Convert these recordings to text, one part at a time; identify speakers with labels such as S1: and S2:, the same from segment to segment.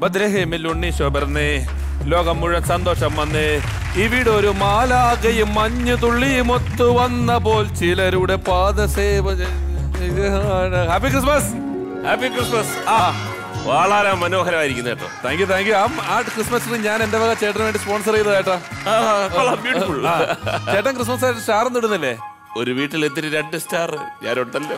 S1: ബദ്രഹേമിൽ ഉണ്ണീശോ പിറന്നേ ലോകം മുഴുവൻ സന്തോഷം വന്നേ ഇവിടെ ഒരു മാലാകയും മഞ്ഞു തുള്ളിയും ഒത്തു വന്ന പോൽ ചിലരുടെ പാദസേവ ഹാപ്പി ക്രിസ്മസ്
S2: ഹാപ്പി ക്രിസ്മസ് ആ വളരെ മനോഹരമായിരിക്കുന്നു കേട്ടോ
S1: താങ്ക് യു താങ്ക് യു ആ ആ ക്രിസ്മസ് ട്രീ ഞാൻ എന്റെ വക ചേട്ടന് വേണ്ടി സ്പോൺസർ ചെയ്ത ചേട്ടാ
S2: ബ്യൂട്ടിഫുൾ
S1: ആ, ചേട്ടൻ ക്രിസ്മസ് ആയിട്ട് സ്റ്റാർ ഇടുന്നില്ലേ
S2: ഒരു വീട്ടിൽ എന്തിന് രണ്ട് സ്റ്റാർ ഞാനുണ്ടല്ലോ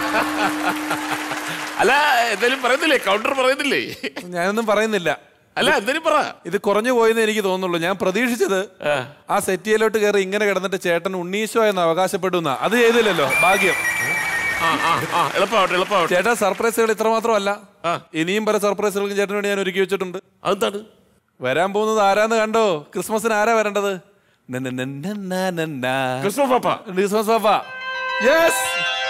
S2: അല്ല എന്തായാലും പറയുന്നില്ലേ കൗണ്ടർ പറയുന്നില്ലേ
S1: ഞാനൊന്നും പറയുന്നില്ല
S2: അല്ല എന്തായാലും പറ
S1: ഇത് കുറഞ്ഞു പോയെന്ന് എനിക്ക് തോന്നുന്നുള്ളൂ ഞാൻ പ്രതീക്ഷിച്ചത് ആ സെറ്റിയിലോട്ട് കയറി ഇങ്ങനെ കിടന്നിട്ട് ചേട്ടൻ ഉണ്ണീശോ എന്ന് അവകാശപ്പെട്ടു എന്നാ. അത് ചെയ്തില്ലല്ലോ ഭാഗ്യം
S2: ആ ആ ആ എളുപ്പമാവട്ടെ എളുപ്പമാവട്ടെ
S1: ചേട്ടാ സർപ്രൈസുകൾ ഇത്ര മാത്രമല്ല
S2: ആ.
S1: ഇനിയും പല സർപ്രൈസുകൾക്കും ചേട്ടന് വേണ്ടി ഞാൻ ഒരുക്കി വെച്ചിട്ടുണ്ട്
S2: അതെന്താണ്
S1: വരാൻ പോകുന്നത് ആരാന്ന് കണ്ടോ ക്രിസ്മസിന് ആരാ വരേണ്ടത്
S2: ക്രിസ്മസ് പാപ്പ
S1: ക്രിസ്മസ് പാപ്പ യെസ്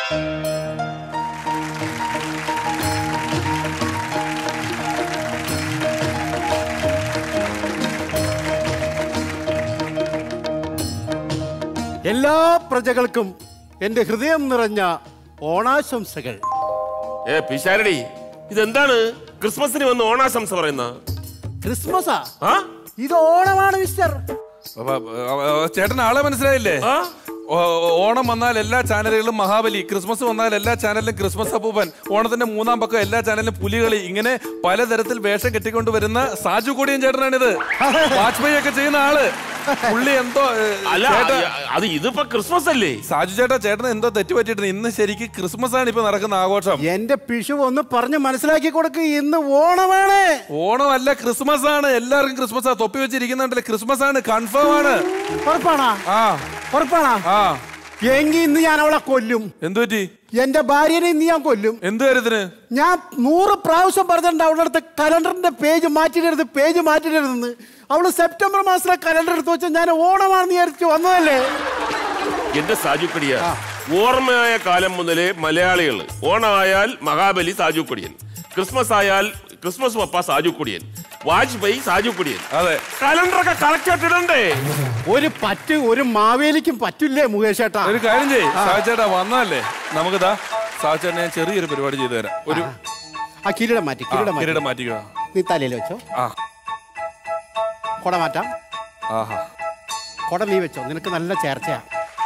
S3: എല്ലാ പ്രജകൾക്കും എന്റെ ഹൃദയം നിറഞ്ഞ ഓണാശംസകൾ
S2: ഏ പിശാരടി ഇതെന്താണ് ക്രിസ്മസിന് വന്ന് ഓണാശംസ പറയുന്ന
S3: ക്രിസ്മസാ
S2: ആ
S3: ഇത് ഓണമാണ് മിസ്റ്റർ
S1: ചേട്ടൻ ആളെ മനസ്സിലായില്ലേ
S2: ആ?
S1: ഓ- ഓ- ഓണം വന്നാൽ എല്ലാ ചാനലുകളിലും മഹാബലി ക്രിസ്മസ് വന്നാൽ എല്ലാ ചാനലിലും ക്രിസ്മസ് അപ്പൂപ്പൻ ഓണത്തിന്റെ മൂന്നാം പക്കം എല്ലാ ചാനലിലും പുലികളി ഇങ്ങനെ പലതരത്തിൽ വേഷം കെട്ടിക്കൊണ്ട് വരുന്ന സാജു കൂടിയൻ ചേട്ടനാണിത് വാജ്പേയി ഒക്കെ ചെയ്യുന്ന ആള് പുള്ളി എന്തോ ഏ,
S2: അല്ല
S1: ചേട്ടാ
S2: അത് ഇതിപ്പോ ക്രിസ്മസ് അല്ലേ
S1: സാജു ചേട്ടാ ചേട്ടൻ എന്തോ തെറ്റുപറ്റിയിട്ടുണ്ട് ഇന്ന് ശരിക്ക് ക്രിസ്മസ് ആണ് ഇപ്പൊ നടക്കുന്ന ആഘോഷം
S3: എന്റെ പിഷു ഒന്ന് പറഞ്ഞ് മനസ്സിലാക്കി കൊടുക്ക് ഇന്ന് ഓണമാണ്
S1: ഓണമല്ല ക്രിസ്മസ് ആണ് എല്ലാവർക്കും ക്രിസ്മസ് ആ തൊപ്പി വെച്ചിരിക്കുന്നുണ്ടല്ലേ ക്രിസ്മസ് ആണ് കൺഫേം ആണ്
S3: ഉറപ്പാണാ
S1: ആ
S3: ഉറപ്പാണാ
S1: ആ
S3: എങ്കിൽ ഇന്ന് ഞാൻ അവളെ കൊല്ലും
S1: എന്തു പറ്റി
S3: എന്റെ ഭാര്യനെ ഇന്ന് ഞാൻ കൊല്ലും
S1: എന്ത് കാര്യത്തിന്
S3: ഞാൻ നൂറ് പ്രാവശ്യം പറഞ്ഞിട്ടുണ്ട് അവളുടെ അടുത്ത് കലണ്ടറിന്റെ പേജ് മാറ്റിയിടരുത് പേജ് മാറ്റിയിടരുതെന്ന് അവള് സെപ്റ്റംബർ മാസത്തിലെ കലണ്ടർ എടുത്ത് വെച്ചാൽ ഞാൻ ഓണമാണെന്ന് വിചാരിച്ചു വന്നതല്ലേ
S2: എന്റെ സാജുക്കടിയ ഓർമ്മയായ കാലം മുതലേ മലയാളികൾ ഓണമായാൽ മഹാബലി സാജുക്കൊടിയൻ ക്രിസ്മസ് ആയാൽ ക്രിസ്മസ് പപ്പ സാജുക്കൊടിയൻ വാജ്പേയി സാജുക്കൊടിയൻ
S1: അതെ
S2: കലണ്ടറൊക്കെ കറക്റ്റ് ആയിട്ട് ഇടണ്ടേ
S3: ഒരു പറ്റ് ഒരു മാവേലിക്കും പറ്റില്ലേ മുകേഷ് ഏട്ടാ
S1: ഒരു കാര്യം ചെയ്യ് സാച്ചേട്ടാ വന്നല്ലേ നമുക്കിതാ സാച്ചേട്ടനെ ഞാൻ ചെറിയൊരു പരിപാടി ചെയ്തു തരാം ഒരു
S3: ആ കിരീടം മാറ്റി കിരീടം മാറ്റി
S1: കിരീടം മാറ്റിക്കോ
S3: നീ തലയിൽ വെച്ചോ
S1: ആ
S3: കൊട മാറ്റാം
S1: ആഹാ
S3: കൊട നീ വെച്ചോ നിനക്ക് നല്ല ചേർച്ചയാ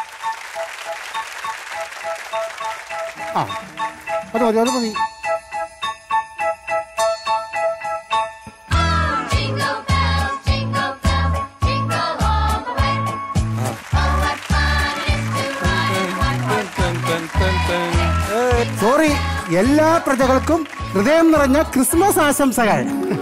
S3: ആ അത് മതി അത് മതി
S4: Jingle bells, jingle bells, jingle all the way. Oh, what fun it is to ride in one-horse
S3: sorry എല്ലാ പ്രജകൾക്കും ഹൃദയം നിറഞ്ഞ ക്രിസ്മസ് ആശംസകൾ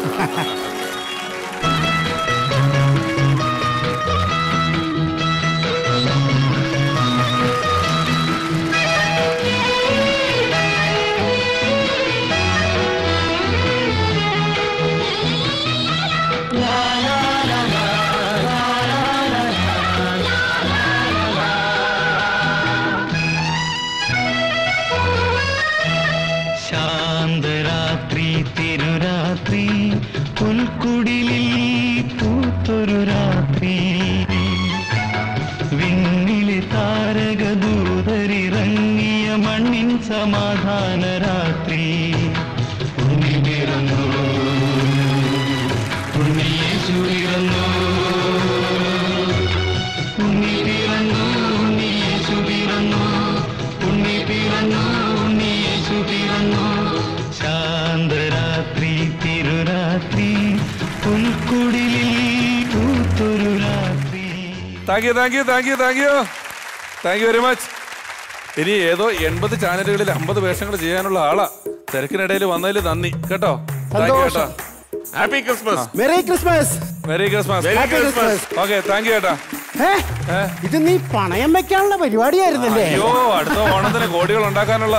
S5: ശാന്തരാത്രി തിരുരാത്രി പുൽക്കുടിലിൽ പൂത്തൊരു രാത്രി വിണ്ണിലെ താരകദൂതരിറങ്ങിയ മണ്ണിൻ സമാധാന രാത്രി ഉണ്ണി പിറന്നു ഉണ്ണിയേശു പിറന്നു ഉണ്ണി പിറന്നു ഉണ്ണിയേശു പിറന്നു ഉണ്ണി പിറന്നു ഉണ്ണിയേശു പിറന്നു ശാന്തരാത്രി തിരുരാത്രി പുൽക്കുടിലിൽ പൂത്തൊരു രാത്രി
S1: thank you thank you thank you thank you thank you very much ഇനി ഏതോ എൺപത് ചാനലുകളിൽ അമ്പത് വേഷങ്ങൾ ചെയ്യാനുള്ള ആളാ തിരക്കിനിടയിൽ വന്നതിൽ നന്ദി കേട്ടോ താങ്ക് യു കേട്ടോ
S3: സന്തോഷം.
S2: Happy Christmas
S3: merry Christmas
S1: merry Christmas
S2: Merry
S3: Happy
S2: Christmas.
S3: Christmas.
S1: Okay thank you ചേട്ടാ
S3: ഏ? ഇത് നീ പണയം വെക്കാനുള്ള പരിപാടിയായിരുന്നല്ലേ
S1: അയ്യോ അടുത്ത ഓണത്തിന് കോടികൾ ഉണ്ടാക്കാനുള്ള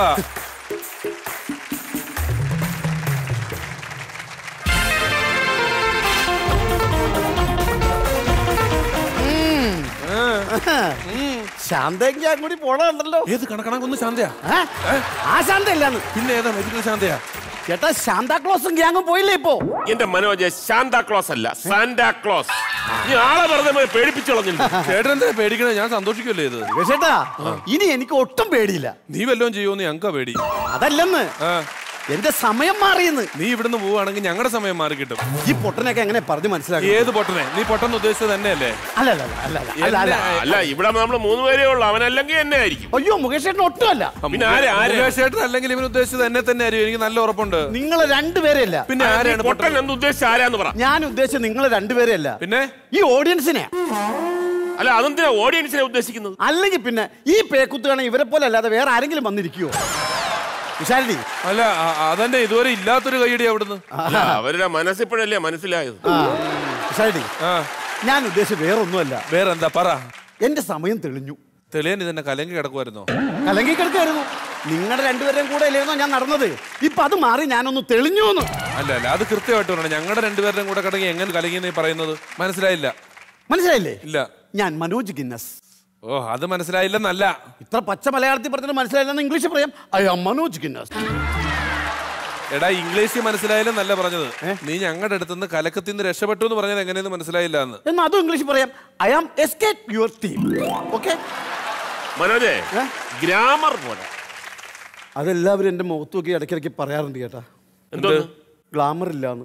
S3: ശാന്തയ്ക്ക് ഞാൻ കൂടി പോണുണ്ടല്ലോ
S1: ഏത് കണക്കണക്കൊന്ന് ശാന്തയാ
S3: ആ ശാന്ത ഇല്ലാന്ന്
S1: പിന്നെ ഏതാ മെഡിക്കൽ ശാന്തയാ
S3: ചേട്ടാ ശാന്താക്ലോസും ഗ്യാങ്ങും പോയില്ലേ ഇപ്പോ
S2: എന്റെ മനോജ ശാന്താ ക്ലോസ് അല്ല സാന്റാ ക്ലോസ് നീ ആളെ വെറുതെ പേടിപ്പിച്ചു കളഞ്ഞില്ല
S1: ചേട്ടൻ എന്താ പേടിക്കണേ ഞാൻ സന്തോഷിക്കുമല്ലേ ഇത്
S3: ചേട്ടാ ഇനി എനിക്ക് ഒട്ടും പേടിയില്ല
S1: നീ വല്ലതും ചെയ്യുമെന്ന് ഞങ്ങക്കാ പേടി
S3: അതല്ലെന്ന്
S1: ആ
S3: എന്റെ സമയം മാറിയെന്ന്
S1: നീ ഇവിടുന്ന് പോവുകയാണെങ്കിൽ ഞങ്ങളുടെ സമയം മാറി കിട്ടും
S3: ഈ പൊട്ടനൊക്കെ എങ്ങനെ പറഞ്ഞു മനസ്സിലാക്കി
S1: ഏത് പൊട്ടനെ നീ പൊട്ടെന്ന് ഉദ്ദേശിച്ചത് തന്നെയല്ലേ
S3: അല്ല അല്ല അല്ല, അല്ല അല്ല, അല്ല അല്ല
S1: എന്നെ-
S2: അല്ല ഇവിടെ നമ്മൾ മൂന്ന് പേരേ ഉള്ളൂ അവനല്ലെങ്കിൽ എന്നെ ആയിരിക്കും
S3: അയ്യോ മുകേഷ് ചേട്ടൻ ഒട്ടുമല്ല
S2: പിന്നെ ആരെ ആരെ
S1: മുകേഷ് ചേട്ടൻ അല്ലെങ്കിൽ ഇവൻ ഉദ്ദേശിച്ചത് എന്നെ തന്നെ ആയിരിക്കും എനിക്ക് നല്ല ഉറപ്പുണ്ട്
S3: നിങ്ങൾ രണ്ടുപേരെയല്ല
S1: പിന്നെ ആരെയാണ്
S2: പൊട്ടൻ
S1: പൊട്ടൻ
S2: എന്ന് ഉദ്ദേശിച്ച ആരാന്ന് പറ
S3: ഞാൻ ഉദ്ദേശിച്ചത് നിങ്ങൾ രണ്ടുപേരെയല്ല
S1: പിന്നെ
S3: ഈ ഓഡിയൻസിനെ
S2: അല്ല അതെന്തിനാ ഓഡിയൻസിനെ ഉദ്ദേശിക്കുന്നത്
S3: അല്ലെങ്കിൽ പിന്നെ ഈ പേക്കുത്തുകയാണ് ഇവരെ പോലെ അല്ലാതെ വേറെ ആരെങ്കിലും വന്നിരിക്കുവോ വിശാലി
S1: അല്ല അ- അതന്നെ ഇതുവരെ ഇല്ലാത്തൊരു കൈയടി അവിടുന്ന്
S2: അല്ല അവരുടെ മനസ്സിപ്പോഴല്ലേ മനസ്സിലായത്
S3: വിശാലി
S1: ആ
S3: ഞാൻ ഉദ്ദേശിച്ചത് വേറെ ഒന്നുമല്ല
S1: വേറെന്താ പറ
S3: എന്റെ സമയം തെളിഞ്ഞു
S1: തെളിയാൻ ഇതെന്നെ കലങ്കി കിടക്കുമായിരുന്നോ
S3: കലങ്കി കിടക്കായിരുന്നു നിങ്ങളുടെ രണ്ടുപേരെയും കൂടെ അല്ലായിരുന്നോ ഞാൻ നടന്നത് ഇപ്പൊ അത് മാറി ഞാനൊന്ന് തെളിഞ്ഞു എന്ന്
S1: അല്ല അല്ല അത് കൃത്യമായിട്ട് പറയണം ഞങ്ങളുടെ രണ്ടുപേരുടെയും കൂടെ കിടങ്ങി എങ്ങനെ കലങ്ങി നീ പറയുന്നത് മനസ്സിലായില്ല
S3: മനസ്സിലായില്ലേ
S1: ഇല്ല
S3: ഞാൻ മനോജ് ഗിന്നസ്
S1: ഓ അത് മനസ്സിലായില്ലെന്നല്ല
S3: ഇത്ര പച്ച മലയാളത്തിൽ പറഞ്ഞിട്ട് മനസ്സിലായില്ലെന്ന് ഇംഗ്ലീഷ് പറയാം ഐ ആം മനോജ് ഗിന്നസ്
S1: എടാ ഇംഗ്ലീഷ് മനസ്സിലായില്ലെന്നല്ല പറഞ്ഞത് നീ ഞങ്ങളുടെ അടുത്തുനിന്ന് കലക്കത്തിൽ നിന്ന് രക്ഷപ്പെട്ടു എന്ന് പറഞ്ഞത് എങ്ങനെയെന്ന് മനസ്സിലായില്ല എന്ന്
S3: എന്ന് അതും ഇംഗ്ലീഷ് പറയാം I am escape your team okay
S2: മനോജേ
S3: ഏ?
S2: ഗ്രാമർ പോലെ
S3: അതെല്ലാവരും എൻ്റെ മുഖത്ത് നോക്കി ഇടയ്ക്കിടയ്ക്ക് പറയാറുണ്ട് കേട്ടാ
S2: എന്തോ
S3: ഗ്ലാമർ ഇല്ലാന്ന്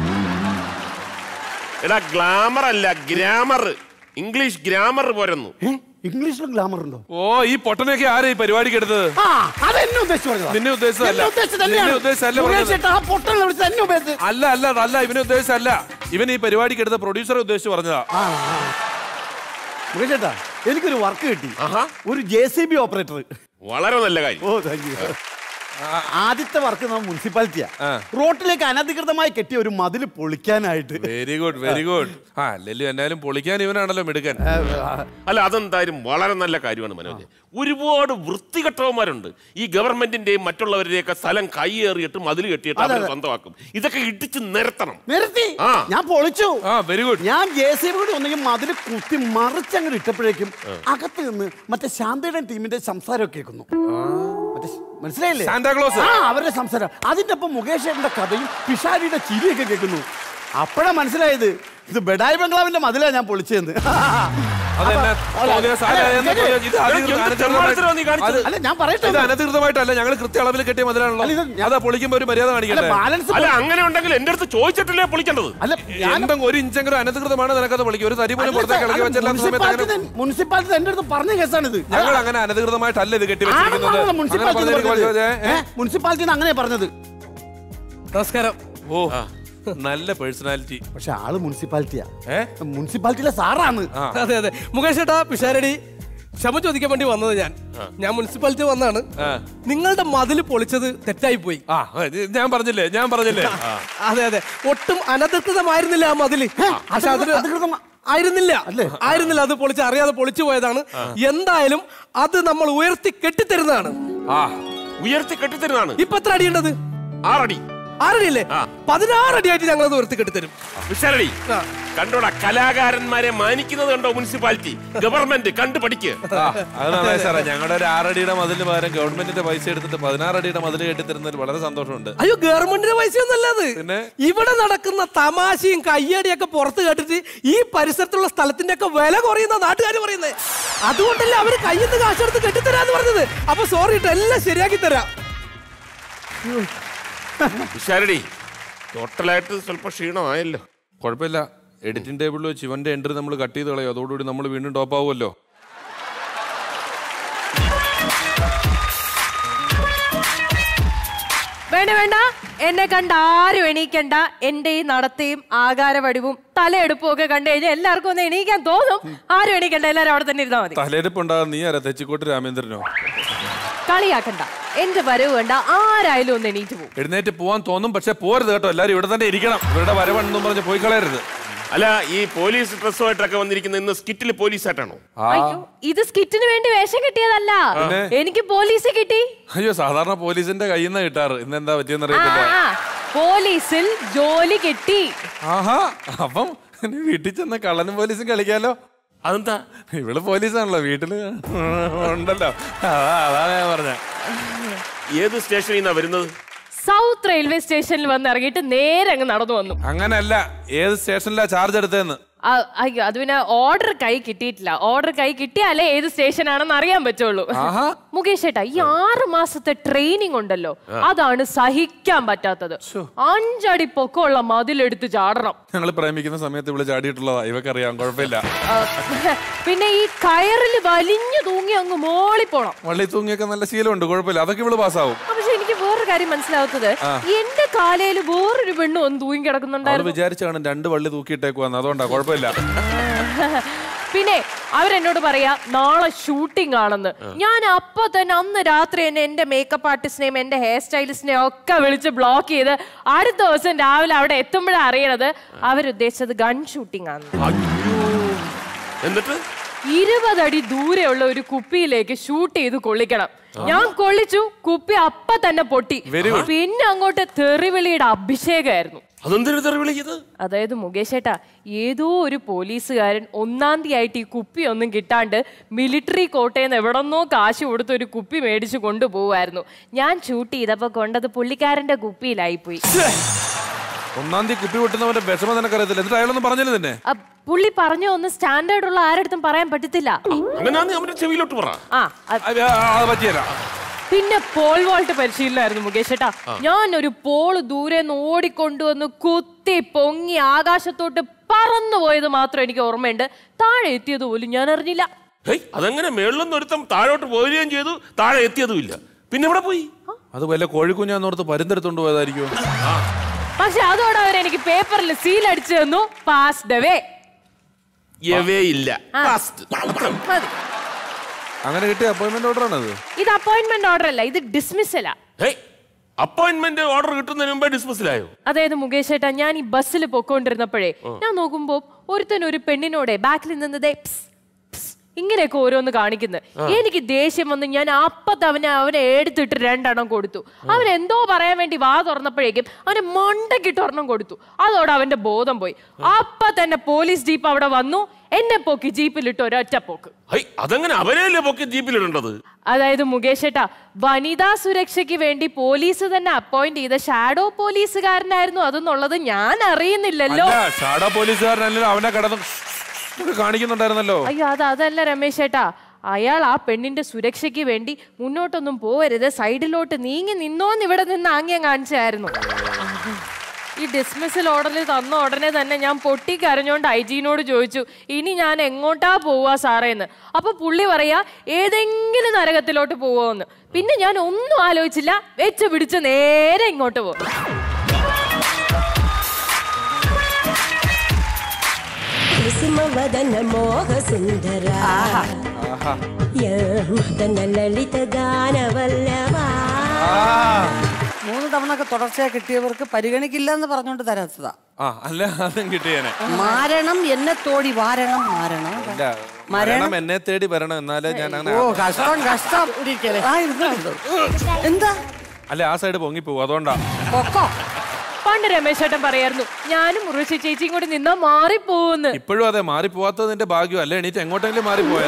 S2: എടാ ഗ്ലാമർ അല്ല ഗ്രാമർ ഇംഗ്ലീഷ് ഗ്രാമർ പോരെന്നു
S3: ഏ ഇംഗ്ലീഷിലും ഗ്ലാമർ ഉണ്ടോ
S1: ഓ ഈ പൊട്ടനൊക്കെ ആരാ ഈ പരിപാടിക്ക് എടുത്തത്
S3: ആ അത് എന്നെ ഉദ്ദേശിച്ച് പറഞ്ഞതാ.
S1: നിന്നെ ഉദ്ദേശിച്ചതല്ല.
S3: എന്നെ ഉദ്ദേശിച്ച് തന്നെയാണ്.
S1: നിന്നെ ഉദ്ദേശിച്ചല്ല
S3: മുകേഷ്
S1: പറഞ്ഞത്.
S3: ചേട്ടാ, ആ പൊട്ടനെ വിളിച്ച് എന്നെ ഉപയോഗിച്ച്
S1: അല്ല അല്ല അല്ല ഇവനെ ഉദ്ദേശിച്ചല്ല ഇവൻ ഈ പരിപാടിക്ക് എടുത്ത പ്രൊഡ്യൂസറെ ഉദ്ദേശിച്ച് പറഞ്ഞതാ
S3: ആ, ആ. മുകേഷ് ചേട്ടാ എനിക്കൊരു വർക്ക് കിട്ടി
S2: ആഹാ
S3: ഒരു ജെ സി ബി ഓപ്പറേറ്റർ
S2: വളരെ നല്ല കാര്യം
S3: ഓ താങ്ക് യു ആദ്യത്തെ വർക്ക് നമ്മൾ മുനിസിപ്പാലിറ്റിയാ
S1: ആ.
S3: റോട്ടിലേക്ക് അനധികൃതമായി കെട്ടിയ ഒരു മതിൽ പൊളിക്കാനായിട്ട്
S1: വെരി ഗുഡ് വെരി ഗുഡ് ആ അല്ലല്ലോ എന്നാലും പൊളിക്കാൻ ഇവനാണല്ലോ മിടുക്കൻ
S3: ഏ, ആ,
S2: അല്ല അതെന്തായാലും വളരെ നല്ല കാര്യമാണ് മനോജ് ഒരുപാട് വൃത്തികെട്ടവന്മാരുണ്ട് ഈ ഗവൺമെന്റിന്റെയും മറ്റുള്ളവരുടെയൊക്കെ സ്ഥലം കൈയേറിയിട്ട് മതിൽ കെട്ടിയിട്ട് അവർ സ്വന്തമാക്കും ഇതൊക്കെ ഇടിച്ച് നിരത്തണം
S3: നിർത്തി
S2: ആ.
S3: ഞാൻ പൊളിച്ചു
S1: ആ വെരി ഗുഡ്
S3: ഞാൻ ജെ സി ബി കൂടി ഒന്നെങ്കിൽ മതിൽ കുത്തി മറിച്ചങ്ങോട്ട് ഇട്ടപ്പോഴേക്കും അകത്ത് നിന്ന് മറ്റേ ശാന്തയുടെ ടീമിന്റെ സംസാരമൊക്കെ കേൾക്കുന്നു മറ്റേ മനസ്സിലായില്ലേ
S1: സാന്താക്ലോസ്
S3: ആ അവരുടെ സംസാരം അതിന്റെ ഒപ്പം മുകേഷ് ചേട്ടന്റെ കഥയും പിഷാരിയുടെ ചിരിയൊക്കെ കേൾക്കുന്നു അപ്പോഴാ മനസ്സിലായത് ഇത് ബെഡായി ബംഗ്ലാവിന്റെ മതിലാ ഞാൻ പൊളിച്ചതെന്ന്
S1: അതെന്നെ
S3: അല്ല,
S1: തോന്നിയ സാധനം
S3: അല്ല,
S1: ആയെന്ന് ഇത് അധികൃത-
S2: എന്ത് തെമ്മാടിത്തരമാ നീ കാണിച്ചത്?
S1: അത്
S3: അല്ല ഞാൻ പറയട്ടെ
S1: ഇത് അനധികൃതമായിട്ടല്ല ഞങ്ങൾ കൃത്യ അളവിൽ കെട്ടിയ മുതലാണല്ലോ
S3: അല്ല, ഇത് ഞാൻ-
S1: അതാ പൊളിക്കുമ്പോ ഒരു മര്യാദ
S3: അല്ല
S1: കാണിക്കട്ടെ
S3: ബാലൻസ്
S2: അല്ല അങ്ങനെ ഉണ്ടെങ്കിൽ എന്റെ അടുത്ത് ചോദിച്ചിട്ടല്ലേ പൊളിക്കേണ്ടത്
S3: അല്ല ഞാൻ
S1: എന്തെങ്കിലും ഒരു ഇഞ്ചെങ്കിലും അനധികൃതമാണ് നിനക്കത് പൊളിക്കും ഒരു തരി പോലും പുറത്തേക്ക് ഇളക്കി വെച്ചെല്ലാം സമയത്ത് അങ്ങനെ
S3: മുനിസിപ്പാലിറ്റി എന്റെ അടുത്ത് പറഞ്ഞ കേസാണിത്
S1: ഞങ്ങൾ അങ്ങനെ അനധികൃതമായിട്ടല്ല ഇത് കെട്ടി വെച്ചിരിക്കുന്നത് അങ്ങനെ പറഞ്ഞതിന് കുഴപ്പമില്ല. ഏ?
S3: മുനിസിപ്പാലിറ്റി അങ്ങനെ പറഞ്ഞത്
S6: നമസ്കാരം
S1: ഓ നല്ല പേഴ്സണാലിറ്റി
S3: പക്ഷെ ആള് മുനിസിപ്പാലിറ്റിയാ
S1: ഏ
S3: മുനിസിപ്പാലിറ്റിയിലെ സാറാണ്
S1: ആ
S6: അതെ അതെ മുകേഷ് ചേട്ടാ പിഷാരടി ക്ഷമ ചോദിക്കാൻ വേണ്ടി വന്നത് ഞാൻ ഞാൻ മുനിസിപ്പാലിറ്റി വന്നാണ്
S1: ആ.
S6: നിങ്ങളുടെ മതില് പൊളിച്ചത് തെറ്റായി പോയി
S1: ആ ഇത് ഞാൻ പറഞ്ഞില്ലേ ഞാൻ പറഞ്ഞില്ലേ
S6: അതെ അതെ ഒട്ടും അനധികൃതമായിരുന്നില്ല ആ മതില് പക്ഷെ അതിന്
S3: അധികൃതമാ-
S6: ആയിരുന്നില്ല
S3: അല്ലേ?
S6: ആയിരുന്നില്ല അത് പൊളിച്ച് അറിയാതെ പൊളിച്ചു പോയതാണ് എന്തായാലും അത് നമ്മൾ ഉയർത്തി കെട്ടിത്തരുന്നതാണ്
S1: ആ
S2: ഉയർത്തി കെട്ടിത്തരുന്നതാണ്
S6: ഇപ്പൊ എത്ര അടിയുണ്ടത്
S2: ആറടി
S6: ആറടിയല്ലേ
S2: ആ.
S6: പതിനാറ് അടിയായിട്ട് ഞങ്ങൾ അത് ഉയർത്തി കെട്ടിത്തരും
S2: വിശാലടി
S6: ആ.
S2: കണ്ടോടാ കലാകാരന്മാരെ മാനിക്കുന്നത് കണ്ടോ മുനിസിപ്പാലിറ്റി ഗവൺമെന്റ് കണ്ടു പഠിക്ക്
S1: ആ, അത് നന്നായി സാറേ ഞങ്ങളുടെ ഒരു ആറടിയുടെ മതിലിന് പകരം ഗവൺമെന്റിന്റെ പൈസ എടുത്തിട്ട് പതിനാറ് അടിയുടെ മതിൽ കെട്ടിത്തരുന്നതിൽ വളരെ സന്തോഷമുണ്ട്
S6: അയ്യോ ഗവൺമെന്റിന്റെ പൈസ ഒന്നല്ല അത്
S1: പിന്നെ?
S6: ഇവിടെ നടക്കുന്ന തമാശയും കയ്യടിയൊക്കെ പുറത്ത് കേട്ടിട്ട് ഈ പരിസരത്തുള്ള സ്ഥലത്തിന്റെ ഒക്കെ വില കുറയുന്ന നാട്ടുകാർ പറയുന്നത് അതുകൊണ്ടല്ലേ അവര് കയ്യിൽ നിന്ന് കാശെടുത്ത് കെട്ടിത്തരാന്ന് പറഞ്ഞത് അപ്പൊ സോറി കേട്ടോ എല്ലാം ശരിയാക്കി തരാം
S2: വിശാലടി ടോട്ടലായിട്ട് സ്വല്പം ക്ഷീണമായല്ലോ
S1: കുഴപ്പമില്ല എഡിറ്റിംഗ് ടേബിളിൽ വെച്ച് ഇവന്റെ എൻട്രി നമ്മൾ കട്ട് ചെയ്ത് കളയും അതോടുകൂടി നമ്മൾ വീണ്ടും ടോപ്പ് ആവുമല്ലോ
S7: വേണ്ട വേണ്ട എന്നെ കണ്ട ആരും എണീക്കണ്ട എന്റെ ഈ നടത്തയും ആകാരവടിവും തലയെടുപ്പും ഒക്കെ കണ്ടു കഴിഞ്ഞാൽ എല്ലാവർക്കും ഒന്ന് എണീക്കാൻ തോന്നും ആരും എണീക്കണ്ട എല്ലാവരും അവിടെ തന്നെ ഇരുന്നാൽ മതി
S1: തലയെടുപ്പുണ്ടാകും നീ ആരാ തെച്ചിക്കോട്ട് രാമേന്ദ്രനോ
S7: കളിയാക്കണ്ട എന്റെ വരവ് വേണ്ട ആരായാലും ഒന്ന് എണീറ്റ് പോകും
S1: എഴുന്നേറ്റ് പോവാൻ തോന്നും പക്ഷെ പോരുത് കേട്ടോ എല്ലാവരും ഇവിടെ തന്നെ ഇരിക്കണം ഇവരുടെ വരവെന്നും പറഞ്ഞ് പോയി കളയരുത്
S2: അല്ല ഈ പോലീസ് ഡ്രസ്സുമായിട്ടൊക്കെ വന്നിരിക്കുന്ന ഇന്ന് സ്കിറ്റിൽ പോലീസായിട്ടാണോ
S1: ആ
S7: അയ്യോ ഇത് സ്കിറ്റിന് വേണ്ടി വേഷം കിട്ടിയതല്ല എനിക്ക് പോലീസ് കിട്ടി
S1: അയ്യോ സാധാരണ പോലീസിന്റെ കയ്യിൽ നിന്ന് കിട്ടാറ് ഇന്ന് എന്താ പറ്റിയെന്ന്
S7: ആ,
S1: അറിയത്തില്ല
S7: ആ, പോലീസിൽ ജോലി കിട്ടി
S1: ആഹാ അപ്പം ഇനി വീട്ടിൽ ചെന്ന് കള്ളനും പോലീസും കളിക്കാലോ
S2: അതെന്താ
S1: ഇവള് പോലീസാണല്ലോ വീട്ടില് ഉണ്ടല്ലോ അതാ അതാണ് ഞാൻ പറഞ്ഞ
S2: ഏത് സ്റ്റേഷനിൽ നിന്നാ വരുന്നത്
S7: സൗത്ത് റെയിൽവേ സ്റ്റേഷനിൽ വന്ന് ഇറങ്ങിയിട്ട് നേരെ അങ്ങ് നടന്നു വന്നു
S1: അങ്ങനല്ല ഏത് സ്റ്റേഷനിലാ ചാർജ് എടുത്തതെന്ന്
S7: ആ, അയ്യോ അത് പിന്നെ ഓർഡർ കൈ കിട്ടിയിട്ടില്ല ഓർഡർ കൈ കിട്ടിയാലേ ഏത് സ്റ്റേഷൻ ആണെന്ന് അറിയാൻ പറ്റുള്ളൂ
S1: ആഹാ.
S7: മുകേഷ് ഏട്ടാ ഈ ആറ് മാസത്തെ ട്രെയിനിങ് ഉണ്ടല്ലോ അതാണ് സഹിക്കാൻ പറ്റാത്തത് അഞ്ചടി പൊക്കമുള്ള മതിലെടുത്ത് ചാടണം
S1: ഞങ്ങൾ പ്രേമിക്കുന്ന സമയത്ത് ഇവിടെ ചാടിയിട്ടുള്ളതാ ഇവക്കറിയാം കുഴപ്പമില്ല
S7: ആ, പിന്നെ ഈ കയറിൽ വലിഞ്ഞു തൂങ്ങി അങ്ങ് മോളി പോണം
S1: വള്ളി തൂങ്ങിയൊക്കെ നല്ല ശീലമുണ്ട് കുഴപ്പമില്ല അതൊക്കെ ഇവള് പാസ്സാവും
S7: ആ, പക്ഷെ എനിക്ക് വേറൊരു കാര്യം മനസ്സിലാവാത്തത് എന്റെ കാലയിൽ വേറൊരു പെണ്ണ് ഒന്ന് തൂങ്ങി
S1: അവള്
S7: കിടക്കുന്നുണ്ടായിരുന്നു
S1: വിചാരിച്ചു കാണും രണ്ട് വള്ളി തൂക്കിയിട്ടേക്കുവാന്ന് അതുകൊണ്ടാ കുഴപ്പമില്ല
S7: പിന്നെ അവരെന്നോട് പറയാ നാളെ ഷൂട്ടിംഗ് ആണെന്ന് ഞാൻ അപ്പൊ തന്നെ അന്ന് രാത്രി തന്നെ എന്റെ മേക്കപ്പ് ആർട്ടിസ്റ്റിനെയും എന്റെ ഹെയർ സ്റ്റൈലിസ്റ്റിനെയും ഒക്കെ വിളിച്ച് ബ്ലോക്ക് ചെയ്ത് അടുത്ത ദിവസം രാവിലെ അവിടെ എത്തുമ്പോഴാണ് അറിയണത് അവരുദ്ദേശിച്ചത് ഗൺ ഷൂട്ടിംഗ് ആണ്
S2: എന്നിട്ട്
S7: ഇരുപതടി ദൂരെയുള്ള ഒരു കുപ്പിയിലേക്ക് ഷൂട്ട് ചെയ്ത് കൊള്ളിക്കണം ഞാൻ കൊള്ളിച്ചു കുപ്പി അപ്പ തന്നെ പൊട്ടി പിന്നെ അങ്ങോട്ട് തെറിവിളിയുടെ അഭിഷേകമായിരുന്നു
S2: അതെന്തിനു തെറി വിളിക്കുന്നത്
S7: അതായത് മുകേഷ് ഏട്ടാ ഏതോ ഒരു പോലീസുകാരൻ ഒന്നാം തീയതി ആയിട്ട് ഈ കുപ്പി ഒന്നും കിട്ടാണ്ട് മിലിറ്ററി കോട്ടയിൽ നിന്ന് എവിടെന്നോ കാശ് കൊടുത്ത് ഒരു കുപ്പി മേടിച്ച് കൊണ്ടുപോവായിരുന്നു ഞാൻ ഷൂട്ട് ചെയ്തപ്പോ കൊണ്ടത് പുള്ളിക്കാരന്റെ കുപ്പിയിലായിപ്പോയി
S1: ഒന്നാം തീയതി കുപ്പി പൊട്ടുന്നവന്റെ വിഷമം നിനക്കറിയത്തില്ല എന്നിട്ട് അയാളൊന്നും പറഞ്ഞില്ല തന്നെ
S7: അ, പുള്ളി പറഞ്ഞ ഒന്ന് സ്റ്റാൻഡേർഡ് ഉള്ള ആരടുത്തും പറയാൻ പറ്റത്തില്ല
S2: അങ്ങനെയാന്ന് അവന്റെ ചെവിയിലോട്ട് പറ
S7: ആ അ-
S1: അത് പറ്റിയല്ല
S7: പിന്നെ പോൾ വോൾട്ട് പരിശീലനമായിരുന്നു മുകേഷ് ഏട്ടാ ഞാൻ ഒരു പോള് ദൂരെ നിന്ന് ഓടിക്കൊണ്ടുവന്ന് കുത്തി പൊങ്ങി ആകാശത്തോട്ട് പറന്നു പോയത് മാത്രം എനിക്ക് ഓർമ്മയുണ്ട് താഴെ എത്തിയത് പോലും ഞാൻ അറിഞ്ഞില്ല
S2: ഹേയ് അതെങ്ങനെ മേളിലൊന്നും ഒരുത്തം താഴോട്ട് പോരുകയും ചെയ്തു താഴെ എത്തിയതുമില്ല പിന്നെ ഇവിടെ പോയി
S1: അത് വല്ല കോഴിക്കുഞ്ഞാന്നോർത്ത് പരുന്തെടുത്തോണ്ട് പോയതായിരിക്കും
S7: പക്ഷെ അതോടെ അവർ എനിക്ക് പേപ്പറിൽ സീൽ അടിച്ചു തന്നു പാസ് ദ വേ
S2: എവേ ഇല്ല Fast.
S7: മതി
S1: അങ്ങനെ കിട്ടിയ അപ്പോയിന്റ്മെന്റ് ഓർഡർ ആണത്
S7: ഇത് അപ്പോയിന്റ്മെന്റ് ഓർഡർ അല്ല ഇത് ഡിസ്മിസലാ
S2: ഹേയ് അപ്പോയിന്റ്മെന്റ് ഓർഡർ കിട്ടുന്നതിന് മുമ്പേ ഡിസ്മിസിലായോ
S7: അതായത് മുകേഷ് ഏട്ടാ ഞാൻ ഈ ബസ്സിൽ പൊക്കോണ്ടിരുന്നപ്പോഴേ ഞാൻ നോക്കുമ്പോ ഒരുത്തൻ ഒരു പെണ്ണിനോടെ ബാക്കിൽ നിന്നതേ പ്സ്, പ്സ് ഇങ്ങനെയൊക്കെ ഓരോന്ന് കാണിക്കുന്നത് എനിക്ക് ദേഷ്യം വന്ന് ഞാൻ അപ്പത്ത് അവനെ അവനെ എടുത്തിട്ട് രണ്ടെണ്ണം കൊടുത്തു അവൻ എന്തോ പറയാൻ വേണ്ടി വാ തുറന്നപ്പോഴേക്കും അവന് മണ്ടക്കിട്ട് ഒരെണ്ണം കൊടുത്തു അതോടെ അവന്റെ ബോധം പോയി അപ്പൊ തന്നെ പോലീസ് ജീപ്പ് അവിടെ വന്നു എന്നെ പൊക്കി ജീപ്പിലിട്ട് ഒരൊറ്റ പോക്ക്
S2: ഹൈ അതെങ്ങനെ അവനെയല്ലേ പൊക്കി ജീപ്പിലിടേണ്ടത്
S7: അതായത് മുകേഷ് ഏട്ടാ വനിതാ സുരക്ഷയ്ക്ക് വേണ്ടി പോലീസ് തന്നെ അപ്പോയിന്റ് ചെയ്ത ഷാഡോ പോലീസുകാരനായിരുന്നു അതെന്നുള്ളത് ഞാൻ അറിയുന്നില്ലല്ലോ
S1: അല്ല ഷാഡോ പോലീസുകാരനല്ലോ അവനെ കടന്ന് ഒക്കെ കാണിക്കുന്നുണ്ടായിരുന്നല്ലോ
S7: അയ്യോ അത് അതല്ല രമേശ് ഏട്ടാ അയാൾ ആ പെണ്ണിന്റെ സുരക്ഷയ്ക്ക് വേണ്ടി മുന്നോട്ടൊന്നും പോവരുത് സൈഡിലോട്ട് നീങ്ങി നിന്നോന്ന് ഇവിടെ നിന്ന് ആംഗ്യം കാണിച്ചായിരുന്നു ഈ ഡിസ്മിസൽ ഓർഡറിൽ തന്ന ഉടനെ തന്നെ ഞാൻ പൊട്ടി കരഞ്ഞോണ്ട് ഐ ജിനോട് ചോദിച്ചു ഇനി ഞാൻ എങ്ങോട്ടാ പോവാ സാറേന്ന് അപ്പൊ പുള്ളി പറയാ ഏതെങ്കിലും നരകത്തിലോട്ട് പോവോന്ന് പിന്നെ ഞാൻ ഒന്നും ആലോചിച്ചില്ല വെച്ച് പിടിച്ച് നേരെ ഇങ്ങോട്ട് പോകും
S8: కుసుమవదన మోహ సుందర మదన లలిత గాన వల్లభా
S9: മൂന്ന് തവണ ഒക്കെ തുടർച്ചയായി കിട്ടിയവർക്ക് പരിഗണിക്കില്ല എന്ന് പറഞ്ഞുകൊണ്ട് തരാത്തതാ
S1: ആ അല്ല അതും കിട്ടിയേനെ
S9: മാരണം എന്നെ തോടി വാരണം മാരണം
S1: അല്ല മരണം എന്നെ തേടി വരണം എന്നാലേ ഞാൻ അങ്ങനെ
S9: ഓ കഷ്ടം കഷ്ടം ആ, ഇരുന്നോ, ഇരുന്നോ. എന്താ
S1: അല്ല ആ സൈഡ് പൊങ്ങിപ്പോവും അതുകൊണ്ടാ
S9: പൊക്കോ
S7: പണ്ട് രമേശ് ചേട്ടൻ പറയായിരുന്നു ഞാനും മുറിശി ചേച്ചിയും കൂടി നിന്നാ മാറിപ്പോന്ന്
S1: ഇപ്പോഴും അതെ മാറിപ്പോവാത്തത് നിന്റെ ഭാഗ്യം അല്ലേ എണീറ്റ് എങ്ങോട്ടെങ്കിലും മാറിപ്പോയേ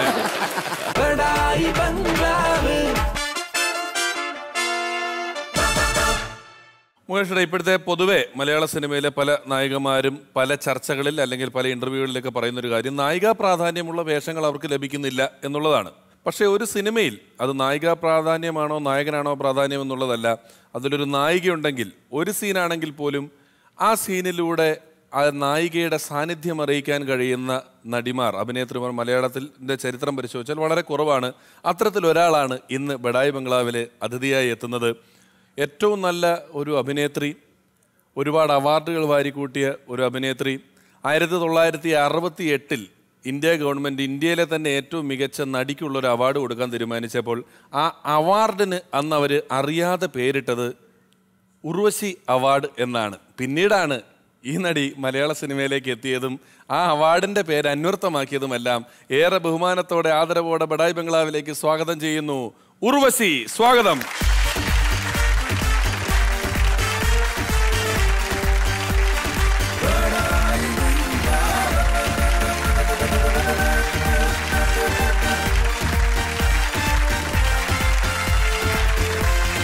S1: മുകേഷ് ഇപ്പോഴത്തെ പൊതുവെ മലയാള സിനിമയിലെ പല നായികമാരും പല ചർച്ചകളിൽ അല്ലെങ്കിൽ പല ഇന്റർവ്യൂകളിലൊക്കെ പറയുന്ന ഒരു കാര്യം നായികാ പ്രാധാന്യമുള്ള വേഷങ്ങൾ അവർക്ക് ലഭിക്കുന്നില്ല എന്നുള്ളതാണ് പക്ഷേ ഒരു സിനിമയിൽ അത് നായികാ പ്രാധാന്യമാണോ നായകനാണോ പ്രാധാന്യം എന്നുള്ളതല്ല അതിലൊരു നായികയുണ്ടെങ്കിൽ ഒരു സീനാണെങ്കിൽ പോലും ആ സീനിലൂടെ ആ നായികയുടെ സാന്നിധ്യം അറിയിക്കാൻ കഴിയുന്ന നടിമാർ അഭിനേത്രിമാർ മലയാളത്തിൻ്റെ ചരിത്രം പരിശോധിച്ചാൽ വളരെ കുറവാണ് അത്തരത്തിലൊരാളാണ് ഇന്ന് ബഡായി ബംഗ്ലാവിലെ അതിഥിയായി എത്തുന്നത് ഏറ്റവും നല്ല ഒരു അഭിനേത്രി ഒരുപാട് അവാർഡുകൾ വാരിക്കൂട്ടിയ ഒരു അഭിനേത്രി ആയിരത്തി തൊള്ളായിരത്തി അറുപത്തി എട്ടിൽ ഇന്ത്യ ഗവൺമെൻറ് ഇന്ത്യയിലെ തന്നെ ഏറ്റവും മികച്ച നടിക്കുള്ള ഒരു അവാർഡ് കൊടുക്കാൻ തീരുമാനിച്ചപ്പോൾ ആ അവാർഡിന് അന്ന് അവർ അറിയാതെ പേരിട്ടത് ഉർവശി അവാർഡ് എന്നാണ് പിന്നീടാണ് ഈ നടി മലയാള സിനിമയിലേക്ക് എത്തിയതും ആ അവാർഡിന്റെ പേര് അന്വർത്ഥമാക്കിയതുമെല്ലാം ഏറെ ബഹുമാനത്തോടെ ആദരവോടെ ബഡായി ബംഗ്ലാവിലേക്ക് സ്വാഗതം ചെയ്യുന്നു ഉർവശി സ്വാഗതം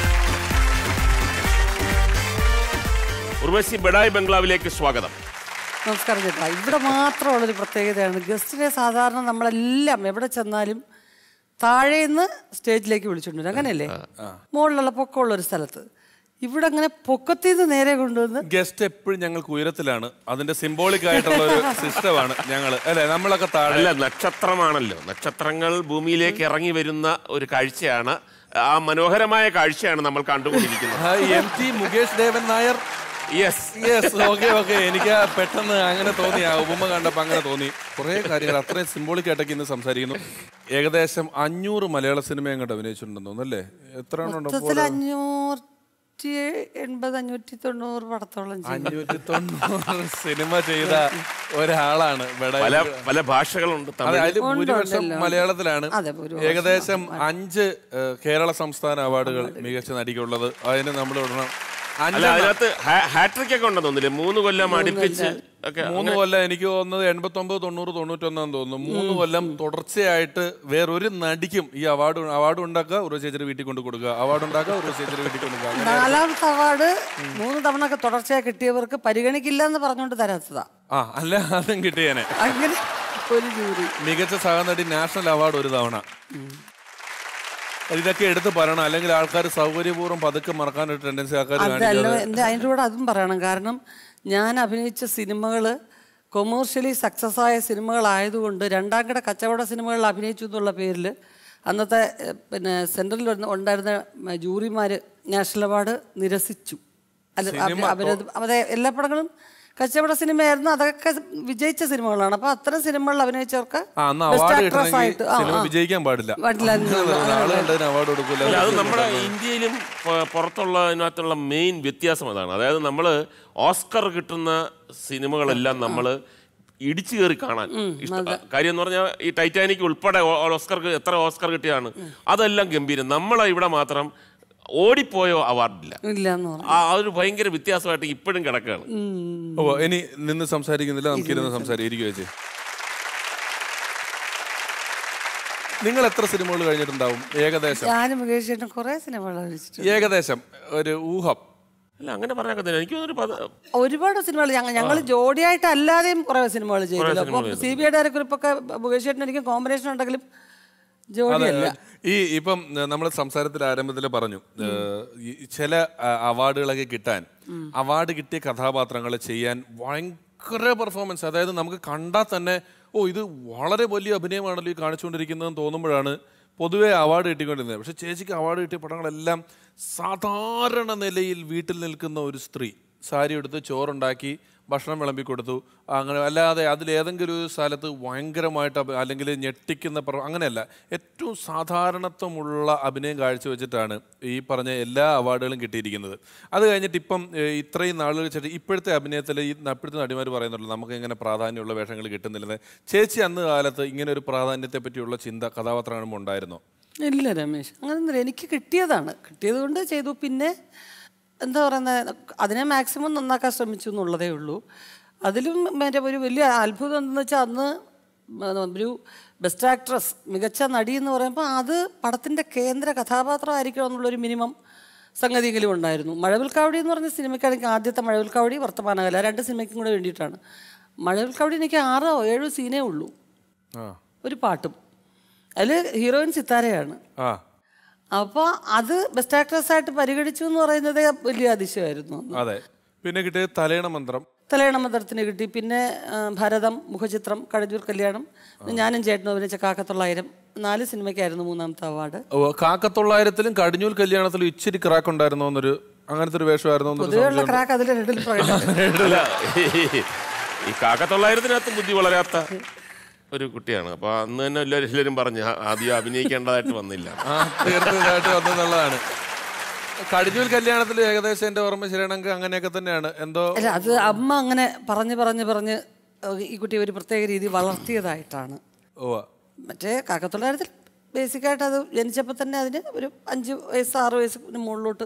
S2: ഉർവശി ബഡായി ബംഗ്ലാവിലേക്ക് സ്വാഗതം
S9: നമസ്കാരം ചേട്ടാ ഇവിടെ മാത്രമുള്ളൊരു പ്രത്യേകതയാണ് ഗസ്റ്റിനെ സാധാരണ നമ്മളെല്ലാം എവിടെ ചെന്നാലും താഴേന്ന് സ്റ്റേജിലേക്ക് വിളിച്ചുകൊണ്ട് വരും അങ്ങനെയല്ലേ മുകളിലുള്ള പൊക്കമുള്ള ഒരു സ്ഥലത്ത് ഇവിടെ അങ്ങനെ പൊക്കത്തിൽ നിന്ന് നേരെ കൊണ്ടുവന്ന്
S1: ഗസ്റ്റ് എപ്പോഴും ഞങ്ങൾക്ക് ഉയരത്തിലാണ് അതിന്റെ സിംബോളിക് ആയിട്ടുള്ള ഒരു സിസ്റ്റമാണ് ഞങ്ങൾ അല്ലെ നമ്മളൊക്കെ താഴെ
S2: അല്ല നക്ഷത്രമാണല്ലോ നക്ഷത്രങ്ങൾ ഭൂമിയിലേക്ക് ഇറങ്ങി വരുന്ന ഒരു കാഴ്ചയാണ് ആ മനോഹരമായ കാഴ്ചയാണ് നമ്മൾ കണ്ടുകൊണ്ടിരിക്കുന്നത്
S1: M T Mukesh Devan Nair
S2: yes
S1: yes okay okay എനിക്ക് പെട്ടെന്ന് അങ്ങനെ തോന്നി ആ ഉപമ കണ്ടപ്പോൾ അങ്ങനെ തോന്നി കുറേ കാര്യങ്ങൾ അത്രയും സിംബോളിക് ആയിട്ടൊക്കെ ഇന്ന് സംസാരിക്കുന്നു ഏകദേശം അഞ്ഞൂറ് മലയാള സിനിമ അങ്ങോട്ട് അഭിനയിച്ചിട്ടുണ്ടെന്ന് തോന്നുന്നു അല്ലേ എത്ര എണ്ണം ഉണ്ട്
S9: മൊത്തത്തിൽ അഞ്ഞൂറ്റി എൺപത് അഞ്ഞൂറ്റി തൊണ്ണൂറ് പടത്തോളം ചെയ്തു
S1: അഞ്ഞൂറ്റി തൊണ്ണൂറ് സിനിമ ചെയ്ത ഒരാളാണ് ഇവിടെ
S2: പല പല ഭാഷകളുണ്ട്
S1: അതെ
S2: തമിഴ്
S1: അതിൽ ഭൂരിപക്ഷം മലയാളത്തിലാണ്
S9: അതെ, ഭൂരിപക്ഷം.
S1: ഏകദേശം അഞ്ച് ഏഹ്, കേരള സംസ്ഥാന അവാർഡുകൾ മികച്ച നടിക്കുള്ളത് അതിന് നമ്മൾ ഇടണം
S2: അല്ല
S1: അഞ്ച്
S2: അതിനകത്ത് ഹാട്രിക് ഒക്കെ ഉണ്ടെന്ന് തോന്നില്ലേ മൂന്ന് കൊല്ലം അടുപ്പിച്ച് ഒക്കെ
S1: മൂന്ന് കൊല്ലം എനിക്ക് തോന്നുന്നത് എൺപത്തൊമ്പത് തൊണ്ണൂറ് തൊണ്ണൂറ്റൊന്നാന്ന് തോന്നുന്നു മൂന്ന് കൊല്ലം തുടർച്ചയായിട്ട് വേറൊരു നടിക്കും ഈ അവാർഡ് അവാർഡ് ഉണ്ടാക്കുക ഒരു ചേച്ചിയുടെ വീട്ടിൽ കൊണ്ട് കൊടുക്കുക അവാർഡ് ഉണ്ടാക്കുക ഒരു ചേച്ചിയുടെ വീട്ടിൽ കൊണ്ട് കൊടുക്കുക അങ്ങനെ
S9: നാലാമത്തെ അവാർഡ് മൂന്ന് തവണ ഒക്കെ തുടർച്ചയായി കിട്ടിയവർക്ക് പരിഗണിക്കില്ല എന്ന് പറഞ്ഞുകൊണ്ട് തരാത്തതാ
S1: ആ അല്ല അതും കിട്ടിയേനെ
S9: അങ്ങനെ ഒരു ജൂറി
S1: മികച്ച സഹനടി നാഷണൽ അവാർഡ് ഒരു തവണ ഇതൊക്കെ എടുത്ത് പറയണം അല്ലെങ്കിൽ ആൾക്കാർ സൗകര്യപൂർവ്വം പതുക്കെ മറക്കാനൊരു ടെൻഡൻസി ആൾക്കാർ
S9: അതല്ല
S1: കാണിക്കാതെ
S9: എൻ്റെ അതിൻ്റെ കൂടെ അതും പറയണം കാരണം ഞാൻ അഭിനയിച്ച സിനിമകൾ കൊമേഴ്ഷ്യലി സക്സസ് ആയ സിനിമകളായതുകൊണ്ട് രണ്ടാം കിട കച്ചവട സിനിമകളിൽ അഭിനയിച്ചു എന്നുള്ള പേരിൽ അന്നത്തെ ഏഹ്, പിന്നെ സെൻട്രലിൽ വരുന്ന- ഉണ്ടായിരുന്ന മ, ജൂറിമാർ നാഷണൽ അവാർഡ് നിരസിച്ചു അല്ല അവര് അവരത് അതെ എല്ലാ പടങ്ങളും കച്ചവട സിനിമയായിരുന്നു അതൊക്കെ വിജയിച്ച സിനിമകളാണ് അപ്പൊ അത്തരം സിനിമകളിൽ അഭിനയിച്ചവർക്ക്
S1: ആ അന്ന്
S9: best
S1: അവാർഡ്
S9: actress
S1: കിട്ടണമെങ്കിൽ
S9: ആയിട്ട് ആ,
S1: സിനിമ
S9: ആ.
S1: വിജയിക്കാൻ പാടില്ല
S9: പാടില്ല എന്നുള്ള-
S1: ആള് കണ്ടതിന് അവാർഡ് കൊടുക്കില്ല
S2: അല്ല അത് നമ്മുടെ ഇന്ത്യയിലും പ- പുറത്തുള്ളതിനകത്തുള്ള മെയിൻ വ്യത്യാസം അതാണ് അതായത് നമ്മൾ ഓസ്കർ കിട്ടുന്ന സിനിമകളെല്ലാം നമ്മൾ ഇടിച്ചു കയറി കാണാൻ ഇഷ്ട കാര്യം എന്ന് പറഞ്ഞാൽ ഈ ടൈറ്റാനിക് ഉൾപ്പെടെ ഓ- ഓസ്കർക്ക് എത്ര ഓസ്കർ കിട്ടിയതാണ് അതെല്ലാം ഗംഭീരം നമ്മളെ ഇവിടെ മാത്രം ഓടിപ്പോയോ അവാർഡില്ല
S9: ഇല്ല എന്ന് പറഞ്ഞു
S2: ആ ആ ഒരു ഭയങ്കര വ്യത്യാസമായിട്ട് ഇപ്പോഴും കിടക്കുകയാണ്
S1: ഓ ഇനി നിന്ന് സംസാരിക്കുന്നില്ല നമുക്ക് ഇരുന്ന് സംസാരിക്കും ചേച്ചി നിങ്ങൾ എത്ര സിനിമകൾ കഴിഞ്ഞിട്ടുണ്ടാവും ഏകദേശം
S9: ഞാനും മുകേഷ് ചേട്ടൻ കുറെ സിനിമകൾ അഭിനയിച്ചിട്ടുണ്ട്
S1: ഏകദേശം ഒരു ഊഹം
S2: അല്ല അങ്ങനെ പറയാൻ തന്നെ എനിക്ക് തോന്നുന്നു ഒരു പത-
S9: ഒരുപാട് സിനിമകൾ ഞങ്ങൾ ഞങ്ങൾ ജോഡിയായിട്ട് അല്ലാതെയും കുറെ സിനിമകൾ ചെയ്തു അപ്പൊ സി ബി ഐ ഡയറക്ടറിപ്പൊക്കെ മുകേഷ് ചേട്ടൻ എനിക്ക് കോമ്പിനേഷൻ ഉണ്ടെങ്കിലും ജോഡിയല്ല
S1: ഈ ഇപ്പം നമ്മൾ സംസാരത്തിൽ ആരംഭത്തിൽ പറഞ്ഞു ഏഹ്, ഈ ചില ആ, അവാർഡുകളൊക്കെ കിട്ടാൻ അവാർഡ് കിട്ടിയ കഥാപാത്രങ്ങൾ ചെയ്യാൻ ഭയങ്കര പെർഫോമൻസ് അതായത് നമുക്ക് കണ്ടാൽ തന്നെ ഓ ഇത് വളരെ വലിയ അഭിനയമാണല്ലോ ഈ കാണിച്ചുകൊണ്ടിരിക്കുന്നതെന്ന് തോന്നുമ്പോഴാണ് പൊതുവെ അവാർഡ് കിട്ടിക്കൊണ്ടിരുന്നത് പക്ഷെ ചേച്ചിക്ക് അവാർഡ് കിട്ടിയ പടങ്ങളെല്ലാം സാധാരണ നിലയിൽ വീട്ടിൽ നിൽക്കുന്ന ഒരു സ്ത്രീ സാരി എടുത്ത് ചോറുണ്ടാക്കി ഭക്ഷണം വിളമ്പി കൊടുത്തു അങ്ങനെ അല്ലാതെ അതിലേതെങ്കിലും ഒരു സ്ഥലത്ത് ഭയങ്കരമായിട്ട് അഭി- അല്ലെങ്കിൽ ഞെട്ടിക്കുന്ന പ്ര- അങ്ങനെയല്ല ഏറ്റവും സാധാരണത്വമുള്ള അഭിനയം കാഴ്ചവെച്ചിട്ടാണ് ഈ പറഞ്ഞ എല്ലാ അവാർഡുകളും കിട്ടിയിരിക്കുന്നത് അത് കഴിഞ്ഞിട്ട് ഇപ്പം ഏഹ്, ഇത്രയും നാളുകൾ വെച്ചിട്ട് ഇപ്പോഴത്തെ അഭിനയത്തിൽ ഈ ന- ഇപ്പോഴത്തെ നടിമാർ പറയുന്നുള്ളൂ നമുക്ക് ഇങ്ങനെ പ്രാധാന്യമുള്ള വേഷങ്ങൾ കിട്ടുന്നില്ലെന്ന് ചേച്ചി അന്ന് കാലത്ത് ഇങ്ങനെ ഒരു പ്രാധാന്യത്തെ പറ്റിയുള്ള ചിന്ത കഥാപാത്രം കാണുമ്പോൾ ഉണ്ടായിരുന്നോ
S9: ഇല്ല രമേശ് അങ്ങനെയൊന്നുമില്ല എനിക്ക് കിട്ടിയതാണ് കിട്ടിയത് കൊണ്ട് ചെയ്തു പിന്നെ എന്താ പറയുന്നത് അതിനെ മാക്സിമം നന്നാക്കാൻ ശ്രമിച്ചു എന്നുള്ളതേ ഉള്ളൂ അതിലും മറ്റേ ഒരു വലിയ അത്ഭുതം എന്തെന്ന് വെച്ചാൽ അന്ന് ഒരു ബെസ്റ്റ് ആക്ട്രസ് മികച്ച നടി എന്ന് പറയുമ്പോൾ അത് പടത്തിൻ്റെ കേന്ദ്ര കഥാപാത്രമായിരിക്കണം എന്നുള്ളൊരു മിനിമം സംഗതിയെങ്കിലും ഉണ്ടായിരുന്നു മഴവിൽക്കാവടി എന്ന് പറഞ്ഞ സിനിമയ്ക്കാണെങ്കിൽ ആദ്യത്തെ മഴവിൽക്കാവടി വർത്തമാനകല രണ്ട് സിനിമയ്ക്കും കൂടെ വേണ്ടിയിട്ടാണ് മഴവിൽക്കാവടി എനിക്ക് ആറോ ഏഴോ സീനേ ഉള്ളൂ
S1: ആ
S9: ഒരു പാട്ടും അതിൽ ഹീറോയിൻ സിത്താരയാണ്
S1: ആ
S9: അപ്പോൾ അത് ബെസ്റ്റ് ആക്ട്രസ് ആയിട്ട് പരിഗണിച്ചു എന്ന് പറയുന്നത് വലിയ അതിശയമായിരുന്നു അന്ന്.
S1: അതെ പിന്നെ കിട്ടിയത് തലേണ മന്ത്രം
S9: തലയണ മന്ത്രത്തിന് കിട്ടി പിന്നെ ആ, ഭരതം മുഖചിത്രം കടജൂർ കല്യാണം ഞാനും ചേട്ടനും അഭിനയിച്ച കാക്കത്തൊള്ളായിരം നാല് സിനിമയ്ക്കായിരുന്നു മൂന്നാമത്തെ അവാർഡ്
S1: ഓ, കാക്കത്തൊള്ളായിരത്തിലും കടിഞ്ഞൂൽ കല്യാണത്തിലും ഇച്ചിരി ക്രാക്ക് ഉണ്ടായിരുന്നോ എന്നൊരു അങ്ങനത്തെ ഒരു വേഷമായിരുന്നോ എന്നൊരു
S9: പൊതുവെയുള്ള
S1: സംശയം
S9: ക്രാക്ക് അതിൽ രണ്ടിൽ പ്രകടനം
S2: അല്ല ഈ- ഈ കാക്കത്തൊള്ളായിരത്തിനകത്ത് ബുദ്ധി വളരാത്ത ഒരു കുട്ടിയാണ് അപ്പൊ അന്ന് തന്നെ എല്ലാവരും എല്ലാവരും പറഞ്ഞു "ആ, ആദ്യം അഭിനയിക്കേണ്ടതായിട്ട് വന്നില്ല
S1: ആ തീർച്ചയായിട്ടും വന്നെന്നുള്ളതാണ് കടിഞ്ഞൂൽ കല്യാണത്തിൽ ഏകദേശം എന്റെ ഓർമ്മ ശരിയാണെങ്കിൽ അങ്ങനെയൊക്കെ തന്നെയാണ് എന്തോ
S9: അല്ല അത് അമ്മ അങ്ങനെ പറഞ്ഞ് പറഞ്ഞ് പറഞ്ഞ് ഏഹ്, ഈ കുട്ടിയെ ഒരു പ്രത്യേക രീതി വളർത്തിയതായിട്ടാണ്
S1: ഓ
S9: മറ്റേ കാക്കത്തൊള്ളായിരത്തിൽ ബേസിക്കായിട്ട് അത് ജനിച്ചപ്പോൾ തന്നെ അതിന് ഒരു അഞ്ച് വയസ്സ് ആറ് വയസ്സിന് മുകളിലോട്ട്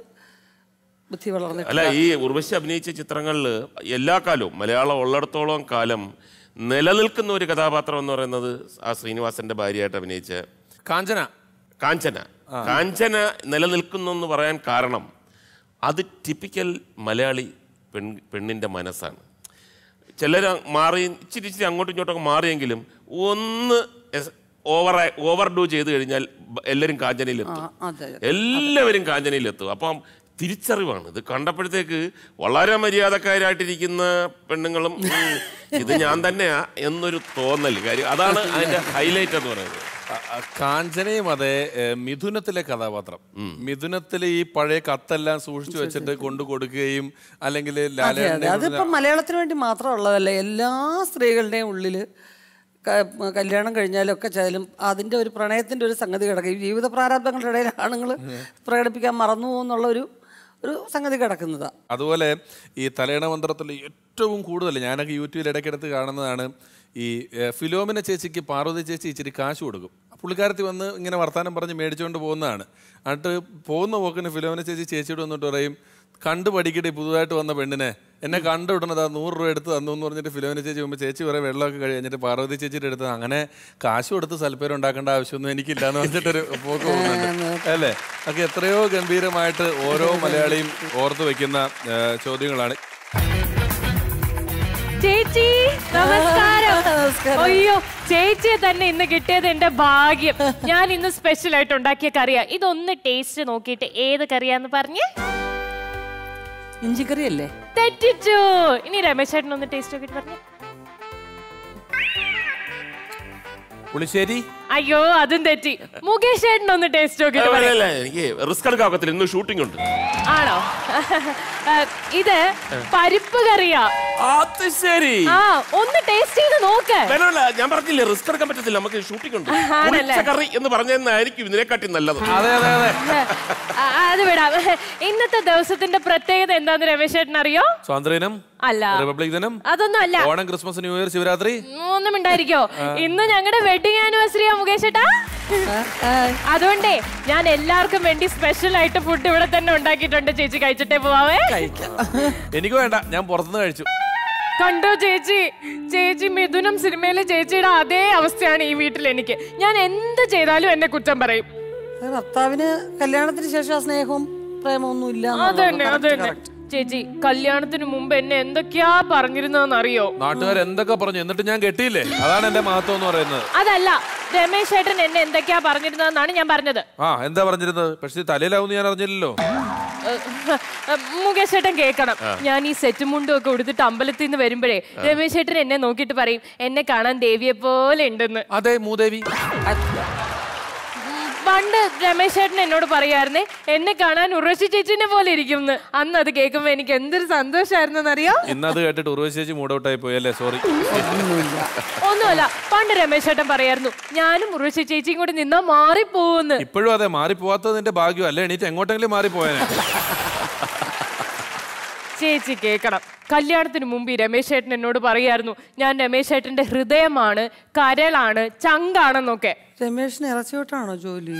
S9: ബുദ്ധി വളർന്നിട്ട്
S2: അല്ല ഈ ഉർവശി അഭിനയിച്ച ചിത്രങ്ങളിൽ എല്ലാ കാലവും മലയാളം ഉള്ളിടത്തോളം കാലം നിലനിൽക്കുന്ന ഒരു കഥാപാത്രം എന്ന് പറയുന്നത് ആ ശ്രീനിവാസന്റെ ഭാര്യയായിട്ട് അഭിനയിച്ച
S1: കാഞ്ചന
S2: കാഞ്ചന കാഞ്ചന നിലനിൽക്കുന്നു എന്ന് പറയാൻ കാരണം അത് ടിപ്പിക്കൽ മലയാളി പെൺ പെണ്ണിൻ്റെ മനസ്സാണ് ചിലർ മാറി ഇച്ചിരി ഇച്ചിരി അങ്ങോട്ടും ഇങ്ങോട്ടൊക്കെ മാറിയെങ്കിലും ഒന്ന് ഓവർ ഓവർ ഡൂ ചെയ്ത് കഴിഞ്ഞാൽ ബ- എല്ലാവരും കാഞ്ചനയിലെത്തും
S9: അതെ
S2: എല്ലാവരും കാഞ്ചനയിലെത്തും അപ്പം തിരിച്ചറിവാണ് ഇത് കണ്ടപ്പോഴത്തേക്ക് വളരെ മര്യാദക്കാരായിട്ടിരിക്കുന്ന പെണ്ണുങ്ങളും ഉം, ഇത് ഞാൻ തന്നെയാ എന്നൊരു തോന്നൽ കാര്യം അതാണ് അതിന്റെ ഹൈലൈറ്റ് എന്ന് പറയുന്നത്
S1: അ- അ- കാഞ്ചനയും അതെ ഏ, മിഥുനത്തിലെ കഥാപാത്രം മിഥുനത്തിൽ ഈ പഴയ കത്തെല്ലാം സൂക്ഷിച്ചു വെച്ചിട്ട് കൊണ്ടു കൊടുക്കുകയും അല്ലെങ്കിൽ
S9: അതെ അതെ
S1: ലാലേട്ടനെ
S9: അതിപ്പം മലയാളത്തിന് വേണ്ടി മാത്രമുള്ളതല്ല എല്ലാ സ്ത്രീകളുടെയും ഉള്ളിൽ കല്യാണം കഴിഞ്ഞാലൊക്കെ ചായാലും അതിൻ്റെ ഒരു പ്രണയത്തിൻ്റെ ഒരു സംഗതി കിടക്കും ഈ ജീവിത പ്രാരാബ്ദങ്ങളുടെ ഇടയിൽ ആണുങ്ങൾ പ്രകടിപ്പിക്കാൻ മറന്നു പോകുന്നുള്ള ഒരു ഒരു സംഗതി കിടക്കുന്നതാണ്
S1: അതുപോലെ ഈ തലയണ മന്ത്രത്തിൽ ഏറ്റവും കൂടുതൽ ഞാനൊക്കെ യൂട്യൂബിൽ ഇടയ്ക്കിടത്ത് കാണുന്നതാണ് ഈ ഏ, ഫിലോമിന ചേച്ചിക്ക് പാർവതി ചേച്ചി ഇച്ചിരി കാശ് കൊടുക്കും പുള്ളിക്കാരത്തി വന്ന് ഇങ്ങനെ വർത്താനം പറഞ്ഞ് മേടിച്ചുകൊണ്ട് പോകുന്നതാണ് എന്നിട്ട് പോകുന്ന പോക്കിന് ഫിലോമിന ചേച്ചി ചേച്ചിയോട് വന്നിട്ട് പറയും കണ്ടു പഠിക്കട്ടെ പുതുതായിട്ട് വന്ന പെണ്ണിനെ എന്നെ കണ്ടു വിടണത് ആ നൂറ് രൂപ എടുത്ത് തന്നു എന്ന് പറഞ്ഞിട്ട് ഫിലോമിന ചേച്ചി മുമ്പ് ചേച്ചി കുറേ വെള്ളമൊക്കെ കഴിഞ്ഞിട്ട് പാർവതി ചേച്ചിയുടെ അടുത്ത് അങ്ങനെ കാശ് കൊടുത്ത് സൽപ്പേരം ഉണ്ടാക്കേണ്ട ആവശ്യമൊന്നും എനിക്കില്ല എന്ന് പറഞ്ഞിട്ടൊരു പോക്ക് പോകുന്നുണ്ട് അല്ലേ ഒക്കെ എത്രയോ ഗംഭീരമായിട്ട് ഓരോ മലയാളിയും ഓർത്തു വെക്കുന്ന ഏ, ചോദ്യങ്ങളാണ്
S7: ചേച്ചി നമസ്കാരം അയ്യോ ചേച്ചിയെ തന്നെ ഇന്ന് കിട്ടിയത് എന്റെ ഭാഗ്യം ഞാൻ ഇന്ന് സ്പെഷ്യൽ ആയിട്ട് ഉണ്ടാക്കിയ കറിയാ ഇതൊന്ന് ടേസ്റ്റ് നോക്കിയിട്ട് ഏത് കറിയാന്ന് പറഞ്ഞ്
S9: ഇഞ്ചിക്കറി അല്ലേ
S7: തെറ്റിച്ചു ഇനി രമേശ് ചേട്ടൻ ഒന്ന് ടേസ്റ്റ് നോക്കിയിട്ട് പറഞ്ഞു
S1: പുളിശ്ശേരി
S7: അയ്യോ അതും തെറ്റി മുകേഷ് ചേട്ടൻ ഒന്ന് ടേസ്റ്റ് നോക്കിയിട്ട്
S2: അല്ല,
S7: പറ
S2: അല്ല, എനിക്ക് റിസ്ക് എടുക്കാൻ ഒക്കത്തില്ല ഇന്ന് ഷൂട്ടിംഗ് ഉണ്ട്
S7: ആണോ ആ, ഇത് പരിപ്പ് കറിയാ
S2: അത് ശരി
S7: ആ ഒന്ന് ടേസ്റ്റ് ചെയ്ത് നോക്ക്
S2: വേണമല്ല ഞാൻ പറഞ്ഞില്ലേ റിസ്ക് എടുക്കാൻ പറ്റത്തില്ല നമുക്ക് ഷൂട്ടിംഗ് ഉണ്ട്
S7: ആണല്ലേ?
S2: പുളിച്ച കറി എന്ന് പറഞ്ഞായിരിക്കും ഇതിനെക്കാട്ടി നല്ലത്
S1: അതെ അതെ അതെ
S7: ആ, അത് വിടാം ഇന്നത്തെ ദിവസത്തിന്റെ പ്രത്യേകത എന്താന്ന് രമേശ് ചേട്ടൻ അറിയോ
S1: സ്വാതന്ത്ര്യദിനം
S7: അല്ല
S1: റിപ്പബ്ലിക് ദിനം
S7: അതൊന്നും അല്ല
S1: Onam Christmas new year Shivaratri
S7: ഒന്നും ഉണ്ടായിരിക്കോ ഇന്ന് ഞങ്ങളുടെ വെഡിങ് ആനിവേഴ്സറിയാ മുകേഷ് ചേട്ടാ അതുകൊണ്ടേ ഞാൻ എല്ലാവർക്കും വേണ്ടി സ്പെഷ്യൽ ആയിട്ട് ഫുഡ് ഇവിടെ തന്നെ ഉണ്ടാക്കിയിട്ടുണ്ട് ചേച്ചി കഴിച്ചിട്ടേ പോവാവേ
S1: എനിക്ക് വേണ്ട ഞാൻ പുറത്തുനിന്ന് കഴിച്ചു
S7: കണ്ടോ ചേച്ചി ചേച്ചി മിഥുനം സിനിമയിലെ ചേച്ചിയുടെ അതേ അവസ്ഥയാണ് ഈ വീട്ടിൽ എനിക്ക് ഞാൻ എന്ത് ചെയ്താലും എന്നെ കുറ്റം പറയും
S9: അത് ഭർത്താവിന് കല്യാണത്തിന് ശേഷം ആ സ്നേഹവും പ്രേമമൊന്നും ഇല്ല
S7: അത് തന്നെ അത് തന്നെ ചേച്ചി കല്യാണത്തിന് മുമ്പ് എന്നെ എന്തൊക്കെയാ പറഞ്ഞിരുന്നതെന്ന് അറിയോ
S1: നാട്ടുകാർ എന്തൊക്കെ പറഞ്ഞു എന്നിട്ട് ഞാൻ കെട്ടിയില്ലേ അതാണ് എന്റെ മഹത്വം എന്ന് പറയുന്നത്
S7: അതല്ല രമേശ് ചേട്ടൻ എന്നെ എന്തൊക്കെയാ പറഞ്ഞിരുന്നതെന്നാണ് ഞാൻ പറഞ്ഞത്
S1: ആ എന്താ പറഞ്ഞിരുന്നത് പക്ഷെ തലയിലാവുന്ന ഞാൻ അറിഞ്ഞില്ലല്ലോ
S7: ഏഹ്, മുകേഷ് ചേട്ടൻ കേൾക്കണം ഞാൻ ഈ സെറ്റ് മുണ്ടും ഒക്കെ ഉടുത്തിട്ട് അമ്പലത്തിൽ നിന്ന് വരുമ്പോഴേ രമേശ് ചേട്ടൻ എന്നെ നോക്കിയിട്ട് പറയും എന്നെ കാണാൻ ദേവിയെ പോലെ ഉണ്ടെന്ന്
S1: അതെ മൂദേവി
S7: പണ്ട് രമേശ് ചേട്ടൻ എന്നോട് പറയായിരുന്നേ എന്നെ കാണാൻ ഉറവശി ചേച്ചിനെ പോലെ ഇരിക്കുമെന്ന് അന്ന് അത് കേൾക്കുമ്പോ എനിക്ക് എന്തൊരു സന്തോഷമായിരുന്നു അറിയോ
S1: ഇന്നത് കേട്ടിട്ട് ഉർവശി ചേച്ചി മൂടൗട്ടായി പോയി അല്ലേ സോറി
S7: ഒന്നുമല്ല പണ്ട് രമേശ് ചേട്ടൻ പറയായിരുന്നു ഞാനും ഉറവശി ചേച്ചിയും കൂടി നിന്നാ മാറിപ്പോകുന്ന്
S1: ഇപ്പോഴും അതെ മാറിപ്പോവാത്തത് നിന്റെ ഭാഗ്യം അല്ലേ എണീറ്റ് എങ്ങോട്ടെങ്കിലും മാറിപ്പോയനെ
S7: ചേച്ചി കേൾക്കണം കല്യാണത്തിന് മുമ്പ് ഈ രമേശ് ചേട്ടൻ എന്നോട് പറയായിരുന്നു ഞാൻ രമേശ് ചേട്ടന്റെ ഹൃദയമാണ് കരളാണ് ചങ്കാണെന്നൊക്കെ
S9: രമേഷിന് ഇറച്ചിയോട്ടാണോ ജോലി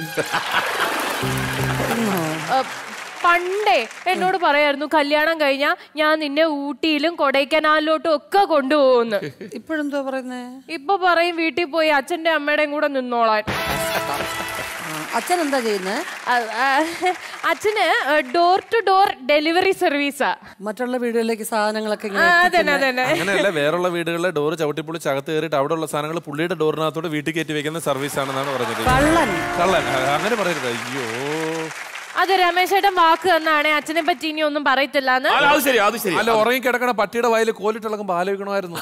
S7: ഏഹ്, പണ്ടേ എന്നോട് പറയായിരുന്നു കല്യാണം കഴിഞ്ഞാ ഞാൻ നിന്നെ ഊട്ടിയിലും കൊടൈക്കനാലിലോട്ടും ഒക്കെ കൊണ്ടുപോകുന്നു
S9: ഇപ്പോഴെന്തോ പറയുന്നേ
S7: ഇപ്പൊ പറയും വീട്ടിൽ പോയി അച്ഛന്റെ അമ്മയുടെയും കൂടെ നിന്നോളാൻ
S9: അച്ഛൻ എന്താ ചെയ്യുന്നത്
S7: അ- ആ, അച്ഛന് ഡോർ ടു ഡോർ ഡെലിവറി സർവീസാ
S9: മറ്റുള്ള വീടുകളിലേക്ക് സാധനങ്ങളൊക്കെ
S7: ആ,
S9: ഇങ്ങനെ
S7: അതന്നെ അതന്നെ
S1: അങ്ങനെയല്ല വേറുള്ള വീടുകളിലെ ഡോറ് ചവിട്ടിപ്പൊളിച്ച് അകത്ത് കയറിയിട്ട് അവിടെയുള്ള സാധനങ്ങൾ പുള്ളിയുടെ ഡോറിനകത്തോടെ വീട്ടിൽ കയറ്റി വെക്കുന്ന സർവീസ് ആണെന്നാണ് പറഞ്ഞത്
S9: കള്ളൻ
S1: കള്ളൻ ആ, അങ്ങനെ പറയരുത് അയ്യോ
S7: അത് രമേശ് ചേട്ടൻ വാക്ക് തന്നാണേ അച്ഛനെ പറ്റി ഇനി ഒന്നും പറയത്തില്ലാന്ന്
S2: ആ, അത് ശരി അത് ശരി
S1: അല്ല ഉറങ്ങി കിടക്കണ പട്ടിയുടെ വായിൽ കോലിട്ടിളക്കുമ്പോ ആലോചിക്കണമായിരുന്നു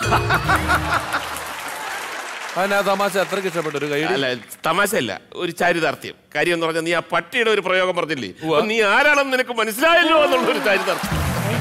S1: അതിനാ തമാശ അത്രയ്ക്ക് ഇഷ്ടപ്പെട്ടു ഒരു കൈ
S2: അല്ല തമാശയല്ല ഒരു ചാരിതാർത്ഥ്യം കാര്യം എന്ന് പറഞ്ഞാൽ നീ ആ പട്ടിയുടെ ഒരു പ്രയോഗം പറഞ്ഞില്ലേ അപ്പൊ നീ ആരാണെന്ന് നിനക്ക് മനസ്സിലായല്ലോ എന്നുള്ള ഒരു ചാരിതാർത്ഥ്യം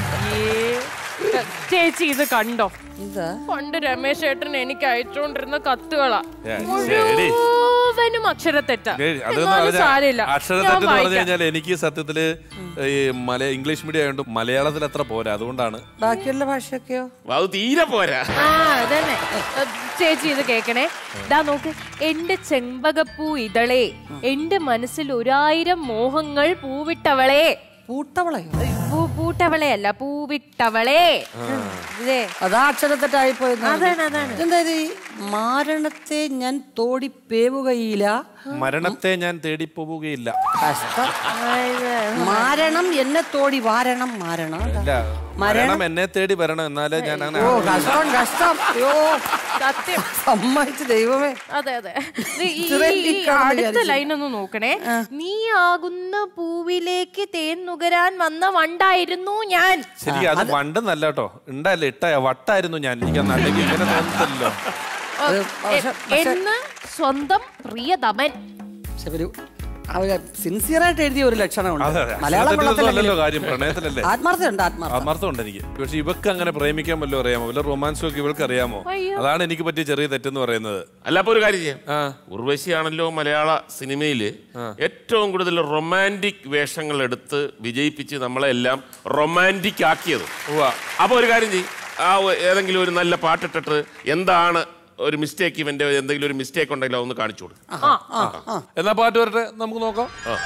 S7: ചേച്ചി ഇത് കണ്ടോ
S9: ഇതാ
S7: പണ്ട് രമേശ് ചേട്ടൻ എനിക്ക് അയച്ചുകൊണ്ടിരുന്ന കത്തുകളാ
S1: ഏ, ശരി.
S7: മുഴുവനും അക്ഷരത്തെറ്റാ
S1: ഏയ് അതെന്ന്
S7: എന്നാലും
S1: പറഞ്ഞാ
S7: സാരമില്ല ഞാൻ
S1: അക്ഷരത്തെറ്റ് എന്ന് പറഞ്ഞു
S7: വായിക്കാം.
S1: കഴിഞ്ഞാൽ എനിക്ക് സത്യത്തില് ഈ മല ഇംഗ്ലീഷ് മീഡിയം ആയതുകൊണ്ട് മലയാളത്തിൽ അത്ര പോരാ അതുകൊണ്ടാണ്
S9: ബാക്കിയുള്ള ഭാഷയൊക്കെയോ
S2: അത് തീരെ പോരാ
S7: ആ അതന്നെ ഏ, ചേച്ചി ഇത് കേക്കണേ ദാ നോക്ക് എന്റെ ചെമ്പകപ്പൂ ഇതളേ എന്റെ മനസ്സിൽ ഒരായിരം മോഹങ്ങൾ പൂവിട്ടവളേ
S9: പൂട്ടവളയോ
S7: പൂ പൂട്ടവളെ അല്ല പൂവിട്ടവളേ ഇതേ
S9: അതാ അക്ഷരത്തെറ്റായി പോയത്
S7: അതാണ്, അതാണ്.
S9: എന്താ ഇത് ഈ മാരണത്തെ ഞാൻ തോടി പേവുകയില്ല
S1: മരണത്തെ ഞാൻ തേടിപ്പോവുകയില്ല
S9: കഷ്ടം മാരണം എന്നെ തോടി വാരണം മാരണം
S1: ഇല്ല മരണം എന്നെ തേടി വരണം എന്നാലേ ഞാൻ അങ്ങനെ
S9: ഓ കഷ്ടം കഷ്ടം അയ്യോ
S7: സത്യം
S9: സമ്മതിച്ചു ദൈവമേ
S7: അതെ അതെ ദേ ഈ-
S9: ഇത്രയും
S7: ഈ
S9: നിൽക്കണം
S7: അടുത്ത
S9: വിചാരിച്ചു.
S7: ലൈൻ ഒന്ന് നോക്കണേ നീ ആകുന്ന പൂവിലേക്ക് തേൻ നുകരാൻ വന്ന വണ്ടായിരുന്നു ഞാൻ
S1: ശരി അത് വണ്ടെന്നല്ല കേട്ടോ ഉണ്ടായില്ല ഇട്ട വട്ടായിരുന്നു ഞാൻ എനിക്കന്ന് അല്ലെങ്കിൽ ഇങ്ങനെ തോന്നത്തില്ലല്ലോ
S9: അത്
S7: എ- എന്ന് സ്വന്തം പ്രിയതമൻ
S9: പക്ഷെ ഒരു അവര് സിൻസിയറായിട്ട് എഴുതിയ ഒരു ലക്ഷണമുണ്ട്
S1: അതെ അതെ
S9: മലയാളം
S1: അല്ലല്ലോ
S9: വെള്ളത്തിലെങ്കിലും
S1: കാര്യം പ്രണയത്തിലല്ലേ
S9: ആത്മാർത്ഥമുണ്ട് ആത്മാർത്ഥം
S1: ആത്മാർത്ഥം ഉണ്ട് എനിക്ക് പക്ഷെ ഇവക്ക് അങ്ങനെ പ്രേമിക്കാൻ വല്ലതും അറിയാമോ വല്ല റൊമാൻസും ഒക്കെ ഇവൾക്ക് അറിയാമോ
S7: അയ്യോ.
S1: അതാണ് എനിക്ക് പറ്റിയ ചെറിയ തെറ്റെന്ന് പറയുന്നത്
S2: അല്ല അപ്പൊ ഒരു കാര്യം ചെയ്യാം
S1: ആ.
S2: ഉർവശിയാണല്ലോ മലയാള സിനിമയിൽ ഏറ്റവും കൂടുതൽ റൊമാൻറ്റിക് വേഷങ്ങൾ എടുത്ത് വിജയിപ്പിച്ച് നമ്മളെ എല്ലാം റൊമാൻറ്റിക് ആക്കിയത്
S1: ഉവ്വ.
S2: അപ്പൊ ഒരു കാര്യം ചെയ്യും ആ ഒ- ഏതെങ്കിലും ഒരു നല്ല പാട്ടിട്ടിട്ട് എന്താണ് ഒരു മിസ്റ്റേക്ക് ഇവന്റെ എന്തെങ്കിലും ഒരു മിസ്റ്റേക്ക് ഉണ്ടെങ്കിൽ അതൊന്ന് കാണിച്ചു കൊടുക്കും
S1: എന്നാ പാട്ട് വരട്ടെ നമുക്ക് നോക്കാം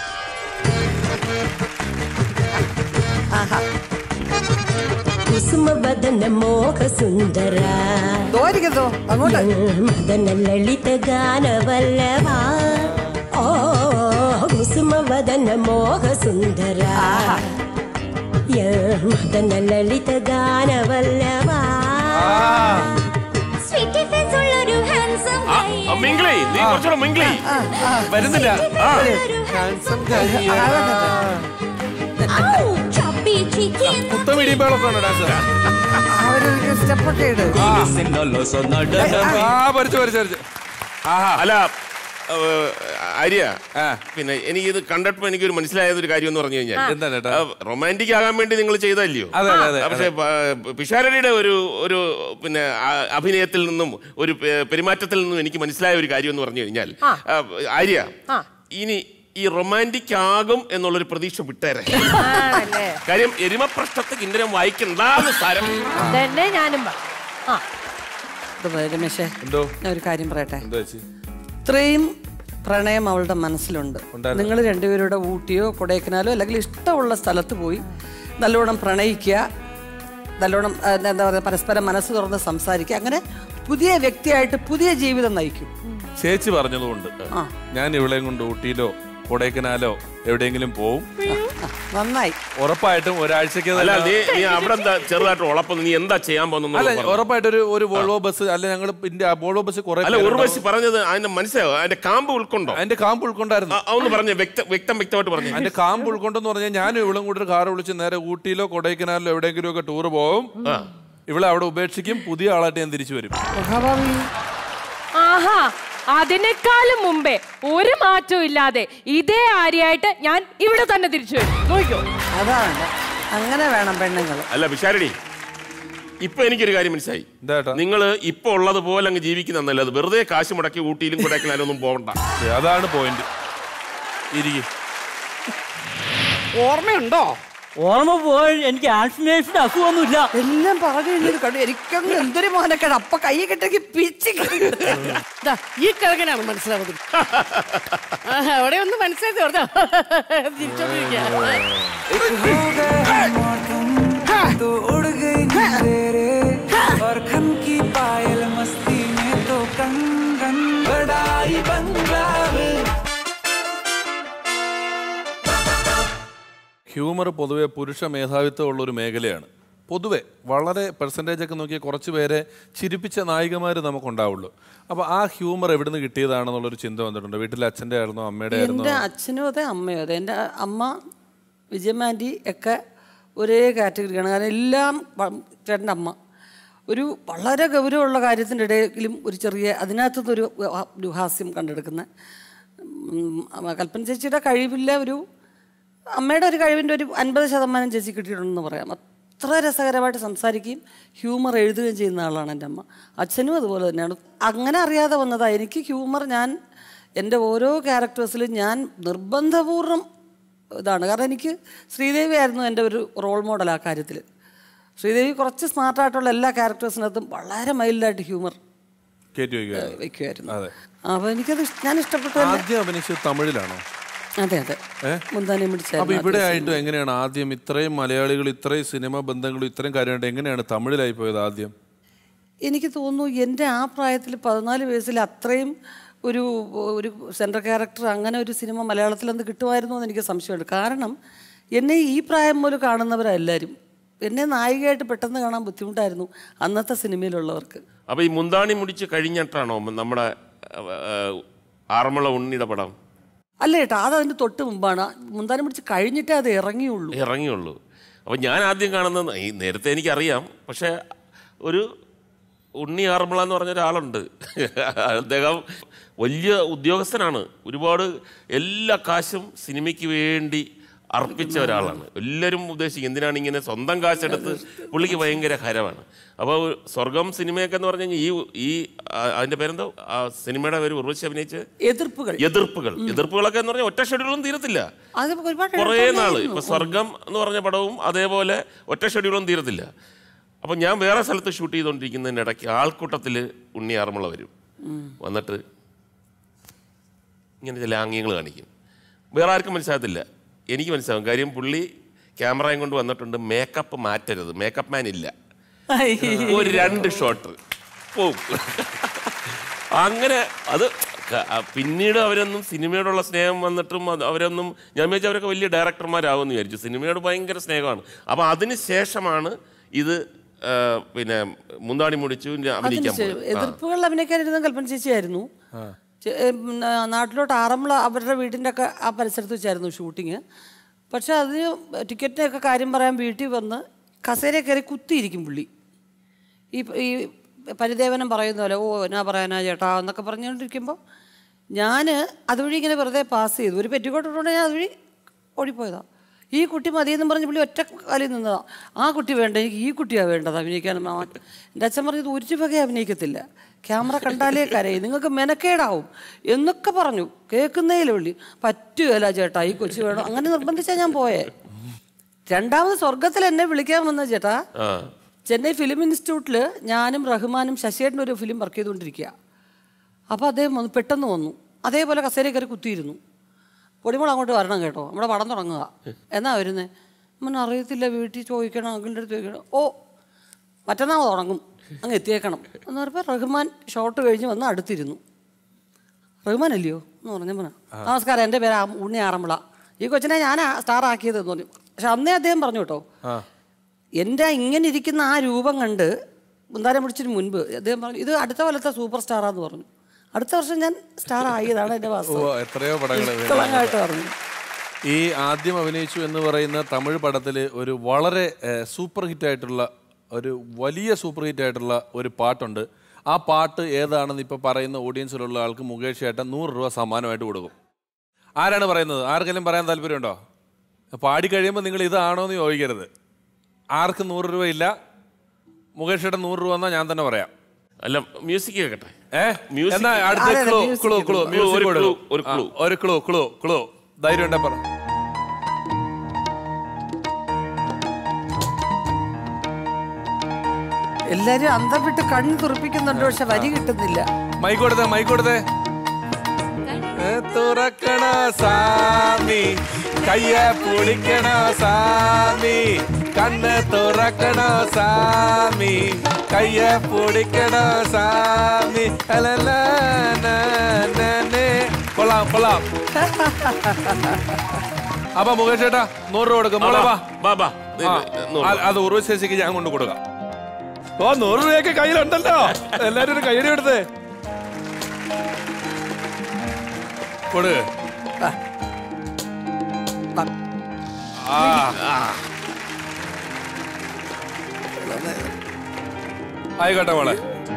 S8: ಕುಸುಮವದನ ಮೋಹ ಸುಂದರ
S9: തോരിക്കുന്നോ അങ്ങോട്ട്
S8: ಮದನ ಲಲಿತ ಗಾನವಲ್ಲವ ಓ ಕುಸುಮವದನ ಮೋಹ ಸುಂದರ ಯ ಮದನ ಲಲಿತ ಗಾನವಲ್ಲವ
S4: സ്വീറ്റ് ഫേസ് ഉള്ളൊരു ഹാൻസം
S2: മിംഗ്ലി നീ കുറച്ചുകൂടെ മിംഗ്ലി
S1: വരുന്നില്ല ആ.
S4: ചപ്പി ചിക്കി
S1: മൊത്തം ഇടിയുമ്പോഴൊക്കെ ഉണ്ട് ഡാൻസ്
S9: അവരൊരു സ്റ്റെപ്പൊക്കെ ഇട്
S1: ആ പരിച്ചു പരിച്ചു പരിച്ചു ആഹാ
S2: അല്ല ഏഹ്, ആര്യ
S1: ആ.
S2: പിന്നെ എനിക്കിത് കണ്ടപ്പോ എനിക്കൊരു മനസ്സിലായത് ഒരു കാര്യം എന്ന് പറഞ്ഞു കഴിഞ്ഞാൽ
S1: എന്താ ചേട്ടാ?
S2: റൊമാൻറ്റിക് ആകാൻ വേണ്ടി നിങ്ങൾ ചെയ്തല്ലയോ
S1: അതെ, അതെ, അതെ,
S2: പക്ഷെ പിഷാരടിയുടെ ഒരു ഒരു പിന്നെ ആ- അഭിനയത്തിൽ നിന്നും ഒരു പെ- പെരുമാറ്റത്തിൽ നിന്നും എനിക്ക് മനസ്സിലായ ഒരു കാര്യം എന്ന് പറഞ്ഞു കഴിഞ്ഞാൽ ആ, ആര്യ
S7: ആ.
S2: ഇനി ഈ റൊമാൻറ്റിക് ആകും എന്നുള്ളൊരു പ്രതീക്ഷ വിട്ടേരെ
S7: ആണല്ലേ
S2: കാര്യം എരുമപ്രശ്നത്തെ കിന്നരം വായിക്കണ്ടാന്ന് സാരം
S7: തന്നെ ഞാനും പറ ആ
S9: ഇത് പോരെ, രമേശേ
S1: എന്തോ
S9: ഞാൻ ഒരു കാര്യം പറയട്ടെ
S1: എന്താ ചേച്ചി
S9: ഇത്രയും പ്രണയം അവളുടെ മനസ്സിലുണ്ട്
S1: ഉണ്ടായിരുന്നു.
S9: നിങ്ങൾ രണ്ടുപേരുടെ ഊട്ടിയോ കൊടൈക്കനാലോ അല്ലെങ്കിൽ ഇഷ്ടമുള്ള സ്ഥലത്ത് പോയി നല്ലോണം പ്രണയിക്കുക നല്ലോണം ആ, എന്താ പറയുക പരസ്പരം മനസ്സ് തുറന്ന് സംസാരിക്കുക അങ്ങനെ പുതിയ വ്യക്തിയായിട്ട് പുതിയ ജീവിതം നയിക്കും
S1: ചേച്ചി പറഞ്ഞതുകൊണ്ട് ഞാൻ ഇവളെയും കൊണ്ട് ഊട്ടിയിലോ കൊടൈക്കനാലോ എവിടെയെങ്കിലും പോവും
S9: ആ, നന്നായി
S1: ഉറപ്പായിട്ടും ഒരാഴ്ചക്ക്
S2: അല്ല നീ നീ അവിടെ എന്താ ചെറുതായിട്ട് ഉളപ്പം നീ എന്താ ചെയ്യാൻ
S1: അല്ല
S2: പോകുന്നു
S1: ഉറപ്പായിട്ട് ഒരു ഒരു വോൾവോ ബസ് അല്ല ഞങ്ങൾ പിന്നെ വോൾവോ ബസ് കുറെ
S2: അല്ല ഉർവശി പറഞ്ഞത് അതിന്റെ മനസ്സിലായോ അതിന്റെ കാമ്പ് ഉൾക്കൊണ്ടോ
S1: അതിന്റെ കാമ്പ് ഉൾക്കൊണ്ടായിരുന്നു
S2: ആ, അതൊന്ന് പറഞ്ഞേ വ്യക്ത വ്യക്തം വ്യക്തമായിട്ട് പറഞ്ഞു
S1: അതിന്റെ കാമ്പ് ഉൾക്കൊണ്ടെന്ന് പറഞ്ഞാൽ ഞാനും ഇവളും കൂടി ഒരു കാർ വിളിച്ച് നേരെ ഊട്ടിയിലോ കൊടൈക്കനാലിലോ എവിടെയെങ്കിലും ഒക്കെ ടൂർ പോകും ഇവിടെ അവിടെ ഉപേക്ഷിക്കും പുതിയ ആളായിട്ട് ഞാൻ തിരിച്ചു വരും
S7: ആഹാ അതിനേക്കാളും മുമ്പേ ഒരു മാറ്റവും ഇല്ലാതെ ഇതേ ആര്യായിട്ട് ഞാൻ ഇവിടെ തന്നെ തിരിച്ചു വരും നോക്കിക്കോ
S9: അതാണ് അങ്ങനെ വേണം പെണ്ണുങ്ങൾ
S2: അല്ല വിശാരടി ഇപ്പൊ എനിക്കൊരു കാര്യം മനസ്സിലായി
S1: എന്താ ഏട്ടാ?
S2: നിങ്ങൾ ഇപ്പൊ ഉള്ളത് പോലെ അങ്ങ് ജീവിക്കുന്ന നല്ലത് വെറുതെ കാശ് മുടക്കി ഊട്ടിയിലും കൊടൈക്കനാലും ഒന്നും പോകണ്ട
S1: ഏ, അതാണ് പോയിന്റ് ഇരിക്കും
S6: ഓർമ്മയുണ്ടോ
S10: ഓർമ്മ പോയി എനിക്ക് ആൽസിനേഷൻ അസുഖമൊന്നുമില്ല
S9: എല്ലാം പറഞ്ഞു കഴിഞ്ഞത് കണ്ടു എനിക്കങ്ങ് എന്തൊരു മോനക്കേട് അപ്പൊ കൈ കെട്ടെങ്കിൽ പിച്ച്
S6: ദാ, ഈ കിഴക്കനാണ് മനസ്സിലാവുന്നത് ആഹാ, അവിടെ ഒന്ന് മനസ്സിലാക്കി പറഞ്ഞോ തിരിച്ചോണ്ടിരിക്കുക
S5: तो उड़ गई तेरे और खन की पायल मस्ती में तो कंगन बड़ाई बंगावे
S1: ഹ്യൂമർ പൊതുവെ പുരുഷ മേധാവിത്വം ഉള്ള ഒരു മേഖലയാണ് പൊതുവെ വളരെ പെർസെൻറ്റേജ് ഒക്കെ നോക്കി കുറച്ച് പേരെ ചിരിപ്പിച്ച നായികമാർ നമുക്കുണ്ടാവുള്ളൂ അപ്പോൾ ആ ഹ്യൂമർ എവിടുന്ന് കിട്ടിയതാണെന്നുള്ളൊരു ചിന്ത വന്നിട്ടുണ്ട് വീട്ടിലെ അച്ഛൻ്റെ ആയിരുന്നോ അമ്മയുടെ ആയിരുന്നോ
S9: എൻ്റെ അച്ഛനും അതെ അമ്മയും അതെ എൻ്റെ അമ്മ വിജയമാൻറ്റി ഒക്കെ ഒരേ കാറ്റഗറിയാണ് കാരണം എല്ലാം വ- ചേട്ടൻ്റെ അമ്മ ഒരു വളരെ ഗൗരവമുള്ള കാര്യത്തിൻ്റെ ഇടയിലും ഒരു ചെറിയ അതിനകത്തുനിന്ന് ഒരു വ- ഒരു ഹാസ്യം കണ്ടെടുക്കുന്ന ഉം, അമ്മ കൽപ്പന ചേച്ചിയുടെ കഴിവില്ല ഒരു അമ്മയുടെ ഒരു കഴിവിൻ്റെ ഒരു അൻപത് ശതമാനം ചേച്ചി കിട്ടിയിട്ടുണ്ടെന്ന് പറയാം അത്ര രസകരമായിട്ട് സംസാരിക്കുകയും ഹ്യൂമർ എഴുതുകയും ചെയ്യുന്ന ആളാണ് എൻ്റെ അമ്മ അച്ഛനും അതുപോലെ തന്നെയാണ് അങ്ങനെ അറിയാതെ വന്നതാണ് എനിക്ക് ഹ്യൂമർ ഞാൻ എൻ്റെ ഓരോ ക്യാരക്ടേഴ്സിലും ഞാൻ നിർബന്ധപൂർവ്വം ഇതാണ് കാരണം എനിക്ക് ശ്രീദേവി ആയിരുന്നു എൻ്റെ ഒരു റോൾ മോഡൽ ആ കാര്യത്തിൽ ശ്രീദേവി കുറച്ച് സ്മാർട്ടായിട്ടുള്ള എല്ലാ ക്യാരക്ടേഴ്സിനകത്തും വളരെ മൈൽഡായിട്ട് ഹ്യൂമർ
S1: കയറ്റി വയ്ക്കുക
S9: വെക്കുമായിരുന്നു
S1: അതെ
S9: അപ്പോൾ എനിക്കത് ഇഷ്- ഞാൻ ഇഷ്ടപ്പെട്ടു
S1: ആദ്യം അഭിനയിച്ചത് തമിഴിലാണോ
S9: അതെ അതെ മുന്താനെ
S1: അപ്പൊ
S9: പിടിച്ചായിരുന്നു
S1: ഇവിടെ ആയിട്ടും എങ്ങനെയാണ് ആദ്യം ഇത്രയും മലയാളികൾ ഇത്രയും സിനിമ ബന്ധങ്ങളും ഇത്രയും കാര്യമായിട്ട് എങ്ങനെയാണ് തമിഴിലായി പോയത് ആദ്യം
S9: എനിക്ക് തോന്നുന്നു എൻ്റെ ആ പ്രായത്തിൽ പതിനാല് വയസ്സിൽ അത്രയും ഒരു ഒരു സെൻട്രൽ ക്യാരക്ടർ അങ്ങനെ ഒരു സിനിമ മലയാളത്തിൽ എന്ത് കിട്ടുമായിരുന്നു എന്ന് എനിക്ക് സംശയമുണ്ട് കാരണം എന്നെ ഈ പ്രായം മുതൽ കാണുന്നവരെല്ലാവരും എന്നെ നായികയായിട്ട് പെട്ടെന്ന് കാണാൻ ബുദ്ധിമുട്ടായിരുന്നു അന്നത്തെ സിനിമയിലുള്ളവർക്ക്
S2: അപ്പൊ ഈ മുന്താണി മുടിച്ച് കഴിഞ്ഞിട്ടാണോ നമ്മുടെ ആ, ആറന്മുള ഉണ്ണിയുടെ പടം
S9: അല്ല ചേട്ടാ അത് അതിൻ്റെ തൊട്ട് മുമ്പാണ് മുന്താനം പിടിച്ച് കഴിഞ്ഞിട്ടേ അത് ഇറങ്ങിയുള്ളൂ
S2: ഇറങ്ങിയുള്ളൂ അപ്പം ഞാൻ ആദ്യം കാണുന്നത് ഈ നേരത്തെ എനിക്കറിയാം പക്ഷേ ഒരു ഉണ്ണി ആറന്മുള എന്ന് പറഞ്ഞ ഒരാളുണ്ട് അദ്ദേഹം വലിയ ഉദ്യോഗസ്ഥനാണ് ഒരുപാട് എല്ലാ കാശും സിനിമയ്ക്ക് വേണ്ടി അർപ്പിച്ച ഒരാളാണ് എല്ലാവരും ഉദ്ദേശിക്കും എന്തിനാണ് ഇങ്ങനെ സ്വന്തം കാശെടുത്ത് പുള്ളിക്ക് ഭയങ്കര ഹരമാണ് അപ്പോൾ സ്വർഗം സിനിമയൊക്കെ എന്ന് പറഞ്ഞു കഴിഞ്ഞാൽ ഈ ഈ ആ, അതിൻ്റെ പേരെന്തോ ആ സിനിമയുടെ പേര് ഉർവശി അഭിനയിച്ച്
S9: എതിർപ്പുകൾ
S2: എതിർപ്പുകൾ എതിർപ്പുകളൊക്കെ എന്ന് പറഞ്ഞാൽ ഒറ്റ ഷെഡ്യൂളും തീരത്തില്ല
S9: അത് ഒരുപാട്
S2: കുറേ നാള്
S9: എളുപ്പമായിരുന്നു.
S2: ഇപ്പൊ സ്വർഗം എന്ന് പറഞ്ഞ പടവും അതേപോലെ ഒറ്റ ഷെഡ്യൂളൊന്നും തീരത്തില്ല അപ്പൊ ഞാൻ വേറെ സ്ഥലത്ത് ഷൂട്ട് ചെയ്തുകൊണ്ടിരിക്കുന്നതിൻ്റെ ഇടയ്ക്ക് ആൾക്കൂട്ടത്തിൽ ഉണ്ണി ആറന്മുള വരും വന്നിട്ട് ഇങ്ങനെ ചില ആംഗ്യങ്ങൾ കാണിക്കും വേറെ ആർക്കും മനസ്സിലാകത്തില്ല എനിക്ക് മനസ്സിലാവും കാര്യം പുള്ളി ക്യാമറയും കൊണ്ട് വന്നിട്ടുണ്ട് മേക്കപ്പ് മാറ്റരുത് മേക്കപ്പ് മാൻ ഇല്ല ഒരു രണ്ട് ഷോട്ട് പോവും അങ്ങനെ അത് ക- ആ പിന്നീട് അവരൊന്നും സിനിമയോടുള്ള സ്നേഹം വന്നിട്ടും അത് അവരൊന്നും ഞാൻ വിചാരിച്ചു അവരൊക്കെ വലിയ ഡയറക്ടർമാരാകുമെന്ന് വിചാരിച്ചു സിനിമയോട് ഭയങ്കര സ്നേഹമാണ് അപ്പോൾ അതിന് ശേഷമാണ് ഇത് ആ, പിന്നെ മുന്താണി മുടിച്ചു അഭിനയിക്കാൻ
S9: അതിന്
S2: പോയത്. ആ.
S9: എതിർപ്പുകൾ അഭിനയിക്കാനിരുന്ന കൽപ്പന ചേച്ചിയായിരുന്നു ചെ- ഏ, ഉം, ആ, നാട്ടിലോട്ട് ആറന്മുള അവരുടെ വീടിൻ്റെ ഒക്കെ ആ പരിസരത്ത് വെച്ചായിരുന്നു ഷൂട്ടിങ് പക്ഷെ അതിന് ടിക്കറ്റിനൊക്കെ കാര്യം പറയാൻ വീട്ടിൽ വന്ന് കസേര കയറി കുത്തിയിരിക്കും പുള്ളി ഈ ഈ പരിദേവനം പറയുന്ന പോലെ ഓ എന്നാ പറയാനാ ചേട്ടാ എന്നൊക്കെ പറഞ്ഞുകൊണ്ടിരിക്കുമ്പോൾ ഞാൻ അതുവഴി ഇങ്ങനെ വെറുതെ പാസ് ചെയ്തു ഒരു പെറ്റിക്കോട്ട് ഇട്ടുകൊണ്ട് ഞാൻ അതുവഴി ഓടിപ്പോയതാ ഈ കുട്ടി മതിയെന്നും പറഞ്ഞ് പുള്ളി ഒറ്റ കാലിൽ നിന്നതാ ആ കുട്ടി വേണ്ട എനിക്ക് ഈ കുട്ടിയാണ് വേണ്ടത് അഭിനയിക്കാൻ മാ- എൻ്റെ അച്ഛൻ പറഞ്ഞത് ഒരു വകയെ അഭിനയിക്കത്തില്ല ക്യാമറ കണ്ടാലേ കരയും നിങ്ങൾക്ക് മെനക്കേടാവും എന്നൊക്കെ പറഞ്ഞു കേൾക്കുന്നേയില്ല പുള്ളി പറ്റുകയില്ല ചേട്ടാ ഈ കൊച്ചു വേണം അങ്ങനെ നിർബന്ധിച്ചാൽ ഞാൻ പോയേ രണ്ടാമത് സ്വർഗത്തിൽ എന്നെ വിളിക്കാൻ വന്ന ചേട്ടാ
S2: ആ
S9: ചെന്നൈ ഫിലിം ഇൻസ്റ്റിറ്റ്യൂട്ടിൽ ഞാനും റഹ്മാനും ശശിയേട്ടനും ഒരു ഫിലിം വർക്ക് ചെയ്തുകൊണ്ടിരിക്കുക അപ്പോൾ അദ്ദേഹം വന്നു പെട്ടെന്ന് വന്നു അതേപോലെ കസേര കയറി കുത്തിയിരുന്നു പൊടിമോൾ അങ്ങോട്ട് വരണം കേട്ടോ നമ്മുടെ പടം തുടങ്ങുക എന്നാ വരുന്നത് അമ്മ അറിയത്തില്ല വീട്ടിൽ ചോദിക്കണം അങ്കിളിൻ്റെ അടുത്ത് ചോദിക്കണം ഓ മറ്റന്നാൾ തുടങ്ങും അങ്ങ് എത്തിയേക്കണം എന്ന് പറഞ്ഞപ്പോൾ റഹ്മാൻ ഷോട്ട് കഴിഞ്ഞ് വന്ന് അടുത്തിരുന്നു റഹ്മാൻ അല്ലയോ എന്ന് പറഞ്ഞപ്പോൾ നമസ്കാരം എൻ്റെ പേര് ആ- ഉണ്ണി ആറന്മുള ഈ കൊച്ചിനെ ഞാൻ സ്റ്റാർ ആക്കിയതെന്ന് പറഞ്ഞു പക്ഷെ അന്നേ അദ്ദേഹം പറഞ്ഞു കേട്ടോ എൻ്റെ ഇങ്ങനെ ഇരിക്കുന്ന ആ രൂപം കണ്ട് മുന്താരം പിടിച്ചിന് മുൻപ് അദ്ദേഹം പറഞ്ഞു ഇത് അടുത്ത കൊല്ലത്തെ സൂപ്പർ സ്റ്റാറാന്ന് പറഞ്ഞു അടുത്ത വർഷം ഞാൻ സ്റ്റാർ ആയതാണ് എൻ്റെ
S1: ഓ
S9: വാസ്തവം
S1: എത്രയോ പടങ്ങൾ
S9: നിഷ്കളങ്കമായിട്ട് പറഞ്ഞു
S1: ഈ ആദ്യം അഭിനയിച്ചു എന്ന് പറയുന്ന തമിഴ് പടത്തിൽ ഒരു വളരെ സൂപ്പർ ഹിറ്റ് ആയിട്ടുള്ള ഒരു വലിയ സൂപ്പർ ഹിറ്റ് ആയിട്ടുള്ള ഒരു പാട്ടുണ്ട് ആ പാട്ട് ഏതാണെന്ന് ഇപ്പോൾ പറയുന്ന ഓഡിയൻസിലുള്ള ആൾക്ക് മുകേഷ് ചേട്ടൻ നൂറ് രൂപ സമ്മാനമായിട്ട് കൊടുക്കും ആരാണ് പറയുന്നത് ആർക്കെങ്കിലും പറയാൻ താല്പര്യമുണ്ടോ പാടി കഴിയുമ്പോൾ നിങ്ങൾ ഇതാണോ എന്ന് ചോദിക്കരുത് ആർക്കും നൂറ് രൂപ ഇല്ല മുകേഷ് ചേട്ടൻ നൂറ് രൂപ എന്നാൽ ഞാൻ തന്നെ പറയാം
S2: അല്ല മ്യൂസിക് കേൾക്കട്ടെ
S1: ഏ
S2: Music.
S1: എന്നാ അടുത്ത
S9: അതെ, അതെ,
S1: ക്ലൂ
S9: music.
S1: ക്ലൂ ക്ലൂ
S2: ഒരു
S1: മ്യൂസിക്
S2: clue,
S1: കൊടുക്കും
S2: ഒരു
S1: ആ,
S2: clue.
S1: ഒരു ക്ലൂ ക്ലൂ ക്ലൂ ധൈര്യം ഉണ്ടെ പറ
S9: എല്ലാരും അന്തം വിട്ട് കണ്ണ് തുറപ്പിക്കുന്നുണ്ട് പക്ഷെ വരി കിട്ടുന്നില്ല
S1: മൈക്ക് കൊടുത്തേ മൈക്ക് കൊടുത്തേ ഏ, തുറക്കണ സാമി കയ്യ പൊളിക്കണ സാമി കണ്ണ് തുറക്കണ സാമി കയ്യ പൊടിക്കണ സാമി അലല, ന, ന, നെ. കൊള്ളാം കൊള്ളാം അപ്പൊ മുകേഷ് ചേട്ടാ നൂറ് രൂപ കൊടുക്കും മോളെ വാ
S2: ബാ ബാ
S1: ആ, ആ, അത് ഉറവശേഷിക്ക് ഞാൻ കൊണ്ട് കൊടുക്കാം ഓ നൂറ് രൂപയൊക്കെ കയ്യിലുണ്ടല്ലോ എല്ലാരും ഒരു കയ്യടി എടുത്തേ കൊടു ആ ആയിക്കോട്ടെ മോളെ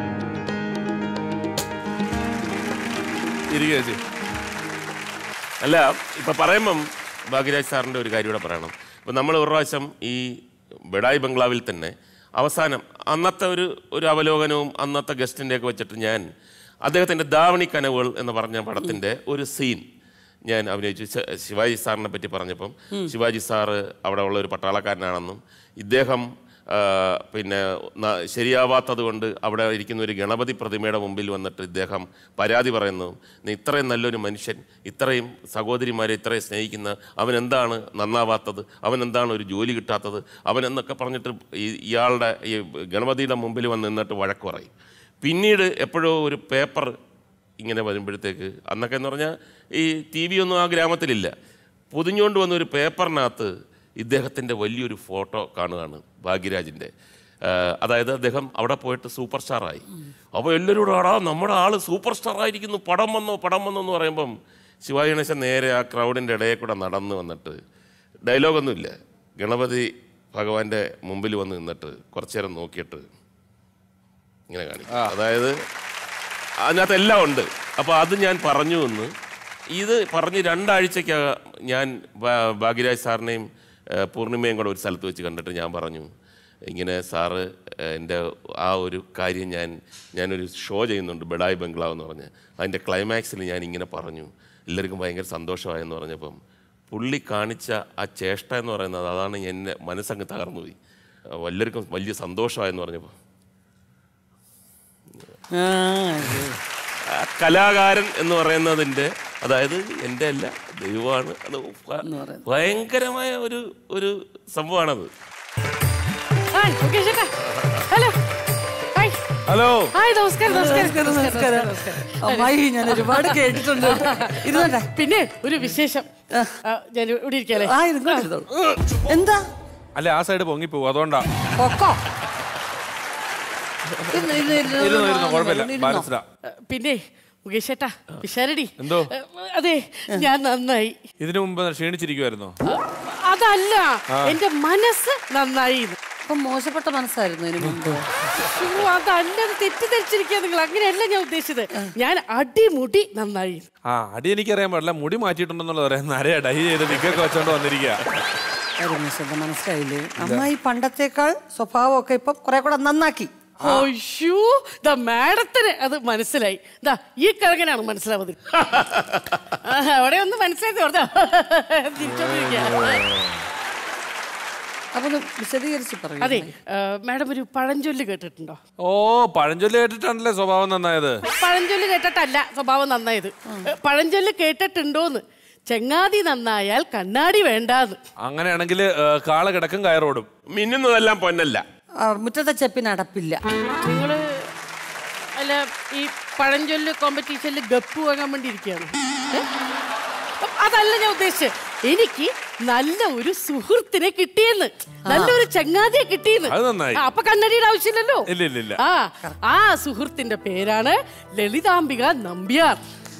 S1: ഇരിക്കുക ചേച്ചി
S2: അല്ല ഇപ്പൊ പറയുമ്പം ഭാഗ്യരാജ് സാറിന്റെ ഒരു കാര്യം കൂടെ പറയണം ഇപ്പൊ നമ്മൾ ഒരു പ്രാവശ്യം ഈ ബെഡായി ബംഗ്ലാവിൽ തന്നെ അവസാനം അന്നത്തെ ഒരു ഒരു അവലോകനവും അന്നത്തെ ഗസ്റ്റിൻ്റെ ഒക്കെ വെച്ചിട്ട് ഞാൻ അദ്ദേഹത്തിൻ്റെ ദാവണി കനവുകൾ എന്ന് പറഞ്ഞ പടത്തിൻ്റെ ഒരു സീൻ ഞാൻ അഭിനയിച്ചു ശ- ശിവാജി സാറിനെ പറ്റി പറഞ്ഞപ്പം ശിവാജി സാറ് അവിടെ ഉള്ള ഒരു പട്ടാളക്കാരനാണെന്നും ഇദ്ദേഹം ആ, പിന്നെ ന- ശരിയാവാത്തത് കൊണ്ട് അവിടെ ഇരിക്കുന്ന ഒരു ഗണപതി പ്രതിമയുടെ മുമ്പിൽ വന്നിട്ട് ഇദ്ദേഹം പരാതി പറയുന്നു "നീ ഇത്രയും നല്ലൊരു മനുഷ്യൻ ഇത്രയും സഹോദരിമാരെ ഇത്രയും സ്നേഹിക്കുന്ന അവൻ എന്താണ് നന്നാവാത്തത് അവൻ എന്താണ് ഒരു ജോലി കിട്ടാത്തത് അവൻ എന്നൊക്കെ പറഞ്ഞിട്ട് ഈ ഇയാളുടെ ഈ ഗണപതിയുടെ മുമ്പിൽ വന്ന് നിന്നിട്ട് വഴക്ക് പറയും പിന്നീട് എപ്പോഴോ ഒരു പേപ്പർ ഇങ്ങനെ വരുമ്പോഴത്തേക്ക് അന്നൊക്കെ എന്ന് പറഞ്ഞാൽ ഈ ടി വി ഒന്നും ആ ഗ്രാമത്തിലില്ല പൊതിഞ്ഞുകൊണ്ട് വന്ന ഒരു പേപ്പറിനകത്ത് ഇദ്ദേഹത്തിൻ്റെ വലിയൊരു ഫോട്ടോ കാണുകയാണ് ഭാഗ്യരാജിൻ്റെ ആഹ് അതായത് അദ്ദേഹം അവിടെ പോയിട്ട് സൂപ്പർ സ്റ്റാറായി അപ്പോൾ എല്ലാവരും കൂടെ ആടാ നമ്മുടെ ആൾ സൂപ്പർ സ്റ്റാർ ആയിരിക്കുന്നു പടം വന്നോ പടം വന്നോ എന്ന് പറയുമ്പം ശിവാജി ഗണേശൻ നേരെ ആ ക്രൗഡിൻ്റെ ഇടയിൽ കൂടെ നടന്ന് വന്നിട്ട് ഡയലോഗൊന്നുമില്ല ഗണപതി ഭഗവാന്റെ മുമ്പിൽ വന്ന് നിന്നിട്ട് കുറച്ചു നേരം നോക്കിയിട്ട് ഇങ്ങനെ കാണിക്കും അതായത് അതിനകത്ത് എല്ലാം ഉണ്ട് അപ്പോൾ അത് ഞാൻ പറഞ്ഞു എന്ന് ഇത് പറഞ്ഞ് രണ്ടാഴ്ചക്കകം ഞാൻ ഭാ- ഭാഗ്യരാജ് സാറിനെയും ഏഹ്, പൂർണിമയും കൂടെ ഒരു സ്ഥലത്ത് വെച്ച് കണ്ടിട്ട് ഞാൻ പറഞ്ഞു ഇങ്ങനെ സാറ് ഏഹ്, എൻ്റെ ആ ഒരു കാര്യം ഞാൻ ഞാനൊരു ഷോ ചെയ്യുന്നുണ്ട് ബഡായി ബംഗ്ലാവ് എന്ന് പറഞ്ഞ് അതിൻ്റെ ക്ലൈമാക്സിൽ ഞാൻ ഇങ്ങനെ പറഞ്ഞു എല്ലാവർക്കും ഭയങ്കര സന്തോഷമായെന്ന് പറഞ്ഞപ്പം പുള്ളി കാണിച്ച ആ ചേഷ്ട എന്ന് പറയുന്നത് അതാണ് എൻ്റെ മനസ്സങ്ങ് തകർന്നുപോയി എല്ലാവർക്കും വലിയ സന്തോഷമായെന്ന് പറഞ്ഞപ്പോൾ
S9: ആ,
S2: ആ കലാകാരൻ എന്ന് പറയുന്നതിൻ്റെ അതായത് എൻ്റെ അല്ല ദൈവമാണ് അത് ഭ- ഭയങ്കരമായ ഒരു ഒരു സംഭവമാണത്
S7: ഹായ് മുകേഷ് ചേട്ടാ ഹലോ ഹായ്
S1: ഹലോ
S7: ഹായ് നമസ്കാരം നമസ്കാരം
S9: നമസ്കാരം അമ്മായി ഞാൻ ഒരുപാട് കേട്ടിട്ടുണ്ട് ഇരുന്നോട്ടെ
S7: പിന്നെ ഒരു വിശേഷം ആ, ഞാൻ ഇവിടെ ഇരിക്കാല്ലേ
S9: ആ ഇരുന്നോട്ടെ ഇരുന്നോളൂ. എന്താ
S1: അല്ല ആ സൈഡ് പൊങ്ങിപ്പോവും അതുകൊണ്ടാ
S9: പൊക്കോ ഇരുന്ന്, ഇരുന്ന്, ഇരുന്ന്,
S1: ഇരുന്നു ഇരുന്നു കുഴപ്പമില്ല
S9: ഇരുന്നോ.
S1: ബാലൻസ്ഡാ
S7: പിന്നെ മുകേഷ് ചേട്ടാ വിശാരടി
S1: എന്തോ?
S7: അതെ ഞാൻ നന്നായി
S1: ഇതിനു മുമ്പ് ക്ഷീണിച്ചിരിക്കുമായിരുന്നോ
S7: അതല്ല എന്റെ മനസ്സ് നന്നായി
S9: അപ്പൊ മോശപ്പെട്ട മനസ്സായിരുന്നു ഇതിനു മുമ്പ്
S7: അയ്യോ, അതല്ല അത് തെറ്റിദ്ധരിച്ചിരിക്കുക നിങ്ങൾ അങ്ങനെയല്ല ഞാൻ ഉദ്ദേശിച്ചത് ഞാൻ അടിമുടി നന്നായി
S1: ആ അടി എനിക്കറിയാൻ പാടില്ല മുടി മാറ്റിയിട്ടുണ്ടെന്നുള്ളത് പറയാം നരയ ഡൈ ചെയ്ത് വിക്കൊക്കെ വെച്ചോണ്ട് വന്നിരിക്കുക
S9: എന്താ മനസ്സിലായില്ലേ അമ്മായി പണ്ടത്തേക്കാൾ സ്വഭാവമൊക്കെ ഇപ്പൊ കുറെ കൂടെ നന്നാക്കി
S7: അയ്യോ ദാ മാഡത്തിന് അത് മനസ്സിലായി ദാ ഈ കിഴങ്ങനാണ് മനസ്സിലാവുന്നത് ആ, അവിടെ ഒന്ന് മനസ്സിലാക്കി പറഞ്ഞോ തിരിച്ചോണ്ടിരിക്കുക
S9: അപ്പൊ ഒന്ന് വിശദീകരിച്ച് പറയൂ
S7: അതെ ആ, മാഡം ഒരു പഴഞ്ചൊല്ല് കേട്ടിട്ടുണ്ടോ
S1: ഓ പഴഞ്ചൊല്ലി കേട്ടിട്ടാണല്ലേ സ്വഭാവം നന്നായത്
S7: പഴഞ്ചൊല്ല് കേട്ടിട്ടല്ല സ്വഭാവം നന്നായത് പഴഞ്ചൊല്ല് കേട്ടിട്ടുണ്ടോന്ന് ചെങ്ങാതി നന്നായാൽ കണ്ണാടി വേണ്ടാന്ന്
S1: അങ്ങനെയാണെങ്കിൽ കാള കിടക്കും കയറോടും
S2: മിന്നുന്നതെല്ലാം പൊന്നല്ല
S9: ആ, മുറ്റത്തെ ചെപ്പിന് അടപ്പില്ല
S7: നിങ്ങള് അല്ല ഈ പഴഞ്ചൊല്ല് കോമ്പറ്റീഷനിൽ ഗപ്പ് വാങ്ങാൻ വേണ്ടി ഇരിക്കുകയാണ് ഏ? അതല്ല ഞാൻ ഉദ്ദേശിച്ചത് എനിക്ക് നല്ല ഒരു സുഹൃത്തിനെ കിട്ടിയെന്ന് നല്ലൊരു ചങ്ങാതിയെ കിട്ടിയെന്ന്
S1: അത് നന്നായി.
S7: ആ, അപ്പൊ കണ്ണടിയുടെ ആവശ്യമില്ലല്ലോ
S1: ഇല്ല ഇല്ല ഇല്ല
S7: ആ ആ സുഹൃത്തിന്റെ പേരാണ് ലളിതാംബിക നമ്പ്യാർ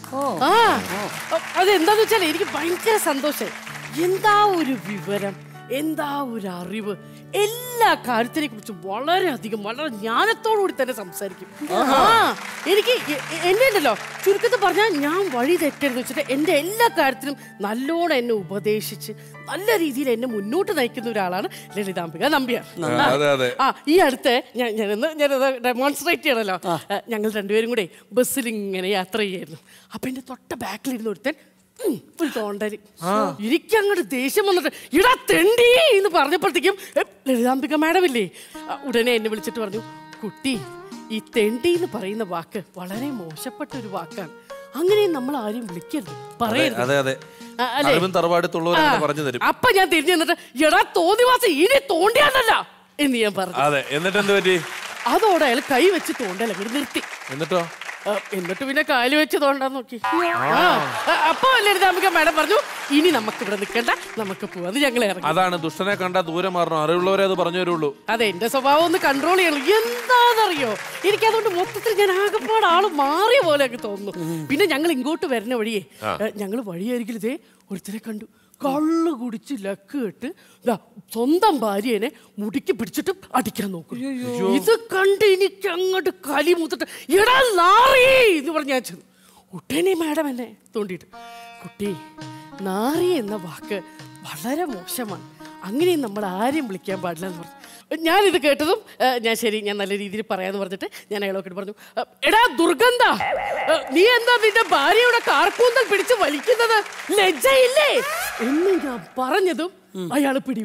S7: ആ അതെന്താന്ന് വെച്ചാൽ എനിക്ക് ഭയങ്കര സന്തോഷം എന്താ ഒരു വിവരം എന്താ ഒരു അറിവ് എല്ലാ കാര്യത്തിനെ കുറിച്ചും വളരെയധികം വളരെ ജ്ഞാനത്തോടുകൂടി തന്നെ സംസാരിക്കും ആ എനിക്ക് എ- എ- എന്നെ ഉണ്ടല്ലോ ചുരുക്കത്തിൽ പറഞ്ഞാൽ ഞാൻ വഴി തെറ്റരുത് വെച്ചിട്ട് എൻ്റെ എല്ലാ കാര്യത്തിലും നല്ലോണം എന്നെ ഉപദേശിച്ച് നല്ല രീതിയിൽ എന്നെ മുന്നോട്ട് നയിക്കുന്ന ഒരാളാണ് ലളിതാംബിക നമ്പ്യാർ
S1: ആ, അതെ അതെ
S7: ആ ഈ അടുത്ത് ഞാൻ ഞാനൊന്ന് ഞാനത് ഡെമോൺസ്ട്രേറ്റ് ചെയ്യണല്ലോ ഏ, ഞങ്ങൾ രണ്ടുപേരും കൂടെ ബസ്സിൽ ഇങ്ങനെ യാത്ര ചെയ്യായിരുന്നു അപ്പൊ എന്റെ തൊട്ട ബാക്കിലിരുന്ന് ഒരുത്തൻ ഉം, ഒരു തോണ്ടല് എനിക്കങ്ങോട്ട് ദേഷ്യം വന്നിട്ട് ഇടാ തെണ്ടി എന്ന് പറഞ്ഞപ്പോഴത്തേക്കും ഏ, ലളിതാംബിക മാഡം ഇല്ലേ ആ, ഉടനെ എന്നെ വിളിച്ചിട്ട് പറഞ്ഞു കുട്ടി ഈ തെണ്ടി എന്ന് പറയുന്ന വാക്ക് വളരെ മോശപ്പെട്ട ഒരു വാക്കാണ് അങ്ങനെ നമ്മൾ ആരെയും വിളിക്കരുത് പറയരുത്
S1: അതെ അതെ
S7: ആ, അല്ലേ?
S1: അറിവും തറവാടുത്തുള്ളവരെ
S7: ആ,
S1: പറഞ്ഞു തരും
S7: അപ്പൊ ഞാൻ തിരിഞ്ഞു നിന്നിട്ട് എടാ തോന്നിവാസം ഇനി തോണ്ടിയാന്നല്ല എന്ന് ഞാൻ പറഞ്ഞു
S1: അതെ എന്നിട്ട് എന്ത് പറ്റി
S7: അതോടെ അയാൾ കൈ വെച്ച് തോണ്ടല്ല അങ്ങോട്ട് നിർത്തി
S1: എന്നിട്ടോ
S7: ആ, എന്നിട്ട് പിന്നെ കാല് വെച്ച് തോണ്ടാൻ നോക്കി ആ, ആ, അപ്പൊ ലളിതാംബിക മാഡം പറഞ്ഞു ഇനി നമുക്ക് ഇവിടെ നിൽക്കണ്ട നമുക്ക് പോവാന്ന് ഞങ്ങൾ ഇറങ്ങി
S1: അതാണ് ദുഷ്ടനെ കണ്ടാ ദൂരെ മാറണം അറിവുള്ളവരെ അത് പറഞ്ഞു തരുള്ളൂ
S7: അതെ എന്റെ സ്വഭാവം ഒന്ന് കൺട്രോൾ ചെയ്യണം എന്താണെന്നറിയോ എനിക്ക് അതുകൊണ്ട് മൊത്തത്തിൽ ഞാൻ ആകെപ്പാട് ആള് മാറിയ പോലെ ഒക്കെ തോന്നുന്നു പിന്നെ ഞങ്ങൾ ഇങ്ങോട്ട് വരുന്ന വഴിയേ ഞങ്ങൾ വഴിയായിരിക്കും ഇതേ ഒരുത്തരെ കണ്ടു കള്ളു കുടിച്ച് ലക്ക് കെട്ട് ദാ സ്വന്തം ഭാര്യനെ മുടിക്ക് പിടിച്ചിട്ട് അടിക്കാൻ നോക്കും ഇത് കണ്ട് എനിക്ക് അങ്ങോട്ട് കലി മൂത്തിട്ട് എടാ നാറി എന്ന് പറഞ്ഞ് ഞാൻ ചെന്നു ഉടനെ മാഡം എന്നെ തോണ്ടിയിട്ട് കുട്ടി നാറി എന്ന വാക്ക് വളരെ മോശമാണ് അങ്ങനെ നമ്മൾ ആരെയും വിളിക്കാൻ പാടില്ല എന്ന് പറഞ്ഞു ഞാനിത് കേട്ടതും ഏ, ഞാൻ ശരി ഞാൻ നല്ല രീതിയിൽ പറയാന്ന് പറഞ്ഞിട്ട് ഞാൻ അയാളൊക്കെ പറഞ്ഞു "ഏ, എടാ ദുർഗന്ധ ഏ, നീ എന്താ നിന്റെ ഭാര്യയുടെ കാർക്കൂന്തൽ പിടിച്ച് വലിക്കുന്നത് ലജ്ജയില്ലേ എന്ന് ഞാൻ പറഞ്ഞതും അയാൾ പിടിവിട്ടു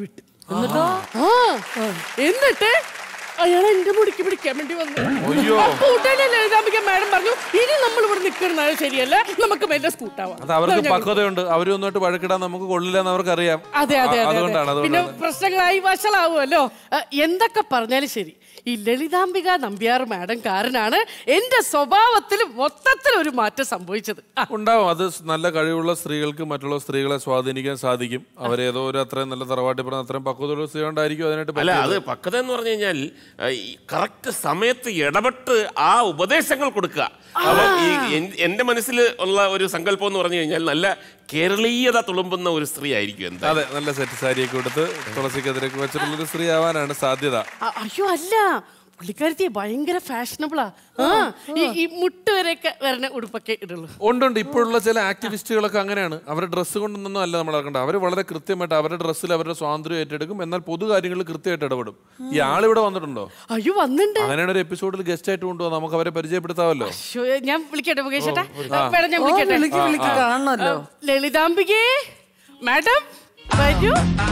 S11: എന്നിട്ടോ ആ എന്നിട്ട് അയാൾ എന്റെ മുടിക്ക് പിടിക്കാൻ വേണ്ടി വന്നു
S1: അയ്യോ.
S11: അപ്പൊ ഉടനെ ലളിതാംബിക മാഡം പറഞ്ഞു ഇനി നമ്മൾ ഇവിടെ നിൽക്കുന്നത് ശരിയല്ല നമുക്ക് മെല്ലെ സ്കൂട്ടാവാം
S1: അത് അവർക്ക്
S11: ഞാൻ-
S1: പക്വതയുണ്ട് അവരൊന്നുമായിട്ട് വഴക്കിടാൻ നമുക്ക് കൊള്ളില്ല എന്ന് അവർക്കറിയാം
S11: അതെ അതെ
S1: ആ,
S11: അതെ,
S1: അതുകൊണ്ടാണ്
S11: അതെ പിന്നെ
S1: അതുകൊണ്ടാണ്
S11: പ്രശ്നങ്ങളായി വഷളാവുമല്ലോ ആ, എന്തൊക്കെ പറഞ്ഞാലും ശരി ഈ ലളിതാംബിക നമ്പ്യാർ മാഡം കാരനാണ് എന്റെ സ്വഭാവത്തിൽ മൊത്തത്തിൽ ഒരു മാറ്റം സംഭവിച്ചത് ആ,
S1: ഉണ്ടാവും അത് നല്ല കഴിവുള്ള സ്ത്രീകൾക്ക് മറ്റുള്ള സ്ത്രീകളെ സ്വാധീനിക്കാൻ സാധിക്കും അവരേതോ ഒരു അത്രയും നല്ല തറവാട്ടി പറഞ്ഞ അത്രയും പക്വതയുള്ള സ്ത്രീ ഉണ്ടായിരിക്കും അതിനായിട്ട്
S2: അല്ല അത്
S1: പറ്റിയത്.
S2: പക്വത എന്ന് പറഞ്ഞു കഴിഞ്ഞാൽ കറക്റ്റ് സമയത്ത് ഇടപെട്ട് ആ ഉപദേശങ്ങൾ കൊടുക്കുക അപ്പൊ ഈ എൻ- എന്റെ മനസ്സിൽ ഉള്ള ഒരു സങ്കല്പം എന്ന് പറഞ്ഞു കഴിഞ്ഞാൽ നല്ല കേരളീയത തുളുമ്പുന്ന ഒരു സ്ത്രീ ആയിരിക്കും എന്താ
S1: അതെ നല്ല സെറ്റ് സാരിയൊക്കെ കൊടുത്ത് തുളസിക്കെതിരൊക്കെ വെച്ചിട്ടുള്ള ഒരു സ്ത്രീ ആവാനാണ് സാധ്യത
S11: ആ, അയ്യോ അല്ല പുള്ളിക്കാരത്തി ഭയങ്കര ഫാഷനബിളാ ആ ഈ ഈ മുട്ട് വരെയൊക്കെ വരണ ഉടുപ്പൊക്കെ ഇടുള്ളൂ
S1: ഉണ്ടുണ്ട് ഇപ്പോഴുള്ള ചില ആക്ടിവിസ്റ്റുകളൊക്കെ അങ്ങനെയാണ് അവരുടെ ഡ്രസ്സ് കൊണ്ടൊന്നും അല്ല നമ്മൾ ഇറക്കേണ്ടത് അവർ വളരെ കൃത്യമായിട്ട് അവരുടെ ഡ്രസ്സിൽ അവരുടെ സ്വാതന്ത്ര്യം ഏറ്റെടുക്കും എന്നാൽ പൊതു കാര്യങ്ങളിൽ കൃത്യമായിട്ട് ഇടപെടും ഈ ആളിവിടെ വന്നിട്ടുണ്ടോ
S11: അയ്യോ വന്നിണ്ട്
S1: അങ്ങനെയാണ് ഒരു എപ്പിസോഡിൽ ഗസ്റ്റ് ആയിട്ട് കൊണ്ടുപോകാം നമുക്ക് അവരെ പരിചയപ്പെടുത്താമല്ലോ
S11: ശ്ശോ, ഞാൻ വിളിക്കട്ടെ മുകേഷ് ചേട്ടാ
S1: ആ.
S11: വേണം ഞാൻ
S9: ഓ,
S11: വിളിക്കട്ടെ
S9: വിളിക്ക്, വിളിക്ക്,
S11: ആ, ആ.
S9: കാണണമല്ലോ.
S11: ആ, ലളിതാംബികേ മാഡം വരൂ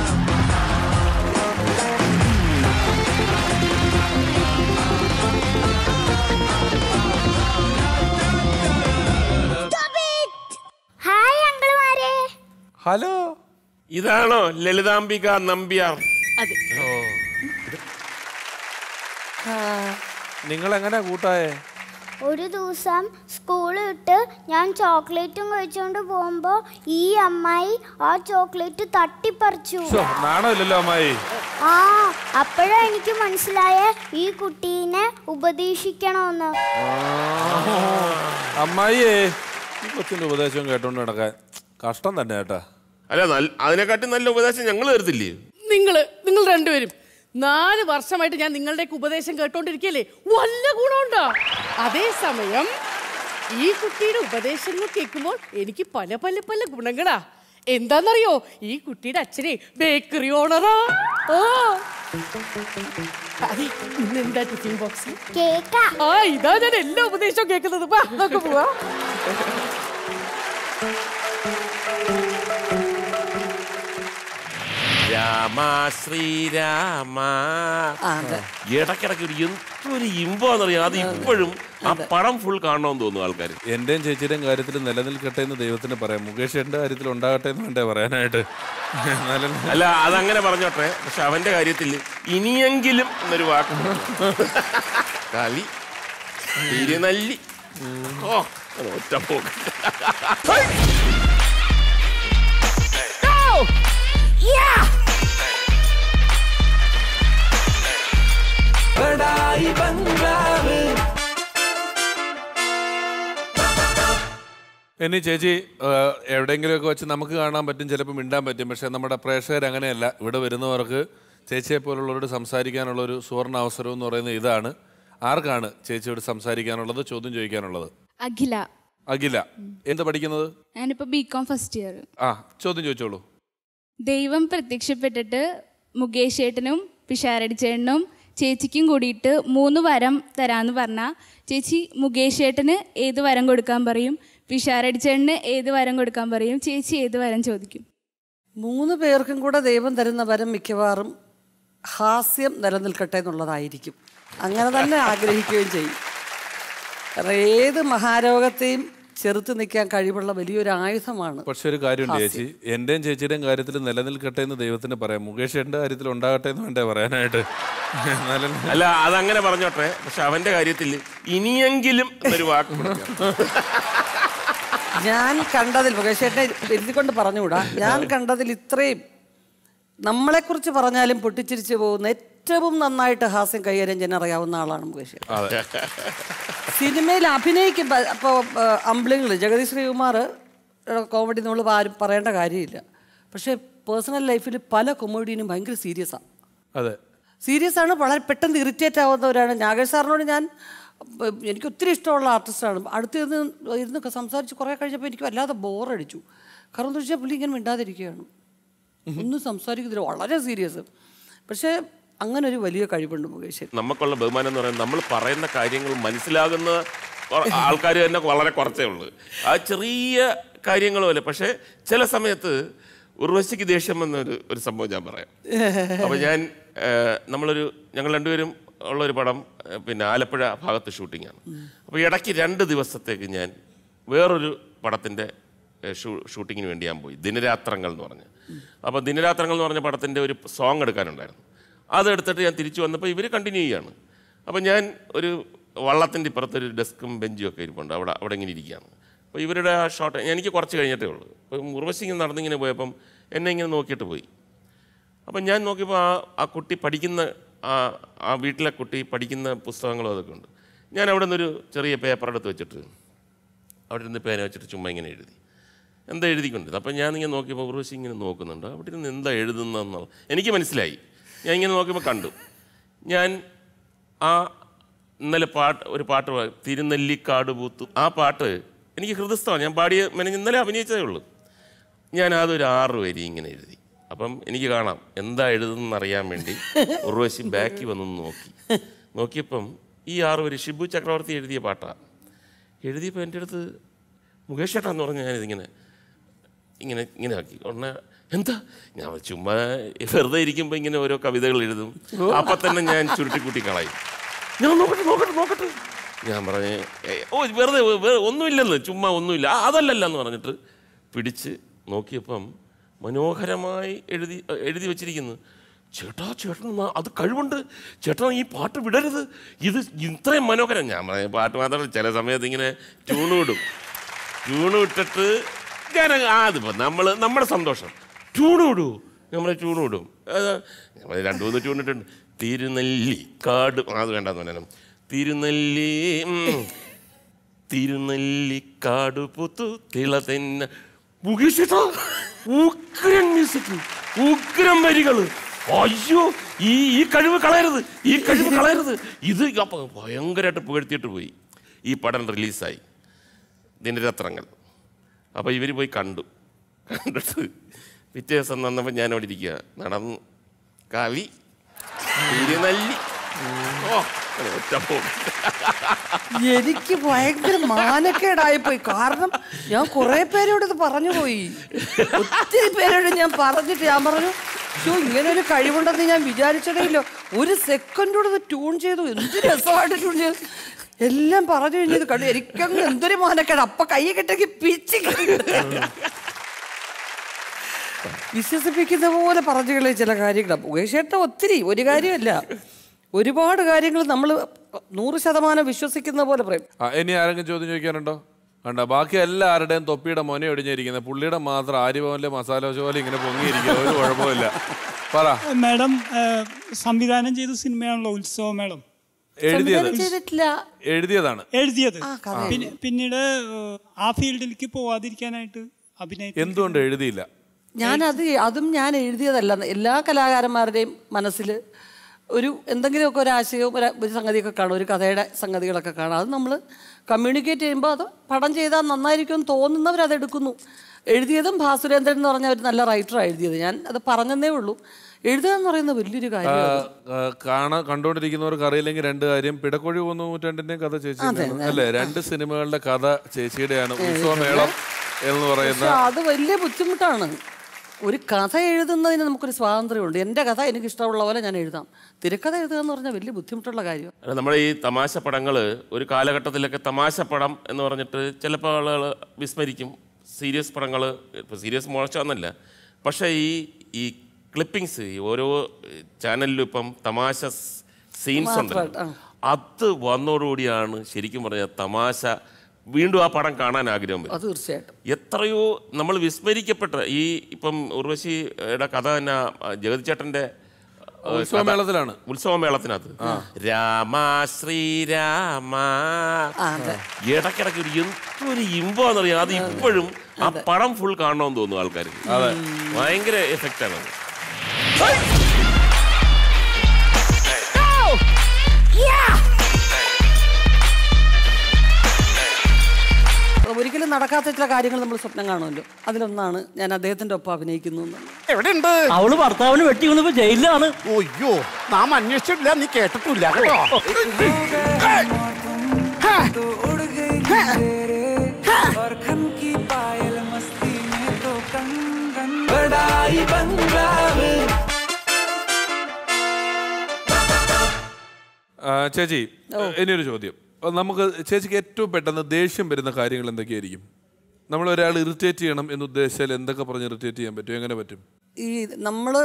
S4: ഹായ് അങ്കിളുമാരെ
S1: ഹലോ
S2: ഇതാണോ ലളിതാംബിക നമ്പ്യാർ
S11: അതെ
S1: നിങ്ങൾ എങ്ങനെ കൂട്ടായേ
S4: ഒരു ദിവസം സ്കൂൾ വിട്ട് ഞാൻ ചോക്ലേറ്റും കഴിച്ചുകൊണ്ട് പോകുമ്പോൾ ഈ അമ്മായി ആ ചോക്ലേറ്റ് തട്ടിപ്പറിച്ചു
S1: ശ്ശോ, നാണമില്ലല്ലോ അമ്മായി
S4: ആ അപ്പോഴാ എനിക്ക് മനസ്സിലായ ഈ കുട്ടീനെ ഉപദേശിക്കണമെന്ന്
S1: അമ്മായിയേ ഈ കൊച്ചിന്റെ ഉപദേശം കേട്ടോണ്ട് നടക്കാൻ കഷ്ടം തന്നെ കേട്ടാ
S2: അല്ല നല്ല- അതിനെക്കാട്ടി നല്ല ഉപദേശം ഞങ്ങൾ തരത്തില്ലേ
S11: നിങ്ങള് നിങ്ങൾ രണ്ടുപേരും നാല് വർഷമായിട്ട് ഞാൻ നിങ്ങളുടെയൊക്കെ ഉപദേശം കേട്ടോണ്ടിരിക്കല്ലേ വല്ല ഗുണമുണ്ടോ അതേസമയം ഈ കുട്ടിയുടെ ഉപദേശങ്ങൾ കേൾക്കുമ്പോൾ എനിക്ക് പല പല പല ഗുണങ്ങളാ എന്താന്നറിയോ ഈ കുട്ടിയുടെ അച്ഛനെ ബേക്കറി ഓണറാ ആ അതെ, ഇന്ന് എന്താ ടിഫിൻ ബോക്സ്
S4: കേക്കാ
S11: ആ ഇതാ ഞാൻ എല്ലാ ഉപദേശവും കേൾക്കുന്നത് വാ നമുക്ക് പോവാ
S2: രാമ ശ്രീരാമ ഇടക്കിടക്ക് ഒരു എന്തൊരു ഇമ്പമാണെന്നറിയാം അത് ഇപ്പോഴും ആ പടം ഫുൾ കാണണമെന്ന് തോന്നുന്നു ആൾക്കാർ
S1: എന്റെയും ചേച്ചിയുടെയും കാര്യത്തിൽ നിലനിൽക്കട്ടെ എന്ന് ദൈവത്തിന് പറയാം മുകേഷ് എന്റെ കാര്യത്തിൽ ഉണ്ടാകട്ടെ എന്ന് വേണ്ടേ പറയാനായിട്ട് എന്നാലും
S2: അല്ല അതങ്ങനെ പറഞ്ഞോട്ടെ പക്ഷെ അവന്റെ കാര്യത്തിൽ ഇനിയെങ്കിലും എന്നൊരു വാക്ക് കളി തിരുനല്ലി ഓ അത് ഒറ്റ പോക്ക്
S5: बड़ाई बंगलाവ്
S1: ഇനി ചേച്ചി എവിടെയെങ്കിലുമൊക്കെ വെച്ച് നമുക്ക് കാണാൻ പറ്റും ചിലപ്പോൾ മിണ്ടാൻ പറ്റും പക്ഷെ നമ്മുടെ പ്രേക്ഷകർ അങ്ങനെയല്ല ഇവിടെ വരുന്നവർക്ക് ചേച്ചിയെ പോലുള്ളവരോട് സംസാരിക്കാനുള്ള ഒരു സുവർണ അവസരം എന്ന് പറയുന്നത് ഇതാണ് ആർക്കാണ് ചേച്ചിയോട് സംസാരിക്കാനുള്ളത് ചോദ്യം ചോദിക്കാനുള്ളത്
S12: അഖില
S1: അഖില എന്ത് പഠിക്കുന്നത്
S12: ഞാനിപ്പോൾ ബി കോം ഫസ്റ്റ് ഇയർ
S1: ആ ചോദ്യം ചോദിച്ചോളൂ
S12: ദൈവം പ്രത്യക്ഷപ്പെട്ടിട്ട് മുകേഷ് ചേട്ടനും പിഷാരടി ചേട്ടനും ചേച്ചിക്കും കൂടിയിട്ട് മൂന്ന് വരം തരാന്ന് പറഞ്ഞാൽ ചേച്ചി മുകേഷ് ചേട്ടന് ഏത് വരം കൊടുക്കാൻ പറയും പിഷാരടി ചേട്ടന് ഏത് വരം കൊടുക്കാൻ പറയും ചേച്ചി ഏത് വരം ചോദിക്കും
S9: മൂന്ന് പേർക്കും കൂടെ ദൈവം തരുന്ന വരം മിക്കവാറും ഹാസ്യം നിലനിൽക്കട്ടെ എന്നുള്ളതായിരിക്കും അങ്ങനെ തന്നെ ആഗ്രഹിക്കുകയും ചെയ്യും കാരണം ഏത് മഹാരോഗത്തെയും ചെറുത്ത് നിൽക്കാൻ കഴിവുള്ള വലിയൊരു ആയുധമാണ്
S1: പക്ഷെ ഒരു കാര്യമുണ്ട് ചേച്ചി എന്റെയും ചേച്ചിയുടെയും കാര്യത്തിൽ നിലനിൽക്കട്ടെ എന്ന് ദൈവത്തിന് പറയാം മുകേഷ് എന്റെ കാര്യത്തിൽ ഉണ്ടാകട്ടെ എന്ന് വേണ്ടേ പറയാനായിട്ട് എന്നാലും
S2: അല്ല അതങ്ങനെ പറഞ്ഞോട്ടെ പക്ഷെ അവന്റെ കാര്യത്തിൽ ഇനിയെങ്കിലും എന്നൊരു വാക്ക് കൊടുക്കണം.
S9: ഞാൻ കണ്ടതിൽ മുകേഷേട്ടനെ എഴുതിക്കൊണ്ട് പറഞ്ഞുകൂടാ ഞാൻ കണ്ടതിൽ ഇത്രയും നമ്മളെക്കുറിച്ച് പറഞ്ഞാലും പൊട്ടിച്ചിരിച്ചു പോകുന്ന ഏറ്റവും നന്നായിട്ട് ഹാസ്യം കൈകാര്യം ചെയ്യാൻ അറിയാവുന്ന ആളാണ് മുകേഷ്
S1: അതെ
S9: സിനിമയിൽ അഭിനയിക്കുമ്പോൾ അപ്പോൾ അമ്പിളിങ്ങൾ ജഗദീഷ് ശ്രീകുമാർ കോമഡി നമ്മൾ ആരും പറയേണ്ട കാര്യമില്ല പക്ഷേ പേഴ്സണൽ ലൈഫിൽ പല കൊമേഡിയനും ഭയങ്കര സീരിയസ് ആണ്
S1: അതെ
S9: സീരിയസ് ആണ് വളരെ പെട്ടെന്ന് ഇറിറ്റേറ്റ് ആവുന്നവരാണ് നാഗേഷ് സാറിനോട് ഞാൻ ബ- എനിക്ക് ഒത്തിരി ഇഷ്ടമുള്ള ആർട്ടിസ്റ്റാണ് അടുത്തിരുന്ന് ഇരുന്നൊക്കെ സംസാരിച്ച് കുറേ കഴിഞ്ഞപ്പോൾ എനിക്ക് വല്ലാതെ ബോറടിച്ചു കാരണം എന്താ വെച്ചാൽ പുള്ളി ഇങ്ങനെ മിണ്ടാതിരിക്കുകയാണ് ഒന്നും സംസാരിക്കുന്നില്ല വളരെ സീരിയസ് പക്ഷേ അങ്ങനെ ഒരു വലിയ കഴിവുണ്ട് മുകേഷ്
S2: നമുക്കുള്ള ബഹുമാനം എന്ന് പറയുന്നത് നമ്മൾ പറയുന്ന കാര്യങ്ങൾ മനസ്സിലാകുന്ന ആൾക്കാർ തന്നെ വളരെ കുറച്ചേ ഉള്ളൂ ആ ചെറിയ കാര്യങ്ങളുമല്ല പക്ഷേ ചില സമയത്ത് ഉർവശിക്ക് ദേഷ്യം എന്നൊരു ഒരു സംഭവം ഞാൻ പറയാം അപ്പോൾ ഞാൻ ആ, നമ്മളൊരു ഞങ്ങൾ രണ്ടുപേരും ഉള്ള ഒരു പടം ആ, പിന്നെ ആലപ്പുഴ ഭാഗത്ത് ഷൂട്ടിങ്ങാണ് അപ്പോൾ ഇടയ്ക്ക് രണ്ട് ദിവസത്തേക്ക് ഞാൻ വേറൊരു പടത്തിൻ്റെ ഷൂ ഷൂട്ടിങ്ങിന് വേണ്ടി ഞാൻ പോയി ദിനരാത്രങ്ങൾ എന്ന് പറഞ്ഞ് അപ്പോൾ ദിനരാത്രങ്ങൾ എന്ന് പറഞ്ഞ പടത്തിൻ്റെ ഒരു സോങ് എടുക്കാനുണ്ടായിരുന്നു അതെടുത്തിട്ട് ഞാൻ തിരിച്ചു വന്നപ്പോൾ ഇവർ കണ്ടിന്യൂ ചെയ്യാണ് അപ്പോൾ ഞാൻ ഒരു വള്ളത്തിൻ്റെ ഇപ്പുറത്തൊരു ഡെസ്കും ബെഞ്ചും ഒക്കെ ഇരിപ്പുണ്ട് അവിടെ അവിടെ ഇങ്ങനെ ഇരിക്കുകയാണ് അപ്പോൾ ഇവരുടെ ആ ഷോട്ട് എനിക്ക് കുറച്ച് കഴിഞ്ഞിട്ടേ ഉള്ളൂ അപ്പം ഉർവശി ഇങ്ങനെ നടന്നിങ്ങനെ പോയപ്പം എന്നെ ഇങ്ങനെ നോക്കിയിട്ട് പോയി അപ്പം ഞാൻ നോക്കിയപ്പോൾ ആ ആ കുട്ടി പഠിക്കുന്ന ആ ആ വീട്ടിലെ കുട്ടി പഠിക്കുന്ന പുസ്തകങ്ങളും അതൊക്കെ ഉണ്ട് ഞാൻ അവിടെ നിന്നൊരു ചെറിയ പേപ്പർ എടുത്ത് വെച്ചിട്ട് അവിടെ ഇരുന്ന് പേന വെച്ചിട്ട് ചുമ്മാ ഇങ്ങനെ എഴുതി എന്താ എഴുതിക്കൊണ്ടിരുന്നത് അപ്പം ഞാൻ ഇങ്ങനെ നോക്കിയപ്പോൾ ഉർവശി ഇങ്ങനെ നോക്കുന്നുണ്ട് അവിടെ ഇരുന്ന് എന്താ എഴുതുന്നതെന്നുള്ള എനിക്ക് മനസ്സിലായി ഞാൻ ഇങ്ങനെ നോക്കിയപ്പോൾ കണ്ടു ഞാൻ ആ ഇന്നലെ പാട്ട് ഒരു പാട്ട് പാടി, തിരുനെല്ലിക്കാട് പൂത്തു ആ പാട്ട് എനിക്ക് ഹൃദയസ്ഥമാണ് ഞാൻ പാടിയ മെനഞ്ഞ് ഇന്നലെ അഭിനയിച്ചതേ ഉള്ളൂ ഞാൻ അതൊരു ആറ് വരി ഇങ്ങനെ എഴുതി അപ്പം എനിക്ക് കാണാം എന്താ എഴുതുന്നതെന്ന് അറിയാൻ വേണ്ടി ഉർവശി ബാക്കി വന്നു നോക്കി നോക്കിയപ്പം ഈ ആറ് വരി ഷിബു ചക്രവർത്തി എഴുതിയ പാട്ടാണ് എഴുതിയപ്പോൾ എൻ്റെ അടുത്ത് മുകേഷ് ചേട്ടാ എന്ന് പറഞ്ഞ് ഞാനിതിങ്ങനെ ഇങ്ങനെ ഇങ്ങനെ ആക്കി ഉടനെ എന്താ ഞാൻ ചുമ്മാ വെറുതെ ഇരിക്കുമ്പോൾ ഇങ്ങനെ ഓരോ കവിതകൾ എഴുതും അപ്പം തന്നെ ഞാൻ ചുരുട്ടിക്കൂട്ടി കളയും ഞാൻ നോക്കട്ടെ നോക്കട്ടെ നോക്കട്ടെ ഞാൻ പറഞ്ഞ് "ഏയ്, ഓ വെറുതെ വേ- ഒന്നുമില്ലെന്ന് ചുമ്മാ ഒന്നുമില്ല ആ, അതല്ലല്ല എന്ന് പറഞ്ഞിട്ട് പിടിച്ച് നോക്കിയപ്പം മനോഹരമായി എഴുതി എഴുതി വെച്ചിരിക്കുന്നു ചേട്ടാ ചേട്ടൻ ന- അത് കഴിവുണ്ട് ചേട്ടൻ ഈ പാട്ട് വിടരുത് ഇത് ഇത്രയും മനോഹരം ഞാൻ പറഞ്ഞ പാട്ട് മാത്രമല്ല ചില സമയത്ത് ഇങ്ങനെ ട്യൂണ് വിടും ട്യൂണ് വിട്ടിട്ട് ഞാൻ ആ അതിപ്പോൾ നമ്മൾ നമ്മുടെ സന്തോഷം ട്യൂണ് വിടൂ നമ്മൾ ട്യൂണ് വിടും അത് നമ്മൾ രണ്ട് മൂന്ന് ട്യൂൺ ഇട്ടുണ്ട് തിരുനെല്ലി കാട് ആ, അത് വേണ്ടെന്ന് പറഞ്ഞു തിരുനെല്ലി ഉം. തിരുനെല്ലിക്കാട് പുത്തു തിള തന്നെ മുകേഷേട്ടാ ഉഗ്രം മ്യൂസിക് ഉഗ്രം വരികള് അയ്യോ ഈ ഈ കഴിവ് കളയരുത് ഈ കഴിവ് കളയരുത് ഇത് അപ്പൊ ഭയങ്കരമായിട്ട് പുകഴ്ത്തിയിട്ട് പോയി ഈ പടം റിലീസായി ദിനരത്രങ്ങൾ അപ്പോൾ ഇവർ പോയി കണ്ടു കണ്ടിട്ട് പിറ്റേ ദിവസം വന്നപ്പോൾ ഞാൻ അവിടെ ഇരിക്കുക നടന്നു കവി തിരുനെല്ലി ഓ ഒറ്റ പോക്ക്.
S9: എനിക്ക് ഭയങ്കര മാനക്കേടായി പോയി കാരണം ഞാൻ കുറെ പേരോട് ഇത് പറഞ്ഞു പോയി ഒത്തിരി പേരോട് ഞാൻ പറഞ്ഞിട്ട് ഞാൻ പറഞ്ഞു ഷോ ഇങ്ങനെ ഒരു കഴിവുണ്ടെന്ന് ഞാൻ വിചാരിച്ചതേ ഇല്ല ഒരു സെക്കൻഡോട് ഇത് ട്യൂൺ ചെയ്തു എന്ത് രസമായിട്ട് ട്യൂൺ ചെയ്തു എല്ലാം പറഞ്ഞു കഴിഞ്ഞത് കണ്ടു എനിക്കങ്ങ് എന്തൊരു മാനക്കേട് അപ്പൊ കൈ കെട്ടെങ്കിൽ പിച്ച് വിശ്വസിപ്പിക്കുന്ന പോലെ പറഞ്ഞു കളയ ചില കാര്യങ്ങൾ മുകേഷേട്ട ഒത്തിരി ഒരു കാര്യമല്ല ഒരുപാട് കാര്യങ്ങൾ നമ്മൾ നൂറ് ശതമാനം വിശ്വസിക്കുന്ന പോലെ പറയും
S1: ആ, ഇനി ആരെങ്കിലും ചോദ്യം ചോദിക്കാനുണ്ടോ കണ്ട ബാക്കി എല്ലാവരുടെയും തൊപ്പിയുടെ മൊന ഒടിഞ്ഞിരിക്കുന്നത് പുള്ളിയുടെ മാത്രം ആര്യഭവനിലെ മസാല ദോശ പോലെ ഇങ്ങനെ പൊങ്ങിയിരിക്കുക ഒരു കുഴപ്പമില്ല പറ
S13: മാഡം ഏഹ്, സംവിധാനം ചെയ്ത സിനിമയാണല്ലോ ഉത്സവ മേളം
S1: എഴുതിയത്
S9: ചെയ്തിട്ടില്ല
S1: എഴുതിയതാണ്
S13: എഴുതിയത്
S9: ആ, കഥ
S13: പിന്നെ പിന്നീട് ഏഹ്, ആ ഫീൽഡിലേക്ക് പോവാതിരിക്കാനായിട്ട് അഭിനയിച്ചു
S1: എന്തുകൊണ്ട് എഴുതിയില്ല
S9: ഞാൻ അത് അതും ഞാൻ എഴുതിയതല്ല എല്ലാ കലാകാരന്മാരുടെയും മനസ്സിൽ ഒരു എന്തെങ്കിലുമൊക്കെ ഒരു ആശയവും ഒരു ഒരു സംഗതിയൊക്കെ കാണും ഒരു കഥയുടെ സംഗതികളൊക്കെ കാണും അത് നമ്മൾ കമ്മ്യൂണിക്കേറ്റ് ചെയ്യുമ്പോൾ അത് പടം ചെയ്താൽ നന്നായിരിക്കും എന്ന് തോന്നുന്നവർ അത് എടുക്കുന്നു എഴുതിയതും ഭാസുരേന്ദ്രൻ എന്ന് പറഞ്ഞ ഒരു നല്ല റൈറ്ററാണ് എഴുതിയത് ഞാൻ അത് പറഞ്ഞതേ ഉള്ളൂ എഴുതുക എന്ന് പറയുന്നത് വലിയൊരു
S1: ആ,
S9: കാര്യമാണ്
S1: ആ, കാണാൻ കണ്ടുകൊണ്ടിരിക്കുന്നവർക്ക് അറിയില്ലെങ്കിൽ രണ്ട് കാര്യം പിടക്കോഴി പോകുന്ന നൂറ്റാണ്ടിന്റെയും കഥ ചേച്ചി അല്ലേ രണ്ട് സിനിമകളുടെ കഥ ചേച്ചിയുടെയാണ് ഉത്സവമേളം എന്ന് പറയുന്ന
S9: പക്ഷെ അത് വലിയ ബുദ്ധിമുട്ടാണ് ഒരു കഥ എഴുതുന്നതിന് നമുക്കൊരു സ്വാതന്ത്ര്യമുണ്ട് എൻ്റെ കഥ എനിക്ക് ഇഷ്ടമുള്ള പോലെ ഞാൻ എഴുതാം തിരക്കഥ എഴുതുക എന്ന് പറഞ്ഞാൽ വലിയ ബുദ്ധിമുട്ടുള്ള കാര്യമാണ്
S2: അല്ല നമ്മുടെ ഈ തമാശ പടങ്ങൾ ഒരു കാലഘട്ടത്തിലൊക്കെ തമാശ പടം എന്ന് പറഞ്ഞിട്ട് ചിലപ്പോൾ ആളുകൾ വിസ്മരിക്കും സീരിയസ് പടങ്ങൾ ഇപ്പോൾ സീരിയസ് മോശമെന്നല്ല പക്ഷേ ഈ ഈ ക്ലിപ്പിങ്സ് ഈ ഓരോ ചാനലിലും ഇപ്പം തമാശ സീൻസ് ഉണ്ടല്ലോ അത് വന്നതോടുകൂടിയാണ് ശരിക്കും പറഞ്ഞാൽ തമാശ വീണ്ടും ആ പടം കാണാൻ ആഗ്രഹം വരും
S9: അത് തീർച്ചയായിട്ടും
S2: എത്രയോ നമ്മൾ വിസ്മരിക്കപ്പെട്ട ഈ ഇപ്പം ഉർവശിയുടെ കഥ തന്നെ ആ, ജഗതി ചേട്ടന്റെ ആ, കഥ-
S1: ഉത്സവമേളത്തിലാണ്.
S2: ഉത്സവമേളത്തിനകത്ത് രാമ ശ്രീരാമ ഇടയ്ക്കിടയ്ക്ക് ഒരു എന്തൊരു ഇമ്പമാണെന്നറിയാം അത് ഇപ്പോഴും ആ പടം ഫുൾ കാണണമെന്ന് തോന്നുന്നു ആൾക്കാർക്ക് ഭയങ്കര എഫക്റ്റ് ആണ് അത്.
S9: ഒരിക്കലും നടക്കാത്ത ചില കാര്യങ്ങൾ നമ്മൾ സ്വപ്നം കാണുമല്ലോ അതിലൊന്നാണ് ഞാൻ അദ്ദേഹത്തിൻ്റെ ഒപ്പം അഭിനയിക്കുന്നു എന്നുള്ളത്.
S10: എവിടെയുണ്ട് അവള് ഭർത്താവിന് വെട്ടി കൊണ്ടപ്പോ ജയിലിലാണ്
S3: അയ്യോ നാം അന്വേഷിച്ചിട്ടില്ല നീ കേട്ടിട്ടില്ല കേട്ടോ
S5: तो उड़ गई तेरे और खन की पायल मस्ती में तो कंगन बड़ा
S1: ചേച്ചി ഇനിയൊരു ചോദ്യം ആ, നമുക്ക് ചേച്ചിക്ക് ഏറ്റവും പെട്ടെന്ന് ദേഷ്യം വരുന്ന കാര്യങ്ങൾ എന്തൊക്കെയായിരിക്കും നമ്മൾ ഒരാൾ ഇറിറ്റേറ്റ് ചെയ്യണം എന്ന് ഉദ്ദേശിച്ചാൽ എന്തൊക്കെ പറഞ്ഞ് ഇറിറ്റേറ്റ് ചെയ്യാൻ പറ്റും എങ്ങനെ പറ്റും
S9: ഈ നമ്മൾ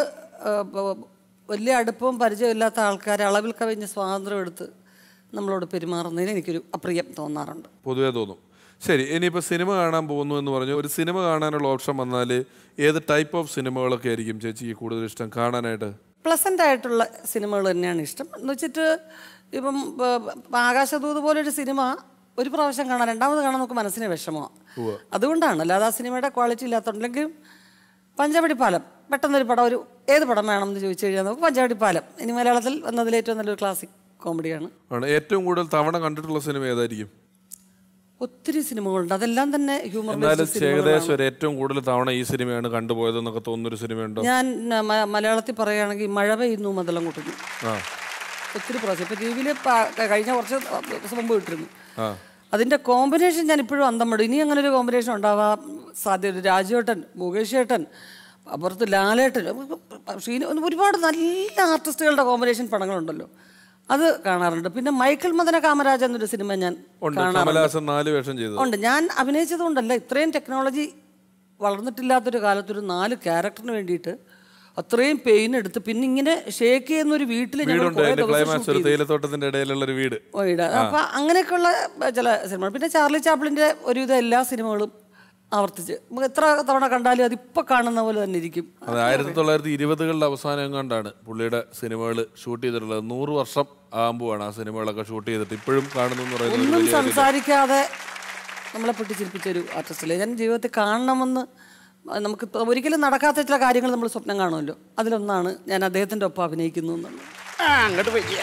S9: വലിയ അടുപ്പവും പരിചയമില്ലാത്ത ആൾക്കാരെ അളവിൽ കവിഞ്ഞ സ്വാതന്ത്ര്യം എടുത്ത് നമ്മളോട് പെരുമാറുന്നതിന് എനിക്കൊരു അപ്രിയം തോന്നാറുണ്ട്
S1: പൊതുവേ തോന്നും ശരി ഇനിയിപ്പോൾ സിനിമ കാണാൻ പോകുന്നു എന്ന് പറഞ്ഞു ഒരു സിനിമ കാണാനുള്ള ഓപ്ഷൻ വന്നാൽ ഏത് ടൈപ്പ് ഓഫ് സിനിമകളൊക്കെ ആയിരിക്കും ചേച്ചിക്ക് കൂടുതൽ ഇഷ്ടം കാണാനായിട്ട്
S9: പ്ലസൻ്റ് ആയിട്ടുള്ള സിനിമകൾ തന്നെയാണ് ഇഷ്ടം എന്ന് വെച്ചിട്ട് ഇപ്പം ബ- ബ- ആകാശദൂത് പോലൊരു സിനിമ ഒരു പ്രാവശ്യം കാണാൻ രണ്ടാമത് കാണാൻ നമുക്ക് മനസ്സിന് വിഷമമാണ് അതുകൊണ്ടാണ് അല്ലാതെ ആ സിനിമയുടെ ക്വാളിറ്റി ഇല്ലാത്തതുണ്ടെങ്കിലും പഞ്ചവടി പാലം പെട്ടെന്നൊരു പടം ഒരു ഏത് പടം വേണം എന്ന് ചോദിച്ചു കഴിഞ്ഞാൽ നമുക്ക് പഞ്ചവടി പാലം ഇനി മലയാളത്തിൽ വന്നതിൽ ഏറ്റവും നല്ലൊരു ക്ലാസിക് കോമഡിയാണ്
S1: ആണ് ഏറ്റവും കൂടുതൽ തവണ കണ്ടിട്ടുള്ള സിനിമ ഏതായിരിക്കും
S9: ഒത്തിരി സിനിമകളുണ്ട് അതെല്ലാം തന്നെ ഹ്യൂമർ
S1: എന്നാലും ഏകദേശം ഒരു ഏറ്റവും കൂടുതൽ തവണ ഈ സിനിമയാണ് കണ്ടുപോയതെന്നൊക്കെ തോന്നുന്നൊരു സിനിമയുണ്ടോ
S9: ഞാൻ ന- മ- മലയാളത്തിൽ പറയുകയാണെങ്കിൽ മഴ പെയ്യുന്നു മതലം കൂട്ടുന്നു
S1: ആ
S9: ഒത്തിരി പ്രാവശ്യം ഇപ്പം ടി വിയിൽ കഴിഞ്ഞ കുറച്ച് ദിവസം മുമ്പ് ഇട്ടിരുന്നു
S1: ആ
S9: അതിൻ്റെ കോമ്പിനേഷൻ ഞാൻ ഇപ്പോഴും അന്തം വിടും ഇനി അങ്ങനെ ഒരു കോമ്പിനേഷൻ ഉണ്ടാവാൻ സാധ്യത രാജുവേട്ടൻ മുകേഷ് ഏട്ടൻ അപ്പുറത്ത് ലാലേട്ടൻ ഷീന ഒരുപാട് നല്ല ആർട്ടിസ്റ്റുകളുടെ കോമ്പിനേഷൻ പടങ്ങളുണ്ടല്ലോ അത് കാണാറുണ്ട് പിന്നെ മൈക്കിൾ മദന കാമരാജ എന്നൊരു സിനിമ ഞാൻ
S1: ഉണ്ട്
S9: കാണാറുണ്ട്
S1: കമലഹാസൻ നാല് വേഷം ചെയ്തത്
S9: ഉണ്ട് ഞാൻ അഭിനയിച്ചത് കൊണ്ടല്ല ഇത്രയും ടെക്നോളജി വളർന്നിട്ടില്ലാത്തൊരു കാലത്തൊരു നാല് ക്യാരക്ടറിന് വേണ്ടിയിട്ട് അത്രയും പെയിൻ എടുത്ത് പിന്നെ ഇങ്ങനെ ഷേക്ക് ചെയ്യുന്ന ഒരു വീട്ടിൽ ഞങ്ങൾ
S1: വീടുണ്ട്
S9: കുറേ
S1: അതിന്റെ
S9: ദിവസം
S1: ക്ലൈമാക്സ്
S9: shoot
S1: ഒരു
S9: ചെയ്തു.
S1: തേയിലത്തോട്ടത്തിന്റെ ഇടയിലുള്ള ഒരു വീട്
S9: വീട് അപ്പൊ അങ്ങനെയൊക്കെയുള്ള ചില സിനിമകൾ പിന്നെ ചാർലി ചാപ്ലിന്റെ ഒരുവിധം എല്ലാ സിനിമകളും ആവർത്തിച്ച് നമുക്ക് എത്ര തവണ കണ്ടാലും അതിപ്പോ കാണുന്ന പോലെ തന്നെ ഇരിക്കും
S1: അത് ആയിരത്തി തൊള്ളായിരത്തി ഇരുപതുകളുടെ അവസാനം എങ്ങാണ്ടാണ് പുള്ളിയുടെ സിനിമകൾ ഷൂട്ട് ചെയ്തിട്ടുള്ളത് നൂറ് വർഷം ആകുമ്പോഴാണ് ആ സിനിമകളൊക്കെ ഷൂട്ട് ചെയ്തിട്ട് ഇപ്പോഴും കാണുന്നു എന്ന് പറയുന്നത് ഒരു
S9: ഒന്നും
S1: വലിയ കാര്യമല്ലേ?
S9: സംസാരിക്കാതെ നമ്മളെ പൊട്ടിച്ചിരിപ്പിച്ച ഒരു ആർട്ടിസ്റ്റല്ലേ ഞാൻ ജീവിതത്തിൽ കാണണമെന്ന് നമുക്ക് ഇപ്പൊ ഒരിക്കലും നടക്കാത്ത ചില കാര്യങ്ങൾ നമ്മൾ സ്വപ്നം കാണുമല്ലോ അതിലൊന്നാണ് ഞാൻ അദ്ദേഹത്തിന്റെ ഒപ്പം അഭിനയിക്കുന്നു എന്നുള്ളത്
S14: ആ, അങ്ങോട്ട് വയ്യ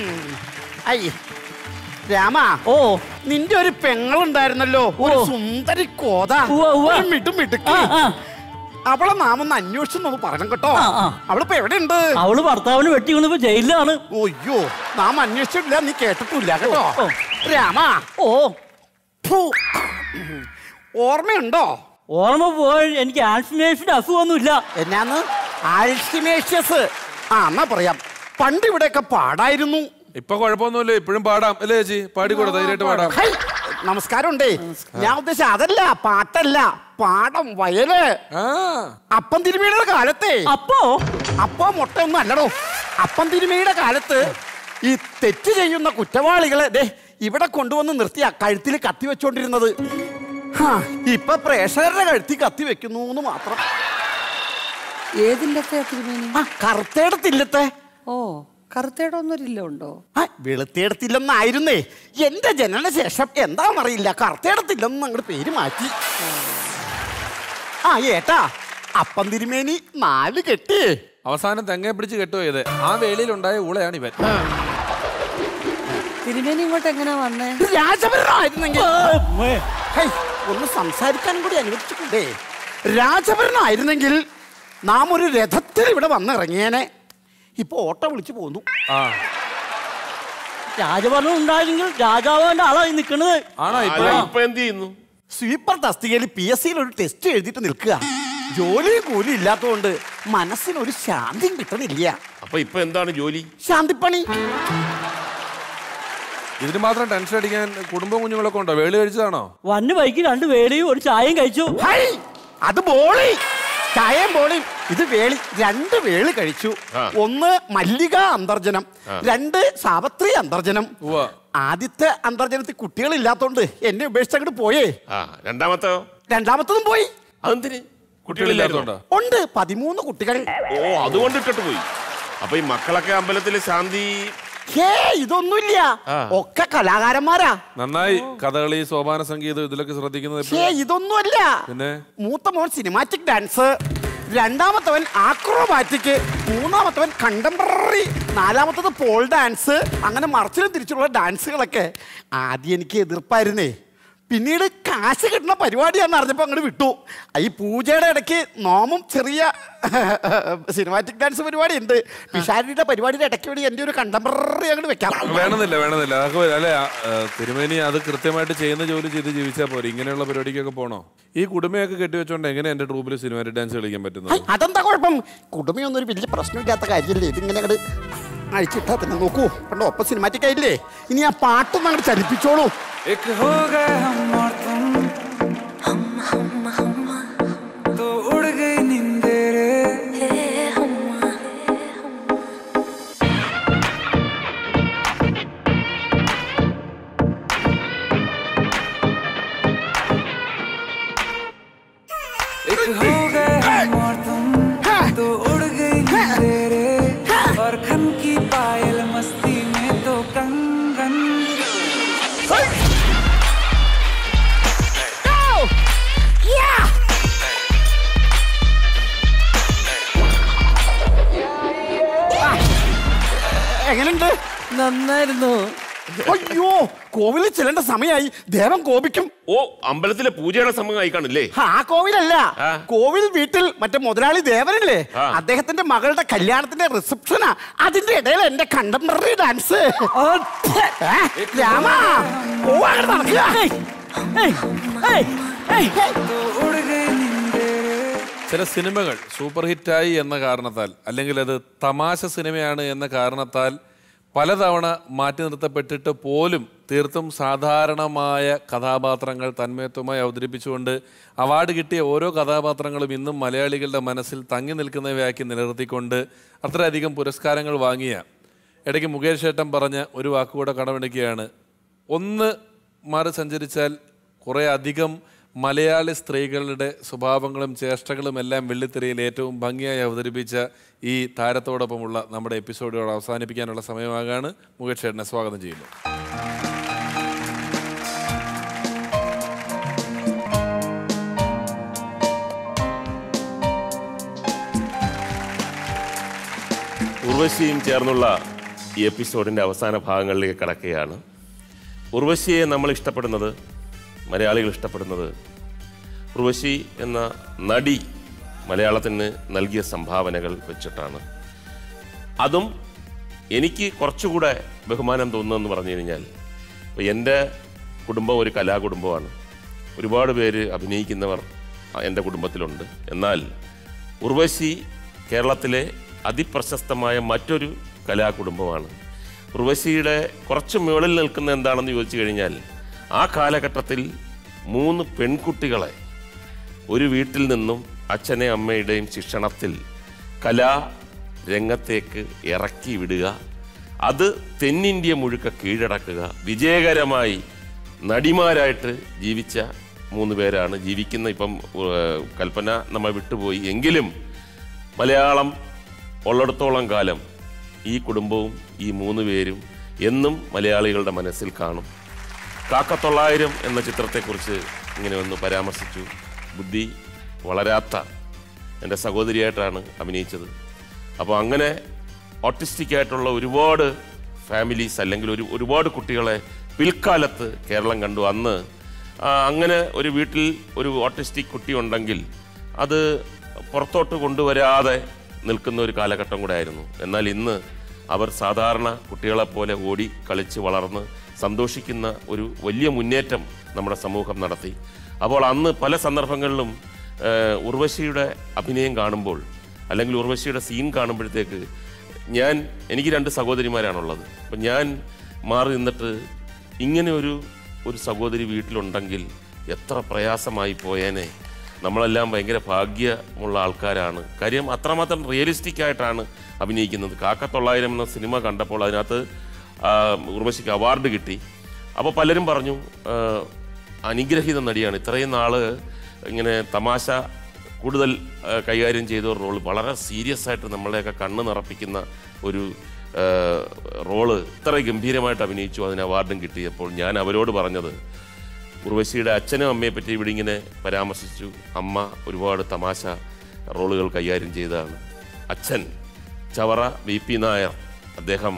S14: അയ്യ രാമ ഓ നിന്റെ ഒരു പെങ്ങളുണ്ടായിരുന്നല്ലോ ഒരു സുന്ദരി കോത ഒരു മിടു മിടുക്കി അവളെ നാം ഒന്ന് അന്വേഷിച്ചെന്ന് പറഞ്ഞു കേട്ടോ അവളിപ്പോ എവിടെയുണ്ട്
S10: അവള് ഭർത്താവിന് വെട്ടി കൊണ്ടിപ്പോ ജയിലിലാണ്
S14: ഒയ്യോ നാം അന്വേഷിച്ചിട്ടില്ല നീ കേട്ടിട്ടില്ല കേട്ടോ രാമ
S10: ഓ
S14: ഓർമ്മയുണ്ടോ
S10: ഓർമ്മ പോയി എനിക്ക് ആൽസിനേഷന്റെ അസുഖമൊന്നുമില്ല
S14: എന്നാന്ന് ആൽസിമേഷ്യസ് ആ എന്നാ പറയാം പണ്ട് ഇവിടെയൊക്കെ പാടായിരുന്നു
S1: ഇപ്പൊ കുഴപ്പമൊന്നുമില്ല ഇപ്പോഴും പാടാം അല്ലേ ചേച്ചി പാടിക്കൂടെ ധൈര്യമായിട്ട് പാടാം
S14: ഹൈ, നമസ്കാരമുണ്ടേ ഞാൻ ഉദ്ദേശിച്ച അതല്ല പാട്ടല്ല പാടം വയല് അപ്പം തിരുമയുടെ കാലത്തെ
S10: അപ്പോ
S14: അപ്പോ മുട്ടയൊന്നും അല്ലടോ അപ്പം തിരുമയുടെ കാലത്ത് ഈ തെറ്റ് ചെയ്യുന്ന കുറ്റവാളികളെ ദേ ഇവിടെ കൊണ്ടുവന്ന് നിർത്തിയ കഴുത്തിൽ കത്തി വെച്ചോണ്ടിരുന്നത് ഹാ, ഇപ്പൊ പ്രേക്ഷകരുടെ കഴുത്തി കത്തി വെക്കുന്നു എന്ന് മാത്രം
S9: ഏതില്ലത്തെ തിരുമേനി
S14: ആ കറുത്തേടത്തില്ലത്തെ
S9: ഓ കറുത്തേടൊന്നൊരില്ല ഉണ്ടോ
S14: ആ വെളുത്തേടത്തില്ലെന്നായിരുന്നേ എന്റെ ജനനശേഷം എന്താണെന്നറിയില്ല കറുത്തേടത്തില്ലെന്ന് അങ്ങോട്ട് പേര് മാറ്റി ആ ഏട്ടാ അപ്പം തിരുമേനി നാല് കെട്ടി
S1: അവസാനം തെങ്ങയെ പിടിച്ച് കെട്ടുപോയത് ആ വേളിയിലുണ്ടായ ഊളയാണ് ഇവൻ
S9: തിരുമേനി ഇങ്ങോട്ട് എങ്ങനെയാ വന്നേ
S14: രാജഭരണമായിരുന്നെങ്കിൽ ഹൈ, ഒന്ന് സംസാരിക്കാൻ കൂടി അനുവദിച്ചിട്ടുണ്ടേ രാജഭരണമായിരുന്നെങ്കിൽ നാം ഒരു രഥത്തിൽ ഇവിടെ വന്നിറങ്ങിയേനെ ഇപ്പൊ ഓട്ടോ വിളിച്ചു പോന്നു
S1: ആ
S10: രാജഭരണം ഉണ്ടായിരുന്നെങ്കിൽ രാജാവിന്റെ ആളായി നിൽക്കുന്നത്
S1: ആണോ
S2: അല്ല, ഇപ്പൊ എന്ത് ചെയ്യുന്നു
S14: സ്വീപ്പർ തസ്തികയിൽ പി എസ് സിയിൽ ഒരു ടെസ്റ്റ് എഴുതിയിട്ട് നിൽക്കുക ജോലിയും കൂലി ഇല്ലാത്തതുകൊണ്ട് മനസ്സിനൊരു ശാന്തിയും കിട്ടണില്ല
S2: അപ്പൊ ഇപ്പൊ എന്താണ് ജോലി
S14: ശാന്തിപ്പണി
S1: ഇതിന് മാത്രം ടെൻഷൻ അടിക്കാൻ കുടുംബം കുഞ്ഞുങ്ങളൊക്കെ ഉണ്ടോ വേളി കഴിച്ചതാണോ
S10: വന്ന് ബൈക്ക് രണ്ട് വേളിയും ഒരു ചായയും കഴിച്ചു
S14: ഹൈ അത് ബോളി ചായയും ബോളിയും ഇത് വേളി രണ്ട് വേളി കഴിച്ചു ഒന്ന് മല്ലിക അന്തർജനം രണ്ട് സാവത്രി അന്തർജനം ആദ്യത്തെ അന്തർജനത്തിൽ കുട്ടികളില്ലാത്തോണ്ട് എന്നെ ഉപേക്ഷിച്ച് അങ്ങോട്ട് പോയേ
S2: ആ രണ്ടാമത്തെ
S14: രണ്ടാമത്തതും പോയി
S2: അതെന്തിന് കുട്ടികളില്ലാത്തോണ്ടാ
S14: ഉണ്ട് പതിമൂന്ന് കുട്ടികൾ
S2: ഓ അതുകൊണ്ട് ഇട്ടിട്ട് പോയി അപ്പൊ ഈ മക്കളൊക്കെ അമ്പലത്തില് ശാന്തി
S14: ഹേ ഇതൊന്നുമില്ല ഒക്കെ കലാകാരന്മാരാ
S1: നന്നായി കഥകളി സോപാന സംഗീതം ഇതിലൊക്കെ ശ്രദ്ധിക്കുന്നത്
S14: ഹേ
S1: എപ്പോഴാ?
S14: ഇതൊന്നുമല്ല
S1: പിന്നെ
S14: മൂത്ത മോൻ സിനിമാറ്റിക് ഡാൻസ് രണ്ടാമത്തവൻ ആക്രോബാറ്റിക് മൂന്നാമത്തവൻ കണ്ടംപററി നാലാമത്തത് പോൾ ഡാൻസ് അങ്ങനെ മറച്ചിലും തിരിച്ചുള്ള ഡാൻസുകളൊക്കെ ആദ്യം എനിക്ക് എതിർപ്പായിരുന്നേ പിന്നീട് കാശ് കിട്ടുന്ന പരിപാടിയാണെന്ന് അറിഞ്ഞപ്പോൾ അങ്ങോട്ട് വിട്ടു ഈ പൂജയുടെ ഇടയ്ക്ക് നോമും ചെറിയ സിനിമാറ്റിക് ഡാൻസ് പരിപാടി ഉണ്ട് പിഷാരിയുടെ പരിപാടിയുടെ ഇടയ്ക്ക് വേണ്ടി എൻ്റെ ഒരു കണ്ടംപററി അങ്ങോട്ട് വെക്കാം
S1: വേണമെന്നില്ല വേണമെന്നില്ല അതൊക്കെ വരും. അല്ലെ ആ, തിരുമേനി അത് കൃത്യമായിട്ട് ചെയ്യുന്ന ജോലി ചെയ്ത് ജീവിച്ചാൽ പോരെ ഇങ്ങനെയുള്ള പരിപാടിക്കൊക്കെ പോണോ ഈ കുടുംബയൊക്കെ കെട്ടിവെച്ചോണ്ട് എങ്ങനെ എന്റെ ട്രൂപ്പിൽ സിനിമാറ്റിക് ഡാൻസ് കളിക്കാൻ പറ്റുന്നത്
S14: അതെന്താ കുഴപ്പം കുടുംബയൊന്നും ഒരു വലിയ പ്രശ്നമില്ലാത്ത കാര്യമല്ലേ ഇതിങ്ങനെ അങ്ങോട്ട് അഴിച്ചിട്ടാ തന്നെ നോക്കൂ കണ്ടോ ഒപ്പം സിനിമാറ്റിക് ആയില്ലേ ഇനി ആ പാട്ടൊന്നും അങ്ങോട്ട് ചലിപ്പിച്ചോളൂ
S5: एक हो गए हम और तुम तो उड़ गई नींदे रे एक हो गए हम और तुम तो उड़ गई नींदे रे और खन की पायल मस्ती में तो कंगन
S14: എങ്ങനെയുണ്ട്
S9: നന്നായിരുന്നു
S14: അയ്യോ കോവിലിൽ ചെല്ലേണ്ട സമയമായി ദേവൻ കോപിക്കും
S2: ഓ അമ്പലത്തിലെ പൂജയുടെ സമയമായി കാണില്ലേ
S14: ആ കോവിലല്ല കോവിൽ വീട്ടിൽ മറ്റേ മുതലാളി ദേവനല്ലേ അദ്ദേഹത്തിന്റെ മകളുടെ കല്യാണത്തിന്റെ റിസപ്ഷനാ അതിന്റെ ഇടയിൽ എന്റെ കണ്ടംപററി ഡാൻസ് രാമ പോവാണ് നടക്കുക
S5: उड़ गई नींदे रे
S1: ചില സിനിമകൾ സൂപ്പർ ഹിറ്റായി എന്ന കാരണത്താൽ അല്ലെങ്കിൽ അത് തമാശ സിനിമയാണ് എന്ന കാരണത്താൽ പലതവണ മാറ്റി നിർത്തപ്പെട്ടിട്ട് പോലും തീർത്തും സാധാരണമായ കഥാപാത്രങ്ങൾ തന്മയത്വമായി അവതരിപ്പിച്ചുകൊണ്ട് അവാർഡ് കിട്ടിയ ഓരോ കഥാപാത്രങ്ങളും ഇന്നും മലയാളികളുടെ മനസ്സിൽ തങ്ങി നിൽക്കുന്നവയാക്കി നിലനിർത്തിക്കൊണ്ട് അത്രയധികം പുരസ്കാരങ്ങൾ വാങ്ങിയ ഇടയ്ക്ക് മുകേഷ് ഏട്ടൻ പറഞ്ഞ ഒരു വാക്കുകൂടെ കടമെടുക്കുകയാണ് ഒന്ന് മാറി സഞ്ചരിച്ചാൽ കുറേ അധികം മലയാളി സ്ത്രീകളുടെ സ്വഭാവങ്ങളും ചേഷ്ടകളും എല്ലാം വെള്ളിത്തിരയിൽ ഏറ്റവും ഭംഗിയായി അവതരിപ്പിച്ച ഈ താരത്തോടൊപ്പമുള്ള നമ്മുടെ എപ്പിസോഡുകൾ അവസാനിപ്പിക്കാനുള്ള സമയമാകാണ് മുകേഷ് ചേട്ടനെ സ്വാഗതം ചെയ്യുന്നു
S2: ഉർവശിയും ചേർന്നുള്ള ഈ എപ്പിസോഡിൻ്റെ അവസാന ഭാഗങ്ങളിലേക്ക് കടക്കുകയാണ് ഉർവശിയെ നമ്മൾ ഇഷ്ടപ്പെടുന്നത് മലയാളികൾ ഇഷ്ടപ്പെടുന്നത് ഉർവശി എന്ന നടി മലയാളത്തിന് നൽകിയ സംഭാവനകൾ വെച്ചിട്ടാണ് അതും എനിക്ക് കുറച്ചുകൂടെ ബഹുമാനം തോന്നുന്നതെന്ന് പറഞ്ഞു കഴിഞ്ഞാൽ ഇപ്പോൾ എൻ്റെ കുടുംബം ഒരു കലാകുടുംബമാണ് ഒരുപാട് പേര് അഭിനയിക്കുന്നവർ എൻ്റെ കുടുംബത്തിലുണ്ട് എന്നാൽ ഉർവശി കേരളത്തിലെ അതിപ്രശസ്തമായ മറ്റൊരു കലാകുടുംബമാണ് ഉർവശിയുടെ കുറച്ച് മുകളിൽ നിൽക്കുന്ന എന്താണെന്ന് ചോദിച്ചു കഴിഞ്ഞാൽ ആ കാലഘട്ടത്തിൽ മൂന്ന് പെൺകുട്ടികളെ ഒരു വീട്ടിൽ നിന്നും അച്ഛനെ അമ്മയുടെയും ശിക്ഷണത്തിൽ കലാ രംഗത്തേക്ക് ഇറക്കി വിടുക അത് തെന്നിന്ത്യ മുഴുക്ക കീഴടക്കുക വിജയകരമായി നടിമാരായിട്ട് ജീവിച്ച മൂന്ന് പേരാണ് ജീവിക്കുന്ന ഇപ്പം ഏഹ്, കൽപ്പന നമ്മൾ വിട്ടുപോയി എങ്കിലും മലയാളം ഉള്ളിടത്തോളം കാലം ഈ കുടുംബവും ഈ മൂന്ന് പേരും എന്നും മലയാളികളുടെ മനസ്സിൽ കാണും കാക്കത്തൊള്ളായിരം എന്ന ചിത്രത്തെക്കുറിച്ച് ഇങ്ങനെ ഒന്ന് പരാമർശിച്ചു ബുദ്ധി വളരാത്ത എൻ്റെ സഹോദരിയായിട്ടാണ് അഭിനയിച്ചത് അപ്പോൾ അങ്ങനെ ഓട്ടിസ്റ്റിക് ആയിട്ടുള്ള ഒരുപാട് ഫാമിലീസ് അല്ലെങ്കിൽ ഒരു ഒരുപാട് കുട്ടികളെ പിൽക്കാലത്ത് കേരളം കണ്ടു അന്ന് ആ, അങ്ങനെ ഒരു വീട്ടിൽ ഒരു ഓട്ടിസ്റ്റിക് കുട്ടി ഉണ്ടെങ്കിൽ അത് പുറത്തോട്ട് കൊണ്ടുവരാതെ നിൽക്കുന്ന ഒരു കാലഘട്ടം കൂടെ ആയിരുന്നു എന്നാൽ ഇന്ന് അവർ സാധാരണ കുട്ടികളെപ്പോലെ ഓടി കളിച്ച് വളർന്ന് സന്തോഷിക്കുന്ന ഒരു വലിയ മുന്നേറ്റം നമ്മുടെ സമൂഹം നടത്തി അപ്പോൾ അന്ന് പല സന്ദർഭങ്ങളിലും ഏഹ്, ഉർവശിയുടെ അഭിനയം കാണുമ്പോൾ അല്ലെങ്കിൽ ഉർവശിയുടെ സീൻ കാണുമ്പോഴത്തേക്ക് ഞാൻ എനിക്ക് രണ്ട് സഹോദരിമാരാണുള്ളത് അപ്പം ഞാൻ മാറി നിന്നിട്ട് ഇങ്ങനെ ഒരു ഒരു സഹോദരി വീട്ടിലുണ്ടെങ്കിൽ എത്ര പ്രയാസമായി പോയേനെ നമ്മളെല്ലാം ഭയങ്കര ഭാഗ്യമുള്ള ആൾക്കാരാണ് കാര്യം അത്രമാത്രം റിയലിസ്റ്റിക് ആയിട്ടാണ് അഭിനയിക്കുന്നത് കാക്കത്തൊള്ളായിരം എന്ന സിനിമ കണ്ടപ്പോൾ അതിനകത്ത് ആ, ഉർവശിക്ക് അവാർഡ് കിട്ടി അപ്പോൾ പലരും പറഞ്ഞു ആ, അനുഗ്രഹീത നടിയാണ് ഇത്രയും നാള് ഇങ്ങനെ തമാശ കൂടുതൽ ആ, കൈകാര്യം ചെയ്ത ഒരു റോള് വളരെ സീരിയസ് ആയിട്ട് നമ്മളെയൊക്കെ കണ്ണ് നിറപ്പിക്കുന്ന ഒരു ആ, റോള് ഇത്ര ഗംഭീരമായിട്ട് അഭിനയിച്ചു അതിന് അവാർഡും കിട്ടിയപ്പോൾ ഞാൻ അവരോട് പറഞ്ഞത് ഉർവശിയുടെ അച്ഛനും അമ്മയെ പറ്റി ഇവിടെ ഇങ്ങനെ പരാമർശിച്ചു അമ്മ ഒരുപാട് തമാശ റോളുകൾ കൈകാര്യം ചെയ്തതാണ് അച്ഛൻ ചവറ വി പി നായർ അദ്ദേഹം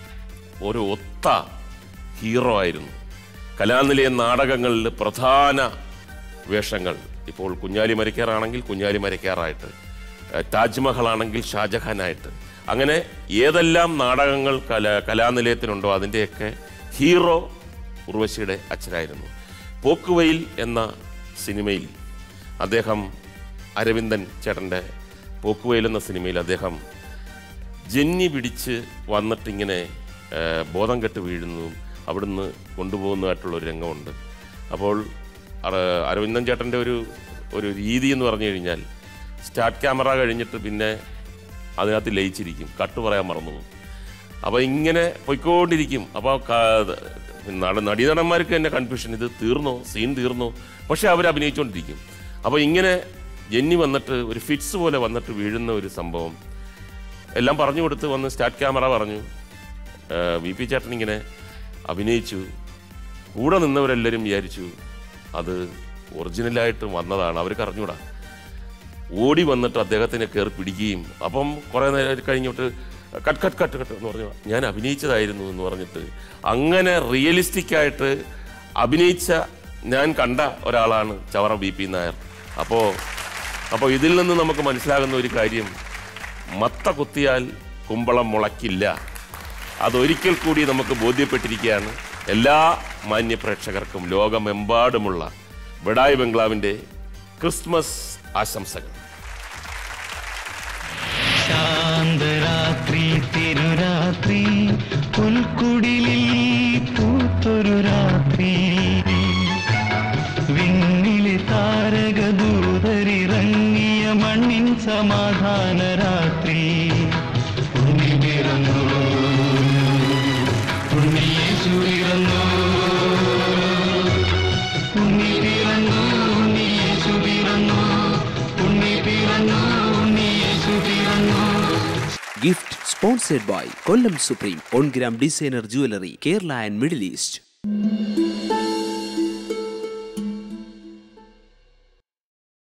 S2: ഒരു ഒത്ത ഹീറോ ആയിരുന്നു കലാനിലയ നാടകങ്ങളിൽ പ്രധാന വേഷങ്ങൾ ഇപ്പോൾ കുഞ്ഞാലി മരക്കാറാണെങ്കിൽ കുഞ്ഞാലി മരക്കാറായിട്ട് ഏഹ് താജ്മഹൽ ആണെങ്കിൽ ഷാജഹാനായിട്ട് അങ്ങനെ ഏതെല്ലാം നാടകങ്ങൾ കല കലാനിലയത്തിനുണ്ടോ അതിൻ്റെയൊക്കെ ഹീറോ ഉർവശിയുടെ അച്ഛനായിരുന്നു പോക്കുവയിൽ എന്ന സിനിമയിൽ അദ്ദേഹം അരവിന്ദൻ ചേട്ടൻ്റെ പോക്കുവയിൽ എന്ന സിനിമയിൽ അദ്ദേഹം ജന്നി പിടിച്ച് വന്നിട്ടിങ്ങനെ ആ, ബോധം കെട്ട് വീഴുന്നതും അവിടുന്ന് കൊണ്ടുപോകുന്നതായിട്ടുള്ള ഒരു രംഗമുണ്ട് അപ്പോൾ അറ- അരവിന്ദൻ ചേട്ടൻ്റെ ഒരു ഒരു രീതി എന്ന് പറഞ്ഞു കഴിഞ്ഞാൽ സ്റ്റാർട്ട് ക്യാമറ കഴിഞ്ഞിട്ട് പിന്നെ അതിനകത്ത് ലയിച്ചിരിക്കും കട്ട് പറയാൻ മറന്നു പോകും അപ്പോൾ ഇങ്ങനെ പൊയ്ക്കൊണ്ടിരിക്കും അപ്പോൾ നട നടീനടന്മാർക്ക് തന്നെ കൺഫ്യൂഷൻ ഇത് തീർന്നോ സീൻ തീർന്നോ പക്ഷെ അവർ അഭിനയിച്ചുകൊണ്ടിരിക്കും അപ്പോൾ ഇങ്ങനെ ജന്നി വന്നിട്ട് ഒരു ഫിറ്റ്സ് പോലെ വന്നിട്ട് വീഴുന്ന ഒരു സംഭവം എല്ലാം പറഞ്ഞു കൊടുത്ത് വന്ന് സ്റ്റാർട്ട് ക്യാമറ പറഞ്ഞു വി പി ചേട്ടൻ ഇങ്ങനെ അഭിനയിച്ചു കൂടെ നിന്നവരെല്ലാവരും വിചാരിച്ചു അത് ഒറിജിനലായിട്ട് വന്നതാണ് അവർക്ക് അറിഞ്ഞൂടാ ഓടി വന്നിട്ട് അദ്ദേഹത്തിനെ കയറി പിടിക്കുകയും അപ്പം കുറേ നേരം കഴിഞ്ഞിട്ട് കട്ട് കട്ട് കട്ട് കട്ട് എന്ന് പറഞ്ഞു ഞാൻ അഭിനയിച്ചതായിരുന്നു എന്ന് പറഞ്ഞിട്ട് അങ്ങനെ റിയലിസ്റ്റിക് ആയിട്ട് അഭിനയിച്ച ഞാൻ കണ്ട ഒരാളാണ് ചവറ ബി പി നായർ അപ്പോൾ അപ്പോൾ ഇതിൽ നിന്ന് നമുക്ക് മനസ്സിലാകുന്ന ഒരു കാര്യം മത്ത കുത്തിയാൽ കുമ്പളം മുളയ്ക്കില്ല അതൊരിക്കൽ കൂടി നമുക്ക് ബോധ്യപ്പെട്ടിരിക്കുകയാണ് എല്ലാ മാന്യ പ്രേക്ഷകർക്കും ലോകമെമ്പാടുമുള്ള ബഡായി ബംഗ്ലാവിൻ്റെ ക്രിസ്മസ് ആശംസകൾ
S15: ശാന്തരാത്രി തിരുരാത്രി പുൽക്കുടിലിൽ പൂത്തൊരു രാത്രി വിണ്ണിലെ താരകദൂതരിറങ്ങിയ മണ്ണിൻ സമാധാന രാത്രി ഉണ്ണി പിറന്നു ഉണ്ണിയേശു പിറന്നു ഉണ്ണി പിറന്നു ഉണ്ണിയേശു പിറന്നു ഉണ്ണി പിറന്നു ഉണ്ണിയേശു പിറന്നു
S16: Gift sponsored by Kollam Supreme, On Gram Designer Jewelry, Kerala and Middle East.